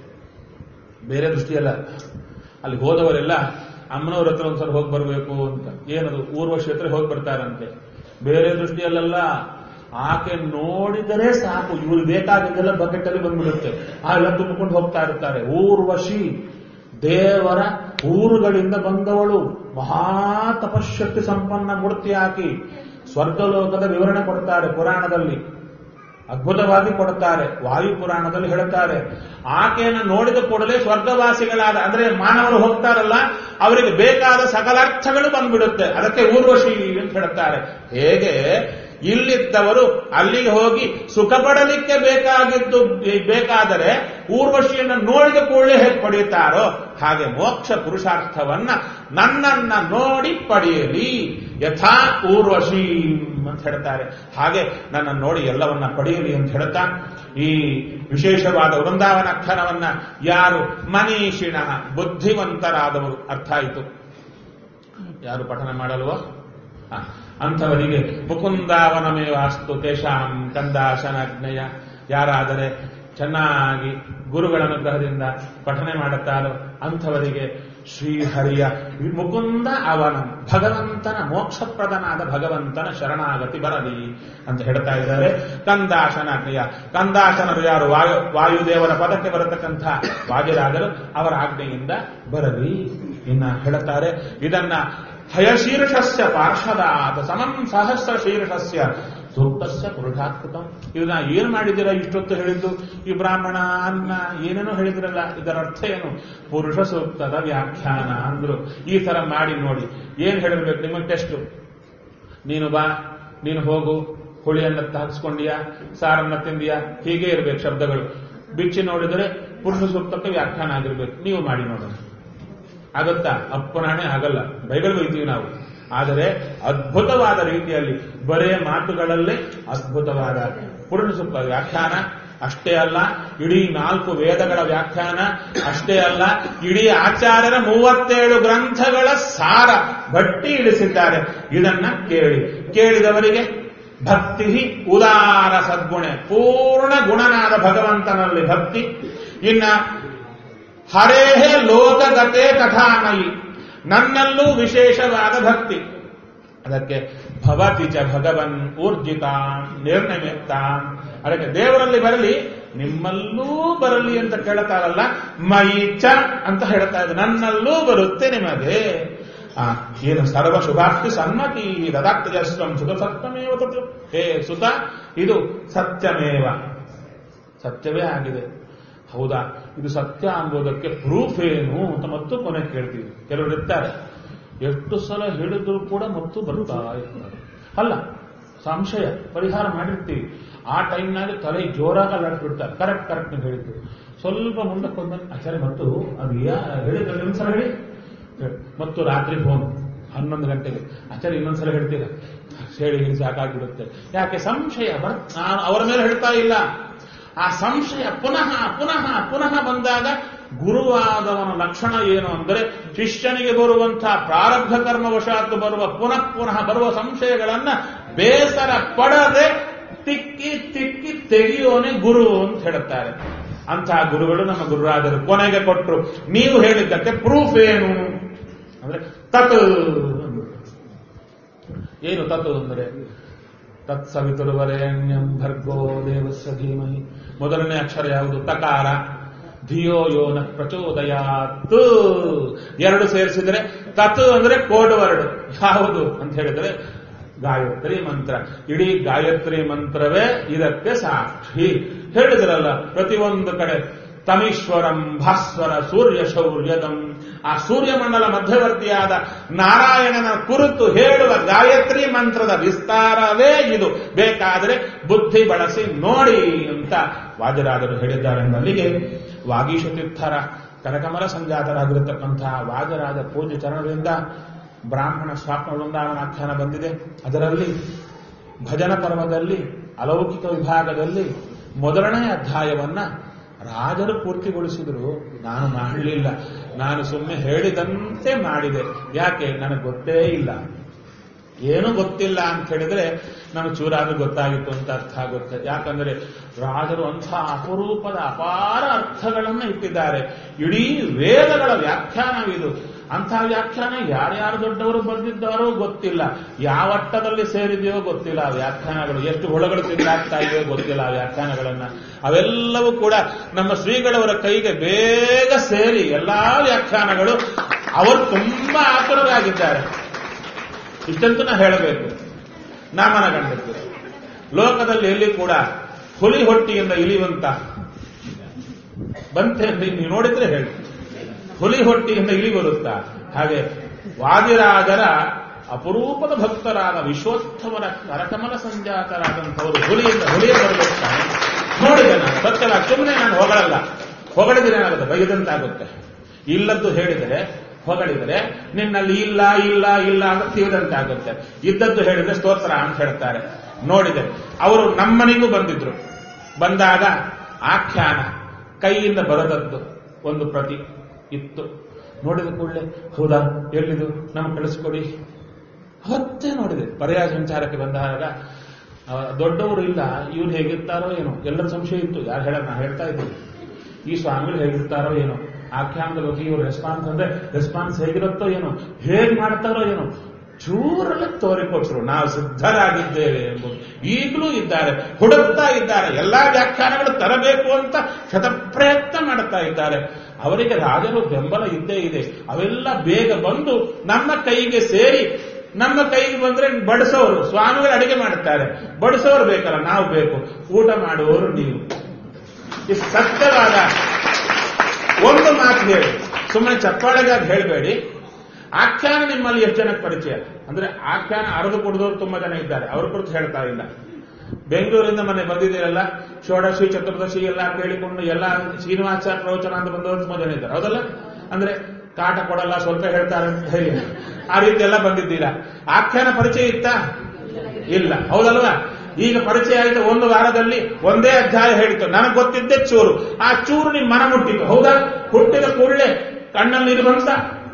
Speaker 1: ಬೇರೆ ದೃಷ್ಟಿಯಲ್ಲ ಅಲ್ಲಿ ಹೋದವರೆಲ್ಲ ಅಮ್ಮನವ್ರ ಹತ್ರ ಒಂದ್ಸಲ ಹೋಗಿ ಬರಬೇಕು ಅಂತ ಏನದು ಊರ್ವಶಿ ಹತ್ರ ಹೋಗಿ ಬರ್ತಾರಂತೆ ಬೇರೆ ದೃಷ್ಟಿಯಲ್ಲೆಲ್ಲ ಆಕೆ ನೋಡಿದರೆ ಸಾಕು ಇವ್ರು ಬೇಕಾಗಿದ್ದೆಲ್ಲ ಬಕೆಟ್ ಅಲ್ಲಿ ಬಂದ್ಬಿಡುತ್ತೆ ಆ ಎಲ್ಲ ತುಂಬಿಕೊಂಡು ಹೋಗ್ತಾ ಇರ್ತಾರೆ ಊರ್ವಶಿ ದೇವರ ಊರುಗಳಿಂದ ಬಂದವಳು ಮಹಾ ತಪಶಕ್ತಿ ಸಂಪನ್ನ ಮೂರ್ತಿ ಹಾಕಿ ಸ್ವರ್ಗಲೋಕದ ವಿವರಣೆ ಕೊಡ್ತಾರೆ ಪುರಾಣದಲ್ಲಿ ಅದ್ಭುತವಾಗಿ ಕೊಡುತ್ತಾರೆ ವಾಯು ಪುರಾಣದಲ್ಲಿ ಹೇಳುತ್ತಾರೆ ಆಕೆಯನ್ನು ನೋಡಿದ ಕೂಡಲೇ ಸ್ವರ್ಗವಾಸಿಗಳಾದ ಅಂದ್ರೆ ಮಾನವರು ಹೋಗ್ತಾರಲ್ಲ ಅವರಿಗೆ ಬೇಕಾದ ಸಕಲಾರ್ಥಗಳು ಬಂದ್ಬಿಡುತ್ತೆ ಅದಕ್ಕೆ ಊರ್ವಶಿ ಅಂತ ಹೇಳುತ್ತಾರೆ ಹೇಗೆ ಇಲ್ಲಿದ್ದವರು ಅಲ್ಲಿಗೆ ಹೋಗಿ ಸುಖ ಪಡಲಿಕ್ಕೆ ಬೇಕಾಗಿದ್ದು ಬೇಕಾದರೆ ಊರ್ವಶಿಯನ್ನು ನೋಡಿದ ಕೂಡಲೇ ಹೇಗೆ ಪಡೆಯುತ್ತಾರೋ ಹಾಗೆ ಮೋಕ್ಷ ಪುರುಷಾರ್ಥವನ್ನ ನನ್ನನ್ನ ನೋಡಿ ಪಡೆಯಲಿ ಯಥಾ ಊರ್ವಶಿ ಅಂತ ಹೇಳ್ತಾರೆ ಹಾಗೆ ನನ್ನ ನೋಡಿ ಎಲ್ಲವನ್ನ ಪಡೆಯಲಿ ಅಂತ ಹೇಳ್ತಾ ಈ ವಿಶೇಷವಾದ ವೃಂದಾವನಾಖ್ಯಾನವನ್ನ ಯಾರು ಮನೀಷಿಣ ಬುದ್ಧಿವಂತರಾದವರು ಅರ್ಥ ಆಯಿತು ಯಾರು ಪಠನ ಮಾಡಲ್ವೋ ಹ, ಅಂಥವರಿಗೆ ಮುಕುಂದಾವನಮೇ ವಾಸ್ತು ತೇಷಾಂ ಕಂದಾಶನಾಜ್ಞೆಯ ಯಾರಾದರೆ ಚೆನ್ನಾಗಿ ಗುರುಗಳ ಅನುಗ್ರಹದಿಂದ ಪಠನೆ ಮಾಡುತ್ತಾರೋ ಅಂಥವರಿಗೆ ಶ್ರೀಹರಿಯ ಮುಕುಂದ ಅವನ ಭಗವಂತನ ಮೋಕ್ಷಪ್ರದನಾದ ಭಗವಂತನ ಶರಣಾಗತಿ ಬರಲಿ ಅಂತ ಹೇಳ್ತಾ ಇದ್ದಾರೆ ಕಂದಾಶನಾಜ್ಞೆಯ ಕಂದಾಶನರು ಯಾರು ವಾಯು ವಾಯುದೇವರ ಪದಕ್ಕೆ ಬರತಕ್ಕಂಥ ವಾದಿರಾದರು ಅವರ ಆಜ್ಞೆಯಿಂದ ಬರಲಿ ಇನ್ನ ಹೇಳುತ್ತಾರೆ ಇದನ್ನ ಹಯಶೀರ್ಷಸ್ಯ ಪಾರ್ಶ್ವದಾತ ಸಮಂ ಸಹಸ್ರ ಶೀರ್ಷಸ್ಯ ಸೂಕ್ತಸ್ಯ ಪುರುಷಾತ್ಮಕಂ ಇದನ್ನ ಏನ್ ಮಾಡಿದಿರ ಇಷ್ಟೊತ್ತು ಹೇಳಿದ್ದು ಈ ಬ್ರಾಹ್ಮಣ ಅನ್ನ ಏನೇನೋ ಹೇಳಿದ್ರಲ್ಲ ಇದರ ಅರ್ಥ ಏನು ಪುರುಷ ಸೂಕ್ತದ ವ್ಯಾಖ್ಯಾನ ಅಂದ್ರು ಈ ತರ ಮಾಡಿ ನೋಡಿ ಏನ್ ಹೇಳಿರ್ಬೇಕು ನಿಮಗೆ ಟೆಸ್ಟ್ ನೀನು ಬಾ ನೀನು ಹೋಗು ಹುಳಿಯನ್ನ ಹಾಕಿಸ್ಕೊಂಡಿಯಾ ಸಾರನ್ನ ತಿಂದಿಯಾ ಹೀಗೆ ಇರ್ಬೇಕು ಶಬ್ದಗಳು ಬಿಚ್ಚಿ ನೋಡಿದರೆ ಪುರುಷ ಸೂಕ್ತಕ್ಕೆ ವ್ಯಾಖ್ಯಾನ ಆಗಿರ್ಬೇಕು ನೀವು ಮಾಡಿ ನೋಡೋಣ ಆಗತ್ತಾ ಅಪ್ಪನಾಣೆ ಆಗಲ್ಲ ಬೈಗಳು ಬೈತೀವಿ ನಾವು ಆದರೆ ಅದ್ಭುತವಾದ ರೀತಿಯಲ್ಲಿ ಬರೇ ಮಾತುಗಳಲ್ಲೇ ಅದ್ಭುತವಾದ ಪುರುಷ ಸೂಕ್ತ ವ್ಯಾಖ್ಯಾನ ಅಷ್ಟೇ ಅಲ್ಲ ಇಡೀ ನಾಲ್ಕು ವೇದಗಳ ವ್ಯಾಖ್ಯಾನ ಅಷ್ಟೇ ಅಲ್ಲ ಇಡೀ ಆಚಾರ್ಯರ ಮೂವತ್ತೇಳು ಗ್ರಂಥಗಳ ಸಾರ ಭಟ್ಟಿ ಇಳಿಸಿದ್ದಾರೆ ಇದನ್ನ ಕೇಳಿ ಕೇಳಿದವರಿಗೆ ಭಕ್ತಿ ಉದಾರ ಸದ್ಗುಣ ಪೂರ್ಣ ಗುಣನಾದ ಭಗವಂತನಲ್ಲಿ ಭಕ್ತಿ ಇನ್ನ ಹರೇಹೇ ಲೋಕಗತೆ ಕಥಾಮಯಿ ನನ್ನಲ್ಲೂ ವಿಶೇಷವಾದ ಭಕ್ತಿ ಅದಕ್ಕೆ ಭವತಿ ಚ ಭಗವನ್ ಊರ್ಜಿತಾನ್ ನಿರ್ಣಯತ್ತಾನ್ ಅದಕ್ಕೆ ದೇವರಲ್ಲಿ ಬರಲಿ ನಿಮ್ಮಲ್ಲೂ ಬರಲಿ ಅಂತ ಕೇಳ್ತಾರಲ್ಲ ಮೈ ಚ ಅಂತ ಹೇಳ್ತಾ ಇದೆ ನನ್ನಲ್ಲೂ ಬರುತ್ತೆ ನಿಮಗೆ ಆ, ಏನು ಸರ್ವ ಶುಭಾರ್ಥಿ ಸನ್ಮತಿ ದದಾಕ್ತಜಸ್ವಂ ಸುತ ಸತ್ಯಮೇವ ತತ್ ಹೇ ಸುತ ಇದು ಸತ್ಯಮೇವ ಸತ್ಯವೇ ಆಗಿದೆ ಹೌದಾ ಇದು ಸತ್ಯ ಅಂಬೋದಕ್ಕೆ ಪ್ರೂಫ್ ಏನು ಅಂತ ಮತ್ತು ಕೊನೆ ಕೇಳ್ತೀವಿ ಕೆಲವರು ಇರ್ತಾರೆ ಎಷ್ಟು ಸಲ ಹೇಳಿದ್ರು ಕೂಡ ಮತ್ತು ಬರ್ತಾ ಇರ್ತಾರೆ ಅಲ್ಲ ಸಂಶಯ ಪರಿಹಾರ ಮಾಡಿರ್ತೀವಿ ಆ ಟೈಮ್ನಾಗ ತಲೆ ಜೋರಾಗಿ ಅಲ್ಲಾಡ್ಬಿಡ್ತಾರೆ ಕರೆಕ್ಟ್ ಕರೆಕ್ಟ್ ನೀವು ಹೇಳಿದ್ದು ಸ್ವಲ್ಪ ಮುಂದಕ್ಕೆ ಬಂದ ಆಚಾರ್ಯ ಮತ್ತು ಅದು ಯಾ ಹೇಳಿದ್ರೆ ಇನ್ನೊಂದ್ಸಲ ಹೇಳಿ ಮತ್ತು ರಾತ್ರಿ ಫೋನ್ ಹನ್ನೊಂದು ಗಂಟೆಗೆ ಆಚಾರ್ಯ ಇನ್ನೊಂದ್ಸಲ ಹೇಳ್ತೀರ ಹೇಳಿ ಹೇಳಿ ಸಾಕಾಗ್ಬಿಡುತ್ತೆ ಯಾಕೆ ಸಂಶಯ ಬರ್ ನಾನು ಅವರ ಮೇಲೆ ಹೇಳ್ತಾ ಇಲ್ಲ ಆ ಸಂಶಯ ಪುನಃ ಪುನಃ ಪುನಃ ಬಂದಾಗ ಗುರುವಾದವನ ಲಕ್ಷಣ ಏನು ಅಂದರೆ ಶಿಷ್ಯನಿಗೆ ಬರುವಂತಹ ಪ್ರಾರಬ್ಧ ಕರ್ಮವಶಾತ್ ಬರುವ ಪುನಃ ಪುನಃ ಬರುವ ಸಂಶಯಗಳನ್ನ ಬೇಸರ ಪಡದೆ ತಿಕ್ಕಿ ತಿಕ್ಕಿ ತೆಗೆಯೋನೆ ಗುರು ಅಂತ ಹೇಳುತ್ತಾರೆ ಅಂತಹ ಗುರುಗಳು ನಮ್ಮ ಗುರುರಾಜರು ಕೊನೆಗೆ ಕೊಟ್ಟರು ನೀವು ಹೇಳಿದ್ದಕ್ಕೆ ಪ್ರೂಫ್ ಏನು ಅಂದ್ರೆ ತತ್ ಅಂದ್ರು. ಏನು ತತ್ ಅಂದರೆ ತತ್ ಸವಿತುರ್ವರೆಣ್ಯಂ ಭರ್ಗೋ ದೇವಸ್ಯ ಧೀಮಹಿ ಮೊದಲನೇ ಅಕ್ಷರ ಯಾವುದು ತಕಾರ ಧಿಯೋ ಯೋನ ಪ್ರಚೋದಯಾತ್ ಎರಡು ಸೇರಿಸಿದ್ರೆ ತತ್ ಅಂದ್ರೆ ಕೋಡ್ ವರ್ಡ್ ಯಾವುದು ಅಂತ ಹೇಳಿದ್ರೆ ಗಾಯತ್ರಿ ಮಂತ್ರ ಇಡೀ ಗಾಯತ್ರಿ ಮಂತ್ರವೇ ಇದಕ್ಕೆ ಸಾಕ್ಷಿ ಹೇಳಿದ್ರಲ್ಲ ಪ್ರತಿಯೊಂದು ಕಡೆ ತಮೀಶ್ವರಂ ಭಾಸ್ವರ ಸೂರ್ಯ ಶೌರ್ಯದಂ ಆ ಸೂರ್ಯಮಂಡಲ ಮಧ್ಯವರ್ತಿಯಾದ ನಾರಾಯಣನ ಕುರಿತು ಹೇಳುವ ಗಾಯತ್ರಿ ಮಂತ್ರದ ವಿಸ್ತಾರವೇ ಇದು ಬೇಕಾದರೆ ಬುದ್ಧಿ ಬಳಸಿ ನೋಡಿ ಅಂತ ವಾಜರಾಜರು ಹೇಳಿದ್ದಾರೆ ಅಲ್ಲಿಗೆ ವಾಗೀಶ ತೀರ್ಥರ ಕನಕಮಲ ಸಂಜಾತರಾಗಿರತಕ್ಕಂತಹ ವಾಜರಾಜ ಪೂಜ್ಯ ಚರಣದಿಂದ ಬ್ರಾಹ್ಮಣ ಸ್ವಾಪ್ನ ವೃಂದಾವನಾಖ್ಯಾನ ಬಂದಿದೆ ಅದರಲ್ಲಿ ಭಜನ ಪರ್ವದಲ್ಲಿ ಅಲೌಕಿಕ ವಿಭಾಗದಲ್ಲಿ ಮೊದಲನೇ ಅಧ್ಯಾಯವನ್ನ ರಾಜರು ಪೂರ್ತಿಗೊಳಿಸಿದ್ರು ನಾನು ಮಾಡಲಿಲ್ಲ ನಾನು ಸುಮ್ಮನೆ ಹೇಳಿದಂತೆ ಮಾಡಿದೆ ಯಾಕೆ ನನಗೆ ಗೊತ್ತೇ ಇಲ್ಲ ಏನು ಗೊತ್ತಿಲ್ಲ ಅಂತ ಹೇಳಿದ್ರೆ ನಮಗೆ ಚೂರಾದ್ರೂ ಗೊತ್ತಾಗಿತ್ತು ಅಂತ ಅರ್ಥ ಆಗುತ್ತೆ ಯಾಕಂದ್ರೆ ರಾಜರು ಅಂಥ ಅಪರೂಪದ ಅಪಾರ ಅರ್ಥಗಳನ್ನು ಇಟ್ಟಿದ್ದಾರೆ ಇಡೀ ವೇದಗಳ ವ್ಯಾಖ್ಯಾನವಿದು ಅಂಥ ವ್ಯಾಖ್ಯಾನ ಯಾರ್ಯಾರು ದೊಡ್ಡವರು ಬರೆದಿದ್ದಾರೋ ಗೊತ್ತಿಲ್ಲ ಯಾವ ಅಟ್ಟದಲ್ಲಿ ಸೇರಿದೆಯೋ ಗೊತ್ತಿಲ್ಲ ಆ ವ್ಯಾಖ್ಯಾನಗಳು ಎಷ್ಟು ಹೊಳಗಳು ತಿಂದಾಗ್ತಾ ಇದೆಯೋ ಗೊತ್ತಿಲ್ಲ ಆ ವ್ಯಾಖ್ಯಾನಗಳನ್ನ ಅವೆಲ್ಲವೂ ಕೂಡ ನಮ್ಮ ಶ್ರೀಗಳವರ ಕೈಗೆ ಬೇಗ ಸೇರಿ ಎಲ್ಲಾ ವ್ಯಾಖ್ಯಾನಗಳು ಅವರು ತುಂಬಾ ಆತುರರಾಗಿದ್ದಾರೆ ಇಷ್ಟಂತೂ ನಾ ಹೇಳಬೇಕು ನಾ ಮನಗಂಡದ್ದು ಲೋಕದಲ್ಲಿ ಎಲ್ಲಿ ಕೂಡ ಹುಲಿ ಹೊಟ್ಟಿಯಿಂದ ಇಳಿಯುವಂತ ಬಂತೆ ಅಂತ ನೀವು ನೋಡಿದ್ರೆ ಹೇಳಿ ಹುಲಿ ಹೊಟ್ಟಿಯಿಂದ ಇಳಿ ಬರುತ್ತಾ ಹಾಗೆ ವಾದಿರಾಜರ ಅಪರೂಪದ ಭಕ್ತರಾದ ವಿಶ್ವೋತ್ತಮರ ಕರಕಮಲ ಸಂಜಾತರಾದಂಥವರು ಹುಲಿಯಿಂದ ಹುಲಿಯ ಬರಬೇಕಾನೆ ನೋಡಿದೆ ನಾನು ಸತ್ಯವಾಗಿ ಸುಮ್ಮನೆ ನಾನು ಹೊಗಳಲ್ಲ ಹೊಗಳಿದ್ರೆ ಏನಾಗುತ್ತೆ ಬೈದಂತಾಗುತ್ತೆ ಇಲ್ಲದ್ದು ಹೇಳಿದರೆ ಹೊಗಳಿದರೆ ನಿನ್ನಲ್ಲಿ ಇಲ್ಲ ಇಲ್ಲ ಇಲ್ಲ ಅಂತ ತಿಳಿದಂತಾಗುತ್ತೆ ಇದ್ದದ್ದು ಹೇಳಿದ್ರೆ ಸ್ತೋತ್ರ ಅಂತ ಹೇಳ್ತಾರೆ ನೋಡಿದೆ ಅವರು ನಮ್ಮನಿಗೂ ಬಂದಿದ್ರು ಬಂದಾಗ ಆಖ್ಯಾನ ಕೈಯಿಂದ ಬರದದ್ದು ಒಂದು ಪ್ರತಿ ಇತ್ತು ನೋಡಿದ ಕೂಡಲೇ ಹೌದಾ ಎಲ್ಲಿದು ನಮ್ಗೆ ಕಳಿಸ್ಕೊಡಿ ಹೊತ್ತೆ ನೋಡಿದೆ ಪರ್ಯಾಯ ಸಂಚಾರಕ್ಕೆ ಬಂದಾಗ ಆ, ದೊಡ್ಡವರು ಇಲ್ಲ ಇವ್ರು ಹೇಗಿರ್ತಾರೋ ಏನೋ ಎಲ್ಲರ ಸಂಶಯ ಇತ್ತು ಯಾರು ಹೇಳ ನಾ ಹೇಳ್ತಾ ಇದ್ದೀನಿ ಈ ಸ್ವಾಮಿಗಳು ಹೇಗಿರ್ತಾರೋ ಏನೋ ಆಖ್ಯಾನದ ಬಗ್ಗೆ ಇವ್ರ ರೆಸ್ಪಾನ್ಸ್ ಅಂದ್ರೆ ರೆಸ್ಪಾನ್ಸ್ ಹೇಗಿರುತ್ತೋ ಏನೋ ಹೇಗ್ ಮಾಡ್ತಾರೋ ಏನೋ ಚೂರಲ್ಲಿ ತೋರಿಕೊಟ್ರು ನಾವು ಸಿದ್ಧರಾಗಿದ್ದೇವೆ ಎಂಬುದು ಈಗಲೂ ಇದ್ದಾರೆ ಹುಡುಕ್ತಾ ಇದ್ದಾರೆ ಎಲ್ಲಾ ವ್ಯಾಖ್ಯಾನಗಳು ತರಬೇಕು ಅಂತ ಶತಪ್ರಯತ್ನ ಮಾಡುತ್ತಾ ಇದ್ದಾರೆ ಅವರಿಗೆ ರಾಜರು ಬೆಂಬಲ ಇದ್ದೇ ಇದೆ ಅವೆಲ್ಲ ಬೇಗ ಬಂದು ನಮ್ಮ ಕೈಗೆ ಸೇರಿ ನಮ್ಮ ಕೈಗೆ ಬಂದ್ರೆ ಬಡಿಸೋರು ಸ್ವಾಮಿಗಳು ಅಡಿಗೆ ಮಾಡುತ್ತಾರೆ ಬಡಿಸೋರು ಬೇಕಲ್ಲ ನಾವು ಬೇಕು ಊಟ ಮಾಡುವವರು ನೀವು ಈ ಸತ್ಯವಾದ ಒಂದು ಮಾತು ಹೇಳಿ ಸುಮ್ಮನೆ ಚಪ್ಪಾಳೆಗಾಗಿ ಹೇಳಬೇಡಿ ಆಖ್ಯಾನ ನಿಮ್ಮಲ್ಲಿ ಎಷ್ಟು ಜನಕ್ಕೆ ಪರಿಚಯ ಅಂದ್ರೆ ಆಖ್ಯಾನ ಅರದು ಕುಡಿದವರು ತುಂಬಾ ಜನ ಇದ್ದಾರೆ ಅವ್ರ ಕುರಿತು ಹೇಳ್ತಾ ಇಲ್ಲ ಬೆಂಗಳೂರಿಂದ ಮನೆ ಬಂದಿದ್ದೀರಲ್ಲ ಷೋಡಶಿ ಚತುರ್ದಶಿ ಎಲ್ಲ ಕೇಳಿಕೊಂಡು ಎಲ್ಲ ಶ್ರೀನಿವಾಸ ಪ್ರವಚನ ಅಂತ ಬಂದವರು ತುಂಬಾ ಜನ ಇದ್ದಾರೆ ಹೌದಲ್ಲ ಅಂದ್ರೆ ಕಾಟ ಕೊಡಲ್ಲ ಸ್ವಲ್ಪ ಹೇಳ್ತಾರೆ ಅಂತ ಹೇಳಿ ಆ ರೀತಿ ಎಲ್ಲ ಬಂದಿದ್ದೀರಾ ಆಖ್ಯಾನ ಪರಿಚಯ ಇತ್ತಾ ಇಲ್ಲ ಹೌದಲ್ವಾ ಈಗ ಪರಿಚಯ ಆಯಿತು ಒಂದು ವಾರದಲ್ಲಿ ಒಂದೇ ಅಧ್ಯಾಯ ಹೇಳಿತು ನನಗೆ ಗೊತ್ತಿದ್ದೆ ಚೂರು ಆ ಚೂರು ನಿಮ್ ಮನ ಮುಟ್ಟಿತು ಹೌದಾ ಹುಟ್ಟಿದ ಕೂಡಲೇ ಕಣ್ಣಲ್ಲಿ ನೀರು ಬಂತ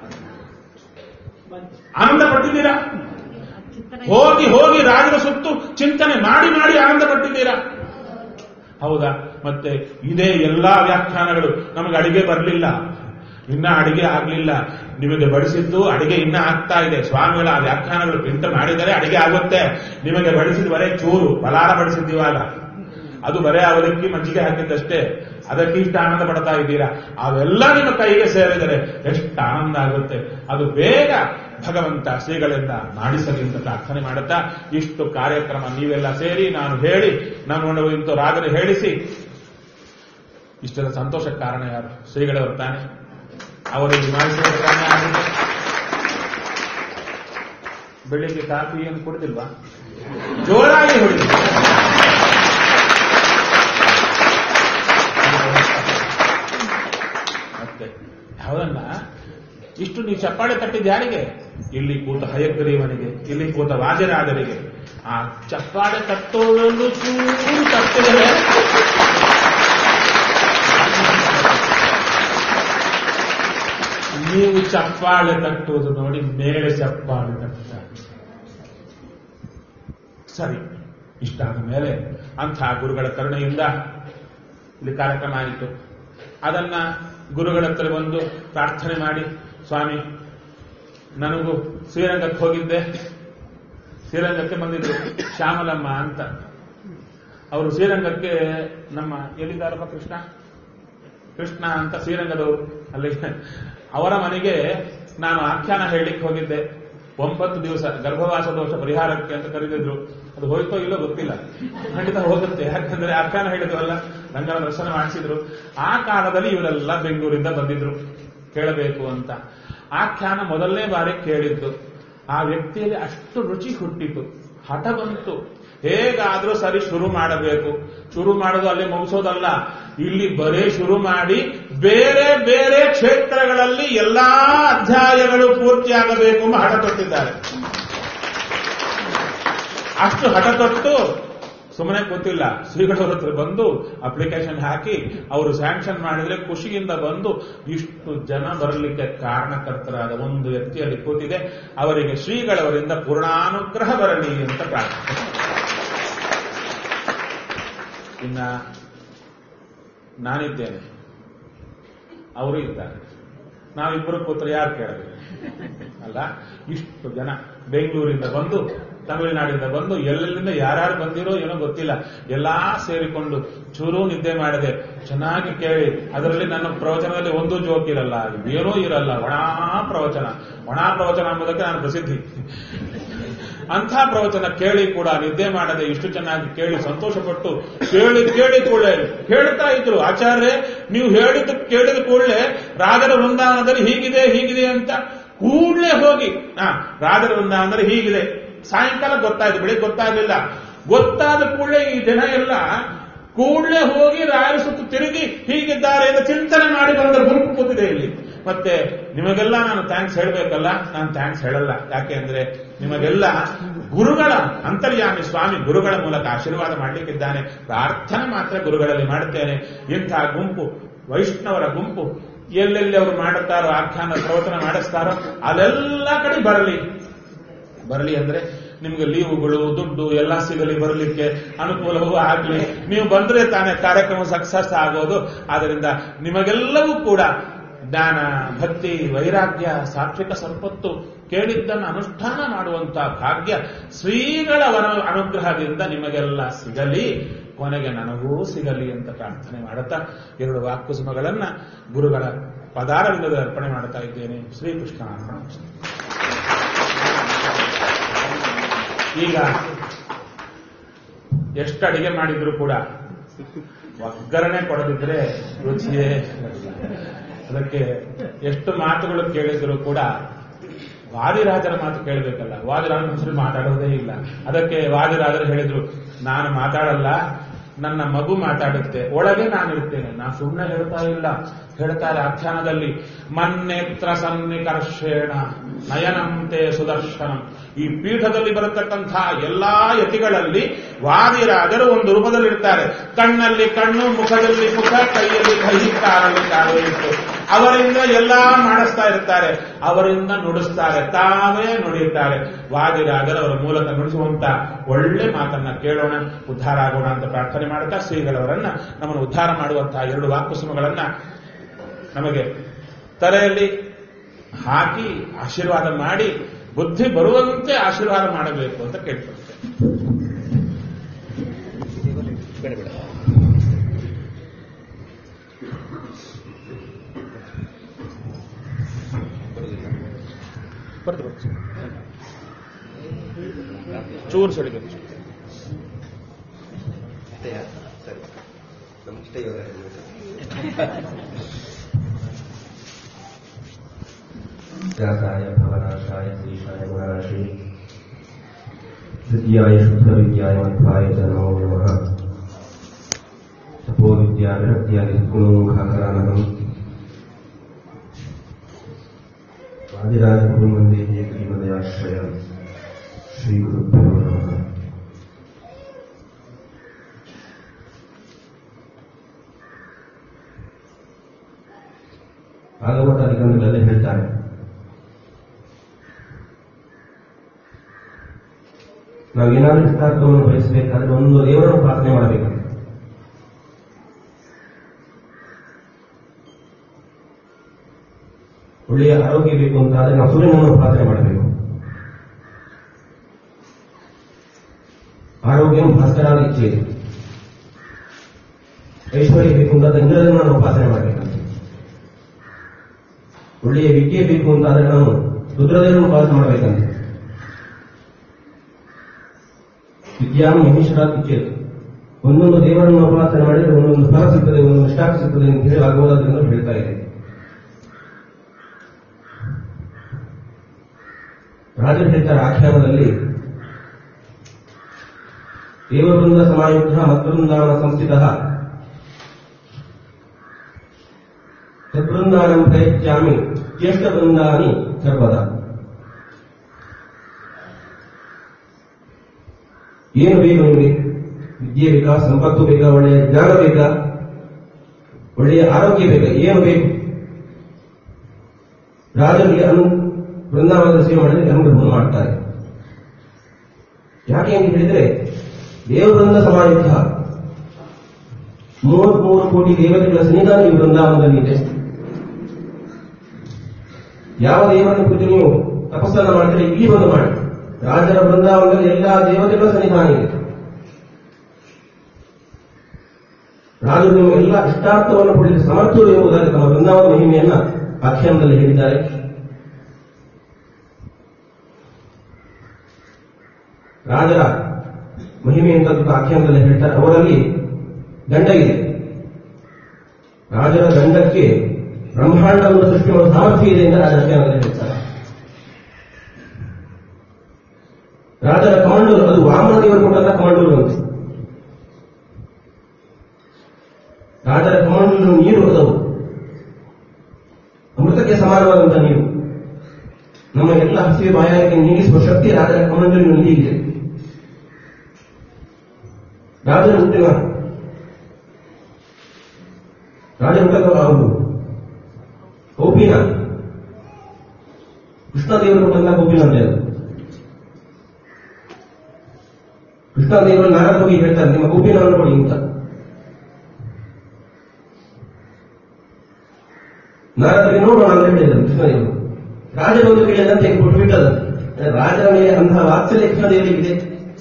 Speaker 1: ಆನಂದ ಪಟ್ಟಿದ್ದೀರಾ ಹೋಗಿ ಹೋಗಿ ರಾಜರ ಸುತ್ತು ಚಿಂತನೆ ಮಾಡಿ ಮಾಡಿ ಆನಂದ ಪಟ್ಟಿದ್ದೀರಾ ಹೌದಾ ಮತ್ತೆ ಇದೇ ಎಲ್ಲಾ ವ್ಯಾಖ್ಯಾನಗಳು ನಮಗೆ ಅಡಿಗೆ ಬರಲಿಲ್ಲ ಇನ್ನ ಅಡಿಗೆ ಆಗ್ಲಿಲ್ಲ ನಿಮಗೆ ಬಡಿಸಿದ್ದು ಅಡಿಗೆ ಇನ್ನ ಆಗ್ತಾ ಇದೆ ಸ್ವಾಮಿಗಳ ಆ ವ್ಯಾಖ್ಯಾನಗಳು ಪ್ರಿಂಟ್ ಮಾಡಿದರೆ ಅಡಿಗೆ ಆಗುತ್ತೆ ನಿಮಗೆ ಬಡಿಸಿದ ಬರೇ ಚೂರು ಫಲಾರ ಬಡಿಸಿದ್ದೀವಾಗ ಅದು ಬರೇ ಅವಲಕ್ಕಿ ಮಜ್ಜಿಗೆ ಹಾಕಿದ್ದಷ್ಟೇ ಅದಕ್ಕೆ ಇಷ್ಟ ಆನಂದ ಪಡ್ತಾ ಇದ್ದೀರಾ ಅವೆಲ್ಲ ನಿಮ್ಮ ಕೈಗೆ ಸೇರಿದರೆ ಎಷ್ಟು ಆನಂದ ಆಗುತ್ತೆ ಅದು ಬೇಗ ಭಗವಂತ ಶ್ರೀಗಳಿಂದ ಮಾಡಿಸಲಿ ಅಂತ ಪ್ರಾರ್ಥನೆ ಮಾಡುತ್ತಾ ಇಷ್ಟು ಕಾರ್ಯಕ್ರಮ ನೀವೆಲ್ಲ ಸೇರಿ ನಾನು ಹೇಳಿ ನಾನು ಇಂಥ ರಾಜರು ಹೇಳಿಸಿ ಇಷ್ಟೆಲ್ಲ ಸಂತೋಷಕ್ಕೆ ಕಾರಣ ಯಾರು ಶ್ರೀಗಳವರು ತಾನೆ ಅವರಿಗೆ ಮಾಡಿಸಿದ ತಾನೇ ಆಗಿದೆ ಬೆಳಿಗ್ಗೆ ಕಾಫಿ ಏನು ಕುಡಿದಿಲ್ವಾ ಜೋರಾಗಿ ಹೊಡಿದ್ರು ಮತ್ತೆ ಯಾವುದನ್ನ ಇಷ್ಟು ನೀವು ಚಪ್ಪಾಳೆ ತಟ್ಟಿದ ಯಾರಿಗೆ ಇಲ್ಲಿ ಕೂತ ಹಯಗ್ರೀವನಿಗೆ ಇಲ್ಲಿ ಕೂತ ವಾಜರಾಜರಿಗೆ ಆ ಚಪ್ಪಾಳೆ ತಟ್ಟೋಳನ್ನು ಚೂರು ತಟ್ಟಿದರೆ ನೀವು ಚಪ್ಪಾಳೆ ತಟ್ಟುವುದು ನೋಡಿ ಮೇಲೆ ಚಪ್ಪಾಳೆ ತಟ್ಟ ಸರಿ ಇಷ್ಟಾದ ಮೇಲೆ ಅಂಥ ಗುರುಗಳ ಕರುಣೆಯಿಂದ ಇಲ್ಲಿ ಕಾರ್ಯಕ್ರಮ ಆಯಿತು ಅದನ್ನ ಗುರುಗಳ ಹತ್ರ ಬಂದು ಪ್ರಾರ್ಥನೆ ಮಾಡಿ ಸ್ವಾಮಿ ನನಗೂ ಶ್ರೀರಂಗಕ್ಕೆ ಹೋಗಿದ್ದೆ ಶ್ರೀರಂಗಕ್ಕೆ ಬಂದಿದ್ರು ಶ್ಯಾಮಲಮ್ಮ ಅಂತ ಅವರು ಶ್ರೀರಂಗಕ್ಕೆ ನಮ್ಮ ಎಲ್ಲಿದ್ದಾರಪ್ಪ ಕೃಷ್ಣ ಕೃಷ್ಣ ಅಂತ ಶ್ರೀರಂಗದವರು ಅಲ್ಲಿ ಅವರ ಮನೆಗೆ ನಾನು ಆಖ್ಯಾನ ಹೇಳಲಿಕ್ಕೆ ಹೋಗಿದ್ದೆ ಒಂಬತ್ತು ದಿವಸ ಗರ್ಭವಾಸ ದೋಷ ಪರಿಹಾರಕ್ಕೆ ಅಂತ ಕರೆದಿದ್ರು ಅದು ಹೋಯ್ತೋ ಇಲ್ಲೋ ಗೊತ್ತಿಲ್ಲ ಖಂಡಿತ ಹೋಗುತ್ತೆ ಯಾಕಂದ್ರೆ ಆಖ್ಯಾನ ಹೇಳಿದ್ವಲ್ಲ ರಂಗನ ದರ್ಶನ ಮಾಡಿಸಿದ್ರು ಆ ಕಾಲದಲ್ಲಿ ಇವರೆಲ್ಲ ಬೆಂಗಳೂರಿಂದ ಬಂದಿದ್ರು ಕೇಳಬೇಕು ಅಂತ ಆಖ್ಯಾನ ಮೊದಲನೇ ಬಾರಿ ಕೇಳಿದ್ದು ಆ ವ್ಯಕ್ತಿಯಲ್ಲಿ ಅಷ್ಟು ರುಚಿ ಹುಟ್ಟಿತು ಹಠ ಬಂತು ಹೇಗಾದ್ರೂ ಸರಿ ಶುರು ಮಾಡಬೇಕು ಶುರು ಮಾಡೋದು ಅಲ್ಲಿ ಮುಗಿಸೋದಲ್ಲ ಇಲ್ಲಿ ಬರೇ ಶುರು ಮಾಡಿ ಬೇರೆ ಬೇರೆ ಕ್ಷೇತ್ರಗಳಲ್ಲಿ ಎಲ್ಲಾ ಅಧ್ಯಾಯಗಳು ಪೂರ್ತಿಯಾಗಬೇಕು ಎಂಬ ಹಠ ತೊಟ್ಟಿದ್ದಾರೆ ಅಷ್ಟು ಹಠ ತೊಟ್ಟು ಸುಮ್ಮನೆ ಗೊತ್ತಿಲ್ಲ ಶ್ರೀಗಳವ್ರ ಹತ್ರ ಬಂದು ಅಪ್ಲಿಕೇಶನ್ ಹಾಕಿ ಅವರು ಸ್ಯಾಂಕ್ಷನ್ ಮಾಡಿದ್ರೆ ಖುಷಿಯಿಂದ ಬಂದು ಇಷ್ಟು ಜನ ಬರಲಿಕ್ಕೆ ಕಾರಣಕರ್ತರಾದ ಒಂದು ವ್ಯಕ್ತಿಯಲ್ಲಿ ಕೂತಿದೆ ಅವರಿಗೆ ಶ್ರೀಗಳವರಿಂದ ಪೂರ್ಣಾನುಗ್ರಹ ಬರಲಿ ಅಂತ ಪ್ರಾರ್ಥನೆ ಇನ್ನ ನಾನಿದ್ದೇನೆ ಅವರು ಇದ್ದಾರೆ ನಾವಿಬ್ಬರು ಕೂತ್ರ ಯಾರು ಕೇಳಬೇಕು ಅಲ್ಲ ಇಷ್ಟು ಜನ ಬೆಂಗಳೂರಿಂದ ಬಂದು ತಮಿಳುನಾಡಿಂದ ಬಂದು ಎಲ್ಲೆಲ್ಲಿಂದ ಯಾರ್ಯಾರು ಬಂದಿರೋ ಏನೋ ಗೊತ್ತಿಲ್ಲ ಎಲ್ಲಾ ಸೇರಿಕೊಂಡು ಚೂರು ನಿದ್ದೆ ಮಾಡದೆ ಚೆನ್ನಾಗಿ ಕೇಳಿ ಅದರಲ್ಲಿ ನನ್ನ ಪ್ರವಚನದಲ್ಲಿ ಒಂದು ಜೋಕ್ ಇರಲ್ಲ ಏನೂ ಇರಲ್ಲ ಒಣಾ ಪ್ರವಚನ ಒಣಾ ಪ್ರವಚನ ಎಂಬುದಕ್ಕೆ ನಾನು ಪ್ರಸಿದ್ಧಿ ಅಂಥ ಪ್ರವಚನ ಕೇಳಿ ಕೂಡ ನಿದ್ದೆ ಮಾಡದೆ ಇಷ್ಟು ಚೆನ್ನಾಗಿ ಕೇಳಿ ಸಂತೋಷಪಟ್ಟು ಕೇಳಿ ಕೇಳಿ ಕೂಡಲೇ ಹೇಳ್ತಾ ಇದ್ರು ಆಚಾರ್ಯ ನೀವು ಹೇಳಿದ್ದು ಕೇಳಿದ ಕೂಡಲೇ ರಾಜರ ವೃಂದಾವನದಲ್ಲಿ ಹೀಗಿದೆ ಹೀಗಿದೆ ಅಂತ ಕೂಡಲೇ ಹೋಗಿ ಹಾ ರಾಜರ ವೃಂದಾವನದಲ್ಲಿ ಹೀಗಿದೆ ಸಾಯಂಕಾಲ ಗೊತ್ತಾಯ್ತು ಬೆಳಿಗ್ಗೆ ಗೊತ್ತಾಗಲಿಲ್ಲ ಗೊತ್ತಾದ ಕೂಡಲೇ ಈ ಜನ ಎಲ್ಲ ಕೂಡಲೇ ಹೋಗಿ ರಾಯರ ಸುತ್ತು ತಿರುಗಿ ಹೀಗಿದ್ದಾರೆ ಎಂದು ಚಿಂತನೆ ಮಾಡಿ ಬಂದ ಗುಂಪು ಕೂತಿದೆ ಇಲ್ಲಿ ಮತ್ತೆ ನಿಮಗೆಲ್ಲ ನಾನು ಥ್ಯಾಂಕ್ಸ್ ಹೇಳಬೇಕಲ್ಲ ನಾನು ಥ್ಯಾಂಕ್ಸ್ ಹೇಳಲ್ಲ ಯಾಕೆ ಅಂದ್ರೆ ನಿಮಗೆಲ್ಲ ಗುರುಗಳ ಅಂತರ್ಯಾಮಿ ಸ್ವಾಮಿ ಗುರುಗಳ ಮೂಲಕ ಆಶೀರ್ವಾದ ಮಾಡಲಿಕ್ಕಿದ್ದಾನೆ ಪ್ರಾರ್ಥನೆ ಮಾತ್ರ ಗುರುಗಳಲ್ಲಿ ಮಾಡುತ್ತೇನೆ ಇಂಥ ಗುಂಪು ವೈಷ್ಣವರ ಗುಂಪು ಎಲ್ಲೆಲ್ಲಿ ಅವರು ಮಾಡುತ್ತಾರೋ ಆಖ್ಯಾನ ಪ್ರವಚನ ಮಾಡಿಸ್ತಾರೋ ಅಲ್ಲೆಲ್ಲ ಕಡೆ ಬರಲಿ ಬರಲಿ ಅಂದ್ರೆ ನಿಮ್ಗೆ ಲೀವುಗಳು ದುಡ್ಡು ಎಲ್ಲ ಸಿಗಲಿ ಬರಲಿಕ್ಕೆ ಅನುಕೂಲವೂ ಆಗಲಿ ನೀವು ಬಂದ್ರೆ ತಾನೇ ಕಾರ್ಯಕ್ರಮ ಸಕ್ಸಸ್ ಆಗೋದು ಆದ್ದರಿಂದ ನಿಮಗೆಲ್ಲವೂ ಕೂಡ ಜ್ಞಾನ ಭಕ್ತಿ ವೈರಾಗ್ಯ ಸಾತ್ವಿಕ ಸಂಪತ್ತು ಕೇಳಿದ್ದನ್ನು ಅನುಷ್ಠಾನ ಮಾಡುವಂತ ಭಾಗ್ಯ ಶ್ರೀಗಳ ವರ ಅನುಗ್ರಹದಿಂದ ನಿಮಗೆಲ್ಲ ಸಿಗಲಿ ಕೊನೆಗೆ ನನಗೂ ಸಿಗಲಿ ಅಂತ ಪ್ರಾರ್ಥನೆ ಮಾಡುತ್ತಾ ಎರಡು ವಾಕ್ಕುಸುಮಗಳನ್ನ ಗುರುಗಳ ಪದಾರವಿಲ್ಲದ ಅರ್ಪಣೆ ಮಾಡುತ್ತಾ ಇದ್ದೇನೆ ಶ್ರೀಕೃಷ್ಣ ಅರ್ಪಣ ಈಗ ಎಷ್ಟು ಅಡಿಗೆ ಮಾಡಿದ್ರು ಕೂಡ ಒಗ್ಗರಣೆ ಕೊಡದಿದ್ರೆ ರುಚಿಯೇ ಇರಲ್ಲ. ಅದಕ್ಕೆ ಎಷ್ಟು ಮಾತುಗಳು ಕೇಳಿದ್ರು ಕೂಡ ವಾದಿರಾಜರ ಮಾತು ಕೇಳಬೇಕಲ್ಲ ವಾದಿರಾಜ ಹೆಸರು ಮಾತಾಡೋದೇ ಇಲ್ಲ ಅದಕ್ಕೆ ವಾದಿರಾಜರು ಹೇಳಿದ್ರು ನಾನು ಮಾತಾಡಲ್ಲ ನನ್ನ ಮಗು ಮಾತಾಡುತ್ತೆ ಒಳಗೆ ನಾನು ಇರ್ತೇನೆ ನಾನು ಸುಮ್ಮನೆ ಹೇಳ್ತಾ ಇಲ್ಲ ಹೇಳ್ತಾರೆ ಆಖ್ಯಾನದಲ್ಲಿ ಮನ್ನೇತ್ರ ಸನ್ನಿಕರ್ಷೇಣ ನಯನಂತೆ ಸುದರ್ಶನಂ ಈ ಪೀಠದಲ್ಲಿ ಬರತಕ್ಕಂಥ ಎಲ್ಲಾ ಯತಿಗಳಲ್ಲಿ ವಾದಿರಾಜರು ಒಂದು ರೂಪದಲ್ಲಿ ಇರ್ತಾರೆ ಕಣ್ಣಲ್ಲಿ ಕಣ್ಣು ಮುಖದಲ್ಲಿ ಮುಖ ಕೈಯಲ್ಲಿ ಕೈ ಕಾರಲ್ಲಿ ಕಾಲು ಇಟ್ಟು ಅವರಿಂದ ಎಲ್ಲಾ ಮಾಡಿಸ್ತಾ ಇರ್ತಾರೆ ಅವರಿಂದ ನುಡಿಸ್ತಾರೆ ತಾವೇ ನುಡಿಯುತ್ತಾರೆ ವಾದಿರಾಜರು ಅವರ ಮೂಲಕ ನುಡಿಸುವಂತ ಒಳ್ಳೆ ಮಾತನ್ನ ಕೇಳೋಣ ಉದ್ಧಾರ ಆಗೋಣ ಅಂತ ಪ್ರಾರ್ಥನೆ ಮಾಡುತ್ತಾ ಶ್ರೀಗಳವರನ್ನ ನಮ್ಮನ್ನು ಉದ್ಧಾರ ಮಾಡುವಂತಹ ಎರಡು ವಾಕುಸುಮಗಳನ್ನ ನಮಗೆ ತಲೆಯಲ್ಲಿ ಹಾಕಿ ಆಶೀರ್ವಾದ ಮಾಡಿ ಬುದ್ಧಿ ಬರುವಂತೆ ಆಶೀರ್ವಾದ ಮಾಡಬೇಕು ಅಂತ ಕೇಳ್ಕೊಳ್ತೇನೆ
Speaker 2: ಬೇಡ ಬೇಡ ಬರುದಿಲ್ಲ
Speaker 1: ಬರ್ದು ಚೂರು ಸಡಿಗೆ
Speaker 2: ಅಷ್ಟೇಯಾ? ಸರಿ ನಮ್ಗೆ ಇಷ್ಟ ಇವಾಗ
Speaker 3: व्यासाय भवनाशाय श्रीशाय गुणाशे तृतीयाय शुद्धविद्याय मध्वाय च नमो नमः तपोविद्या विरक्त्यादि गुणोमुखाकरानहम् वादिराजगुरुमन्दिरे श्रीमदयाश्रयम् श्रीगुरुभ्यो नमः ಭಾಗವತ ನಿಗಮಗಳಲ್ಲಿ ಹೇಳ್ತಾರೆ ನಾವೇನಾದ್ರೂ ಇಷ್ಟಾರ್ಥವನ್ನು ಬಯಸಬೇಕಾದ್ರೆ ಒಂದು ದೇವರನ್ನು ಪ್ರಾರ್ಥನೆ ಮಾಡಬೇಕಂತ ಒಳ್ಳೆಯ ಆರೋಗ್ಯ ಬೇಕು ಅಂತ ಆದ್ರೆ ನಾವು ಸೂರ್ಯನನ್ನು ಪ್ರಾರ್ಥನೆ ಮಾಡಬೇಕು ಆರೋಗ್ಯ ಭಾಸ್ಕರಾದ ಇಚ್ಛೆ ಇದೆ ಐಶ್ವರ್ಯ ಬೇಕು ಅಂತ ಇಂದ್ರನನ್ನು ನಾವು ಪ್ರಾರ್ಥನೆ ಮಾಡಬೇಕಂತ ಒಳ್ಳೆಯ ವಿದ್ಯೆ ಬೇಕು ಅಂತ ಆದ್ರೆ ನಾವು ರುದ್ರದೇವರನ್ನು ಪ್ರಾರ್ಥನೆ ಮಾಡಬೇಕಂತೆ ವಿದ್ಯಾ ಮಹೇಶ್ವರ ಇಚ್ಛೆ ಒಂದೊಂದು ದೇವರನ್ನು ಉಪಾಸನೆ ಮಾಡಿದ್ರೆ ಒಂದೊಂದು ಫಲ ಸಿಗ್ತದೆ ಒಂದೊಂದು ಸ್ಟಾಕ್ ಸಿಗ್ತದೆ ಅಂತ ಹೇಳಿ ಆಗೋದರಿಂದ ಹೇಳ್ತಾ ಇದೆ ರಾಜರು ಹೇಳ್ತಾರೆ ಆಖ್ಯಾನದಲ್ಲಿ ದೇವವೃಂದ ಸಮಾಯುಕ್ತ ಮತ್ತೃಂದಾವನ ಸಂಸ್ಥಿತ ತದ್ಬೃಂದಾನಂ ಪ್ರಯಚ್ಚಾಮಿ ಜ್ಯೇಷ್ಠ ಬೃಂದಾನಿ ಸರ್ವದಾ ಏನು ಬೇಕು ನಿಮಗೆ ವಿದ್ಯೆ ಬೇಕಾ ಸಂಪತ್ತು ಬೇಕಾ ಒಳ್ಳೆಯ ಜ್ಞಾನ ಬೇಕಾ ಒಳ್ಳೆಯ ಆರೋಗ್ಯ ಬೇಕಾ ಏನು ಬೇಕು ರಾಜರಿಗೆ ಅನು ಬೃಂದಾವನದ ಸೇವೆ ಮಾಡಿದ್ರೆ ಅನುಗ್ರಹವನ್ನು ಮಾಡ್ತಾರೆ ಯಾಕೆ ಅಂತ ಹೇಳಿದ್ರೆ ದೇವವೃಂದ ಸಮಾಯುಕ್ತ ಮೂವತ್ಮೂರು ಕೋಟಿ ದೇವತೆಗಳ ಸನ್ನಿಧಾನ ಈ ಬೃಂದಾವನದಲ್ಲಿದೆ ಯಾವ ದೇವರನ್ನು ಕುರಿತು ನೀವು ತಪಸ್ಸನ್ನು ಮಾಡಿದರೆ ಇಲ್ಲಿ ಬಂದು ಮಾಡಿ ರಾಜರ ಬೃಂದಾವನದಲ್ಲಿ ಎಲ್ಲಾ ದೇವತೆಗಳ ಸನ್ನಿಧಾನ ಇದೆ ರಾಜರು ನೀವು ಎಲ್ಲ ಇಷ್ಟಾರ್ಥವನ್ನು ಪಡೆಯಲು ಸಮರ್ಥರು ಎಂಬುದಾಗಿ ತಮ್ಮ ಬೃಂದಾವನ ಮಹಿಮೆಯನ್ನ ಆಖ್ಯಾನದಲ್ಲಿ ಹೇಳಿದ್ದಾರೆ ರಾಜರ ಮಹಿಮೆ ಅಂತ ಆಖ್ಯಾನದಲ್ಲಿ ಹೇಳ್ತಾರೆ ಅವರಲ್ಲಿ ದಂಡ ಇದೆ ರಾಜರ ದಂಡಕ್ಕೆ ಬ್ರಹ್ಮಾಂಡವನ್ನು ಸೃಷ್ಟಿ ಮಾಡುವ ಸಾಮರ್ಥ್ಯ ಇದೆ ಎಂದು ರಾಜಾಖ್ಯಾನದಲ್ಲಿ ಹೇಳ್ತಾರೆ ರಾಜರ ಕಮಂಡಲು ಅದು ವಾಮನ ದೇವರು ಕೊಟ್ಟಂತ ಕಮಂಡಲು ಅಂತ ರಾಜರ ಕಮಂಡಲು ನೀರು ಅದವು ಅಮೃತಕ್ಕೆ ಸಮಾನವಾದಂತಹ ನೀರು ನಮ್ಮ ಎಲ್ಲ ಹಸಿವೆ ಬಾಯಾರಿಕೆ ನೀಗಿಸುವ ಶಕ್ತಿ ರಾಜರ ಕಮಂಡಲಿನಲ್ಲಿ ಇದೆ ರಾಜರ ಹುಟ್ಟಿನ ರಾಜ ಹುಟ್ಟಕ ಅವರು ಗೋಪಿನ ಕೃಷ್ಣದೇವರು ಕೊಟ್ಟಂತ ಗೋಪಿನ ಅಂತ ಅದು ಕೃಷ್ಣದೇವರು ನಾರದ ಹೋಗಿ ಹೇಳ್ತಾರೆ ನಿಮ್ಮ ಗೋಪಿನವನ್ನು ಕೊಡಿ ಅಂತ ನಾರದರಿಗೆ ನೋಡೋಣ ಅಂತ ಹೇಳಿದರು ಕೃಷ್ಣದೇವರು ರಾಜರೊಂದು ಕೇಳಿದಂತೆ ಕೊಟ್ಟು ಬಿಟ್ಟದಂತೆ ರಾಜರ ಮೇಲೆ ಅಂತಹ ವಾತ್ಸಲ್ಯ ಕೃಷ್ಣದೇವರಿಗಿದೆ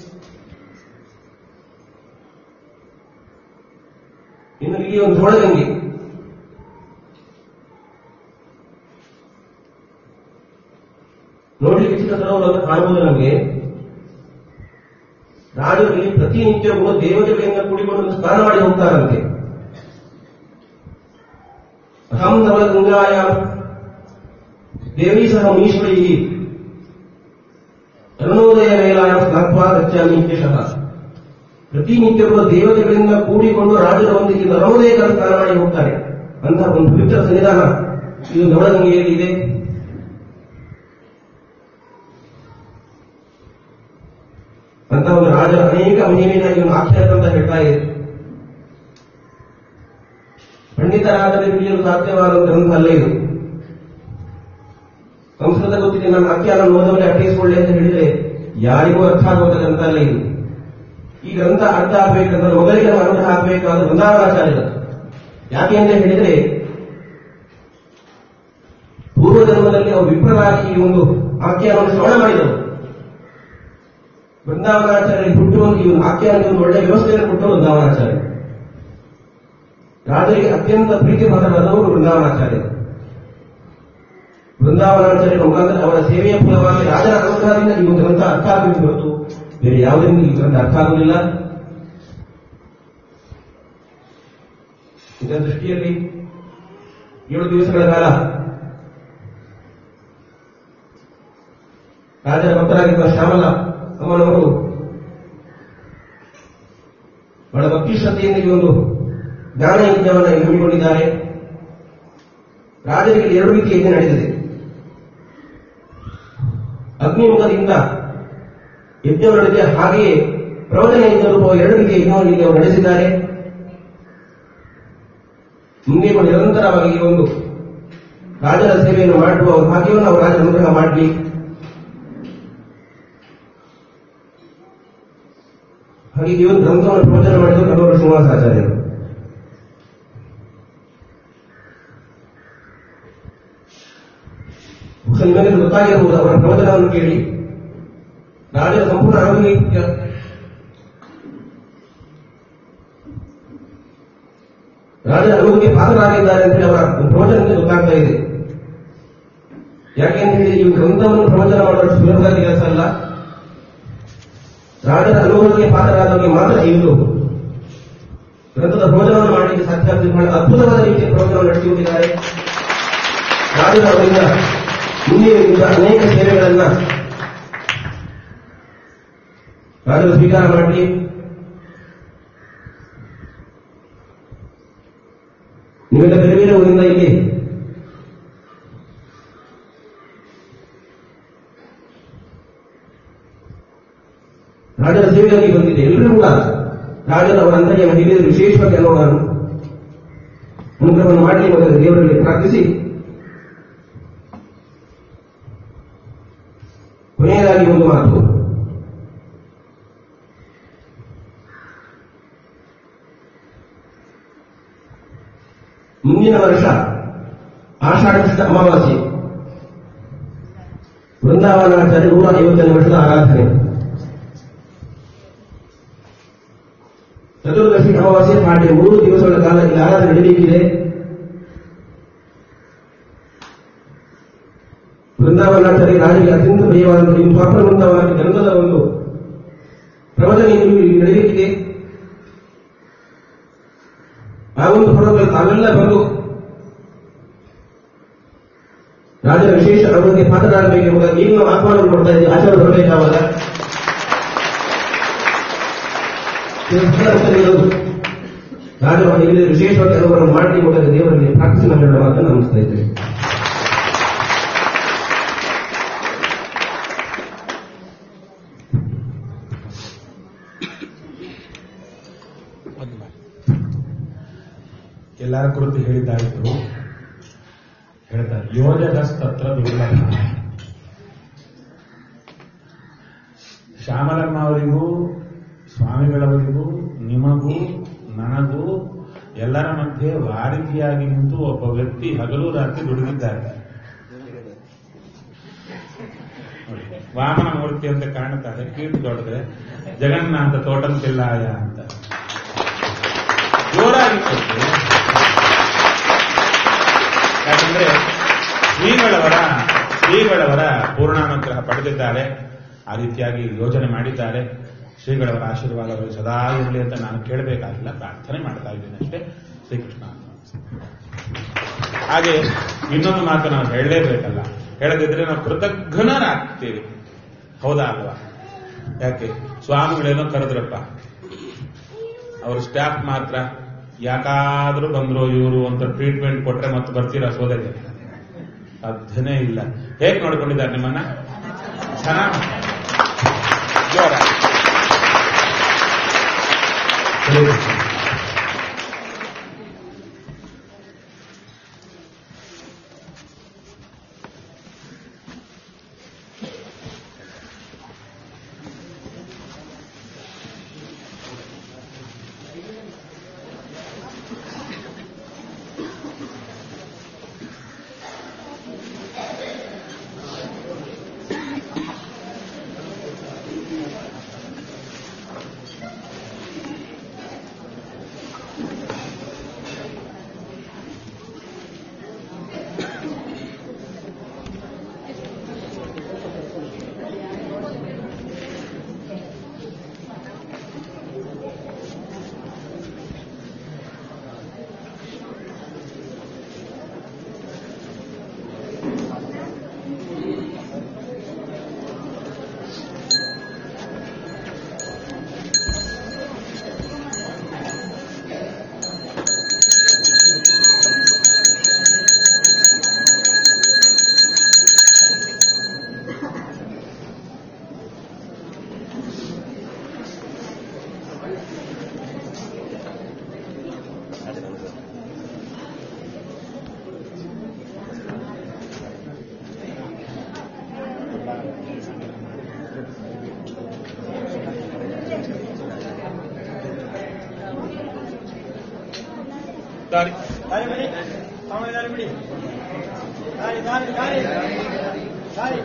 Speaker 3: ಇನ್ನು ಇಲ್ಲಿ ಒಂದು ಧೋಳಗಂಗೆ ನೋಡ್ಲಿಕ್ಕೆ ಚಿಕ್ಕ ಸರೋವರ ಕಾಣುವುದು ನಮಗೆ ರಾಜರು ಇಲ್ಲಿ ಪ್ರತಿನಿತ್ಯವೂ ದೇವತೆಗಳಿಂದ ಕೂಡಿಕೊಂಡು ಸ್ನಾನ ಮಾಡಿ ಹೋಗ್ತಾರಂತೆ ಅಹಂ ನವಲ ಗಂಗಾಯ ದೇವಿ ಸಹ ಮೀಶ್ವರಿ ಅರುಣೋದಯ ಮೇಲಾಯ ಸ್ನಾತ್ವಾ ಗಚ್ಚಾಮಿ ಇತ್ಯಶಃ ಪ್ರತಿನಿತ್ಯವೂ ದೇವತೆಗಳಿಂದ ಕೂಡಿಕೊಂಡು ರಾಜರೊಂದಿಗೆ ನರೋದಯಗಳ ಸ್ನಾನ ಮಾಡಿ ಹೋಗ್ತಾರೆ ಅಂತಹ ಒಂದು ಪವಿತ್ರ ಸನ್ನಿಧಾನ ಇದು ನವಳಗಂಗೆಯಲ್ಲಿ ಇದೆ ಅಂತ ಒಂದು ರಾಜರ ಅನೇಕ ಮಹಿಮೆಯನ್ನು ಇವನು ಆಖ್ಯಾನ ಅಂತ ಹೇಳ್ತಾ ಇದೆ ಪಂಡಿತರಾದರೆ ತಿಳಿಯಲು ಸಾಧ್ಯವಾದ ಗ್ರಂಥ ಅಲ್ಲ ಇದು ಸಂಸ್ಕೃತ ಗೊತ್ತಿದೆ ನನ್ನ ಆಖ್ಯಾನ ಓದವರೆ ಅರ್ಥೈಸಿಕೊಳ್ಳಿ ಅಂತ ಹೇಳಿದ್ರೆ ಯಾರಿಗೂ ಅರ್ಥ ಆಗುವಂತ ಗ್ರಂಥ ಅಲ್ಲ ಇದು ಈ ಗ್ರಂಥ ಅರ್ಥ ಆಗ್ಬೇಕಂದ್ರೆ ಮೊದಲಿಗೆ ನಾವು ಅರ್ಥ ಆಗ್ಬೇಕಾದ ವೃಂದಾವನಾಚಾರ್ಯರು ಯಾಕೆ ಅಂತ ಹೇಳಿದ್ರೆ ಪೂರ್ವ ಜನ್ಮದಲ್ಲಿ ಅವರು ವಿಪ್ರರಾಗಿ ಈ ಒಂದು ಆಖ್ಯಾನವನ್ನು ಶ್ರವಣ ಮಾಡಿದರು ವೃಂದಾವನಾಚಾರ್ಯ ಹುಟ್ಟುವ ಈ ಒಂದು ಆಖ್ಯಾನಕ್ಕೆ ಒಂದು ಒಳ್ಳೆಯ ವ್ಯವಸ್ಥೆಯನ್ನು ಕೊಟ್ಟ ವೃಂದಾವನಾಚಾರ್ಯ ರಾಜರಿಗೆ ಅತ್ಯಂತ ಪ್ರೀತಿ ಮಾತನಾದವರು ವೃಂದಾವನಾಚಾರ್ಯ ವೃಂದಾವನಾಚಾರ್ಯರ ಮುಖಾಂತರ ಅವರ ಸೇವೆಯ ಫಲವಾಗಿ ರಾಜರ ಅನುಗ್ರಹದಿಂದ ಈ ಒಂದು ಗ್ರಂಥ ಅರ್ಥ ಆಗಬೇಕು ಹೊರತು ಬೇರೆ ಯಾವುದರಿಂದ ಈ ಗ್ರಂಥ ಅರ್ಥ ಆಗುವುದಿಲ್ಲ ಇದರ ದೃಷ್ಟಿಯಲ್ಲಿ ಏಳು ದಿವಸಗಳ ಕಾಲ ರಾಜರ ಭಕ್ತರಾಗಿರುವ ಶ್ಯಾಮಲ ಅಮ್ಮನವರು ಬಹಳ ಭಕ್ತಿ ಶ್ರದ್ಧೆಯಿಂದ ಈ ಒಂದು ಜ್ಞಾನ ಯಜ್ಞವನ್ನು ಹಮ್ಮಿಕೊಂಡಿದ್ದಾರೆ ರಾಜರಿಗೆ ಎರಡು ರೀತಿ ಯಜ್ಞ ನಡೆದಿದೆ ಅಗ್ನಿಮುಖದಿಂದ ಯಜ್ಞವು ನಡೆದಿದೆ ಹಾಗೆಯೇ ಪ್ರವಚನ ಯಜ್ಞ ರೂಪ ಎರಡು ರೀತಿಯ ಯಜ್ಞವನ್ನು ಇಲ್ಲಿ ಅವರು ನಡೆಸಿದ್ದಾರೆ ಮುಂದೆ ಕೂಡ ನಿರಂತರವಾಗಿ ಈ ಒಂದು ರಾಜರ ಸೇವೆಯನ್ನು ಮಾಡುವ ಒಂದು ಭಾಗ್ಯವನ್ನು ಅವರು ರಾಜರ ಅನುಗ್ರಹ ಮಾಡಲಿ ಹಾಗೆ ಈ ಒಂದು ಗ್ರಂಥವನ್ನು ಪ್ರವಚನ ಮಾಡಿದರು ಕಲ್ಲೂರು ಶ್ರೀನಿವಾಸಾಚಾರ್ಯರು ಬಹುಶಃ ನಿಮಗೆ ಗೊತ್ತಾಗಿರಬಹುದು ಅವರ ಪ್ರವಚನವನ್ನು ಕೇಳಿ ರಾಜರ ಸಂಪೂರ್ಣ ಆರೋಗ್ಯ ರಾಜರ ಅನುಮತಿಗೆ ಪಾತ್ರರಾಗಿದ್ದಾರೆ ಅಂತ ಹೇಳಿ ಅವರ ಒಂದು ಪ್ರವಚನದಿಂದ ಗೊತ್ತಾಗ್ತಾ ಇದೆ ಯಾಕೆಂತ ಹೇಳಿ ಈ ಗ್ರಂಥವನ್ನು ಪ್ರವಚನ ಮಾಡುವಷ್ಟು ಸುಲಭದ ಕೆಲಸ ಅಲ್ಲ ರಾಜರ ಅನುಭವಕ್ಕೆ ಪಾತ್ರರಾದವರಿಗೆ ಮಾತ್ರ ಇದು ಗ್ರಂಥದ ಪ್ರವಚನವನ್ನು ಮಾಡಲಿಕ್ಕೆ ಸಾಧ್ಯ ಆಗ್ತದೆ ಬಹಳ ಅದ್ಭುತವಾದ ರೀತಿಯ ಪ್ರವಚನವನ್ನು ನಡೆಸಿಕೊಂಡಿದ್ದಾರೆ ರಾಜರ ಅವರಿಂದ ಮುಂದಿನ ಅನೇಕ ಸೇವೆಗಳನ್ನ ರಾಜರು ಸ್ವೀಕಾರ ಮಾಡಲಿ ನಿಮ್ಮೆಲ್ಲ ಬೇರೆ ಬೇರೆ ಊರಿಂದ ಇಲ್ಲಿ ರಾಜರ ಸೇವೆಗಾಗಿ ಬಂದಿದೆ ಎಲ್ಲರೂ ಕೂಡ ರಾಜರ ಅವರ ಅಂತರ್ಯ ಹಿರಿಯರು ವಿಶೇಷವಾಗಿ ಅನ್ನೋಣ ಅನುಗ್ರಹವನ್ನು ಮಾಡಲಿ ಮತ್ತು ದೇವರಲ್ಲಿ ಪ್ರಾರ್ಥಿಸಿ ಕೊನೆಯದಾಗಿ ಒಂದು ಮಾತು ಮುಂದಿನ ವರ್ಷ ಆಷಾಢ ಕೃಷ್ಣ ಅಮಾವಾಸ್ಯೆ ವೃಂದಾವನಾಚಾರ್ಯ ನೂರ ಐವತ್ತನೇ ವರ್ಷದ ಆರಾಧನೆ ಚತುರ್ದಶಿ ಅಮಾವಾಸ್ಯೆ ಪಾಠ್ಯ ಮೂರು ದಿವಸಗಳ ಕಾಲ ಈ ಆರಾಧನೆ ನಡೆಯಲಿಕ್ಕಿದೆ ವೃಂದಾವನಾಚಾರ್ಯ ರಾಜರಿಗೆ ಅತ್ಯಂತ ಪ್ರಿಯವಾದ ಈ ಸ್ವರ್ಣ ವೃಂದಾವನ ಗ್ರಂಥದ ಒಂದು ಪ್ರವಚನ ಇಲ್ಲಿ ನಡೆಯಲಿಕ್ಕಿದೆ ಆ ಒಂದು ಪರ್ವದಲ್ಲಿ ತಾವೆಲ್ಲ ಬಂದು ರಾಜರ ವಿಶೇಷ ಅವರಿಗೆ ಪಾತ್ರರಾಗಬೇಕೆಂಬುದಾಗಿ ಈಗ ನಾವು ಆಹ್ವಾನ ಕೊಡ್ತಾ ಇದ್ದೀವಿ ಆಚಾರ ಬರಬೇಕಾವಾಗ ರಾಜರು ಇಲ್ಲಿ ವಿಶೇಷವಾಗಿ ಕೆಲವರನ್ನು ಮಾಡಲಿ ಮೂಲಕ ದೇವರಲ್ಲಿ ಪ್ರಾರ್ಥಿಸಿ ನಮ್ಮ ಮಾತನ್ನು ನಮಿಸ್ತಾ ಇದ್ದೇವೆ
Speaker 1: ಒಂದು ಮಾತು. ಎಲ್ಲರ ಕುರಿತು ಹೇಳಿದ್ದಾಯಿತು ಹೇಳ್ತಾರೆ ಯೋಜಕಸ್ತತ್ರ ದುರ್ಲಭ ಶ್ಯಾಮಲಮ್ಮ ಅವರಿಗೂ ಸ್ವಾಮಿಗಳವರಿಗೂ ನಿಮಗೂ ನನಗೂ ಎಲ್ಲರ ಮಧ್ಯೆ ವಾರಿಧಿಯಾಗಿ ನಿಂತು ಒಬ್ಬ ವ್ಯಕ್ತಿ ಹಗಲು ರಾತ್ರಿ ದುಡಿದಿದ್ದಾರೆ ನೋಡಿ, ವಾಮನ ಮೂರ್ತಿ ಅಂತ ಕಾಣುತ್ತಾರೆ ಕೀರ್ತಿ ದೊಡ್ಡದ್ರೆ ಜಗನ್ನಾಥ ತೋಟಂತಿಲ್ಲಾಯ ಅಂತ ಜೋರಾಗಿ ಕೊಟ್ಟು ಯಾಕಂದ್ರೆ ಶ್ರೀಗಳವರ ಶ್ರೀಗಳವರ ಪೂರ್ಣಾನುಗ್ರಹ ಪಡೆದಿದ್ದಾರೆ ಆ ರೀತಿಯಾಗಿ ಯೋಜನೆ ಮಾಡಿದ್ದಾರೆ ಶ್ರೀಗಳವರ ಆಶೀರ್ವಾದ ಅವರಿಗೆ ಸದಾ ಇರಲಿ ಅಂತ ನಾನು ಕೇಳಬೇಕಾಗಿಲ್ಲ ಪ್ರಾರ್ಥನೆ ಮಾಡ್ತಾ ಇದ್ದೀನಿ ಅಷ್ಟೇ ಶ್ರೀಕೃಷ್ಣ ಹಾಗೆ ಇನ್ನೊಂದು ಮಾತು ನಾವು ಹೇಳಲೇಬೇಕಲ್ಲ ಹೇಳದಿದ್ರೆ ನಾವು ಕೃತಜ್ಞರಾಗ್ತೀವಿ ಹೌದಾ ಅಲ್ವಾ ಯಾಕೆ ಸ್ವಾಮಿಗಳೇನೋ ಕರೆದ್ರಪ್ಪ ಅವ್ರ ಸ್ಟಾಫ್ ಮಾತ್ರ ಯಾಕಾದ್ರೂ ಬಂದ್ರು ಇವರು ಅಂತ ಟ್ರೀಟ್ಮೆಂಟ್ ಕೊಟ್ರೆ ಮತ್ತೆ ಬರ್ತೀರಾ ಸೋದರಿಗೆ ಸಾಧ್ಯನೇ ಇಲ್ಲ ಹೇಗೆ ನೋಡ್ಕೊಂಡಿದ್ದಾರೆ ನಿಮ್ಮನ್ನ ಚೆನ್ನಾಗಿ ಜೋರ ದಾರಿ
Speaker 4: ದಾರಿ ಬಿಡಿ ಸ್ವಾಮಿ ದಾರಿ ಬಿಡಿ ದಾರಿ ದಾರಿ ದಾರಿ ದಾರಿ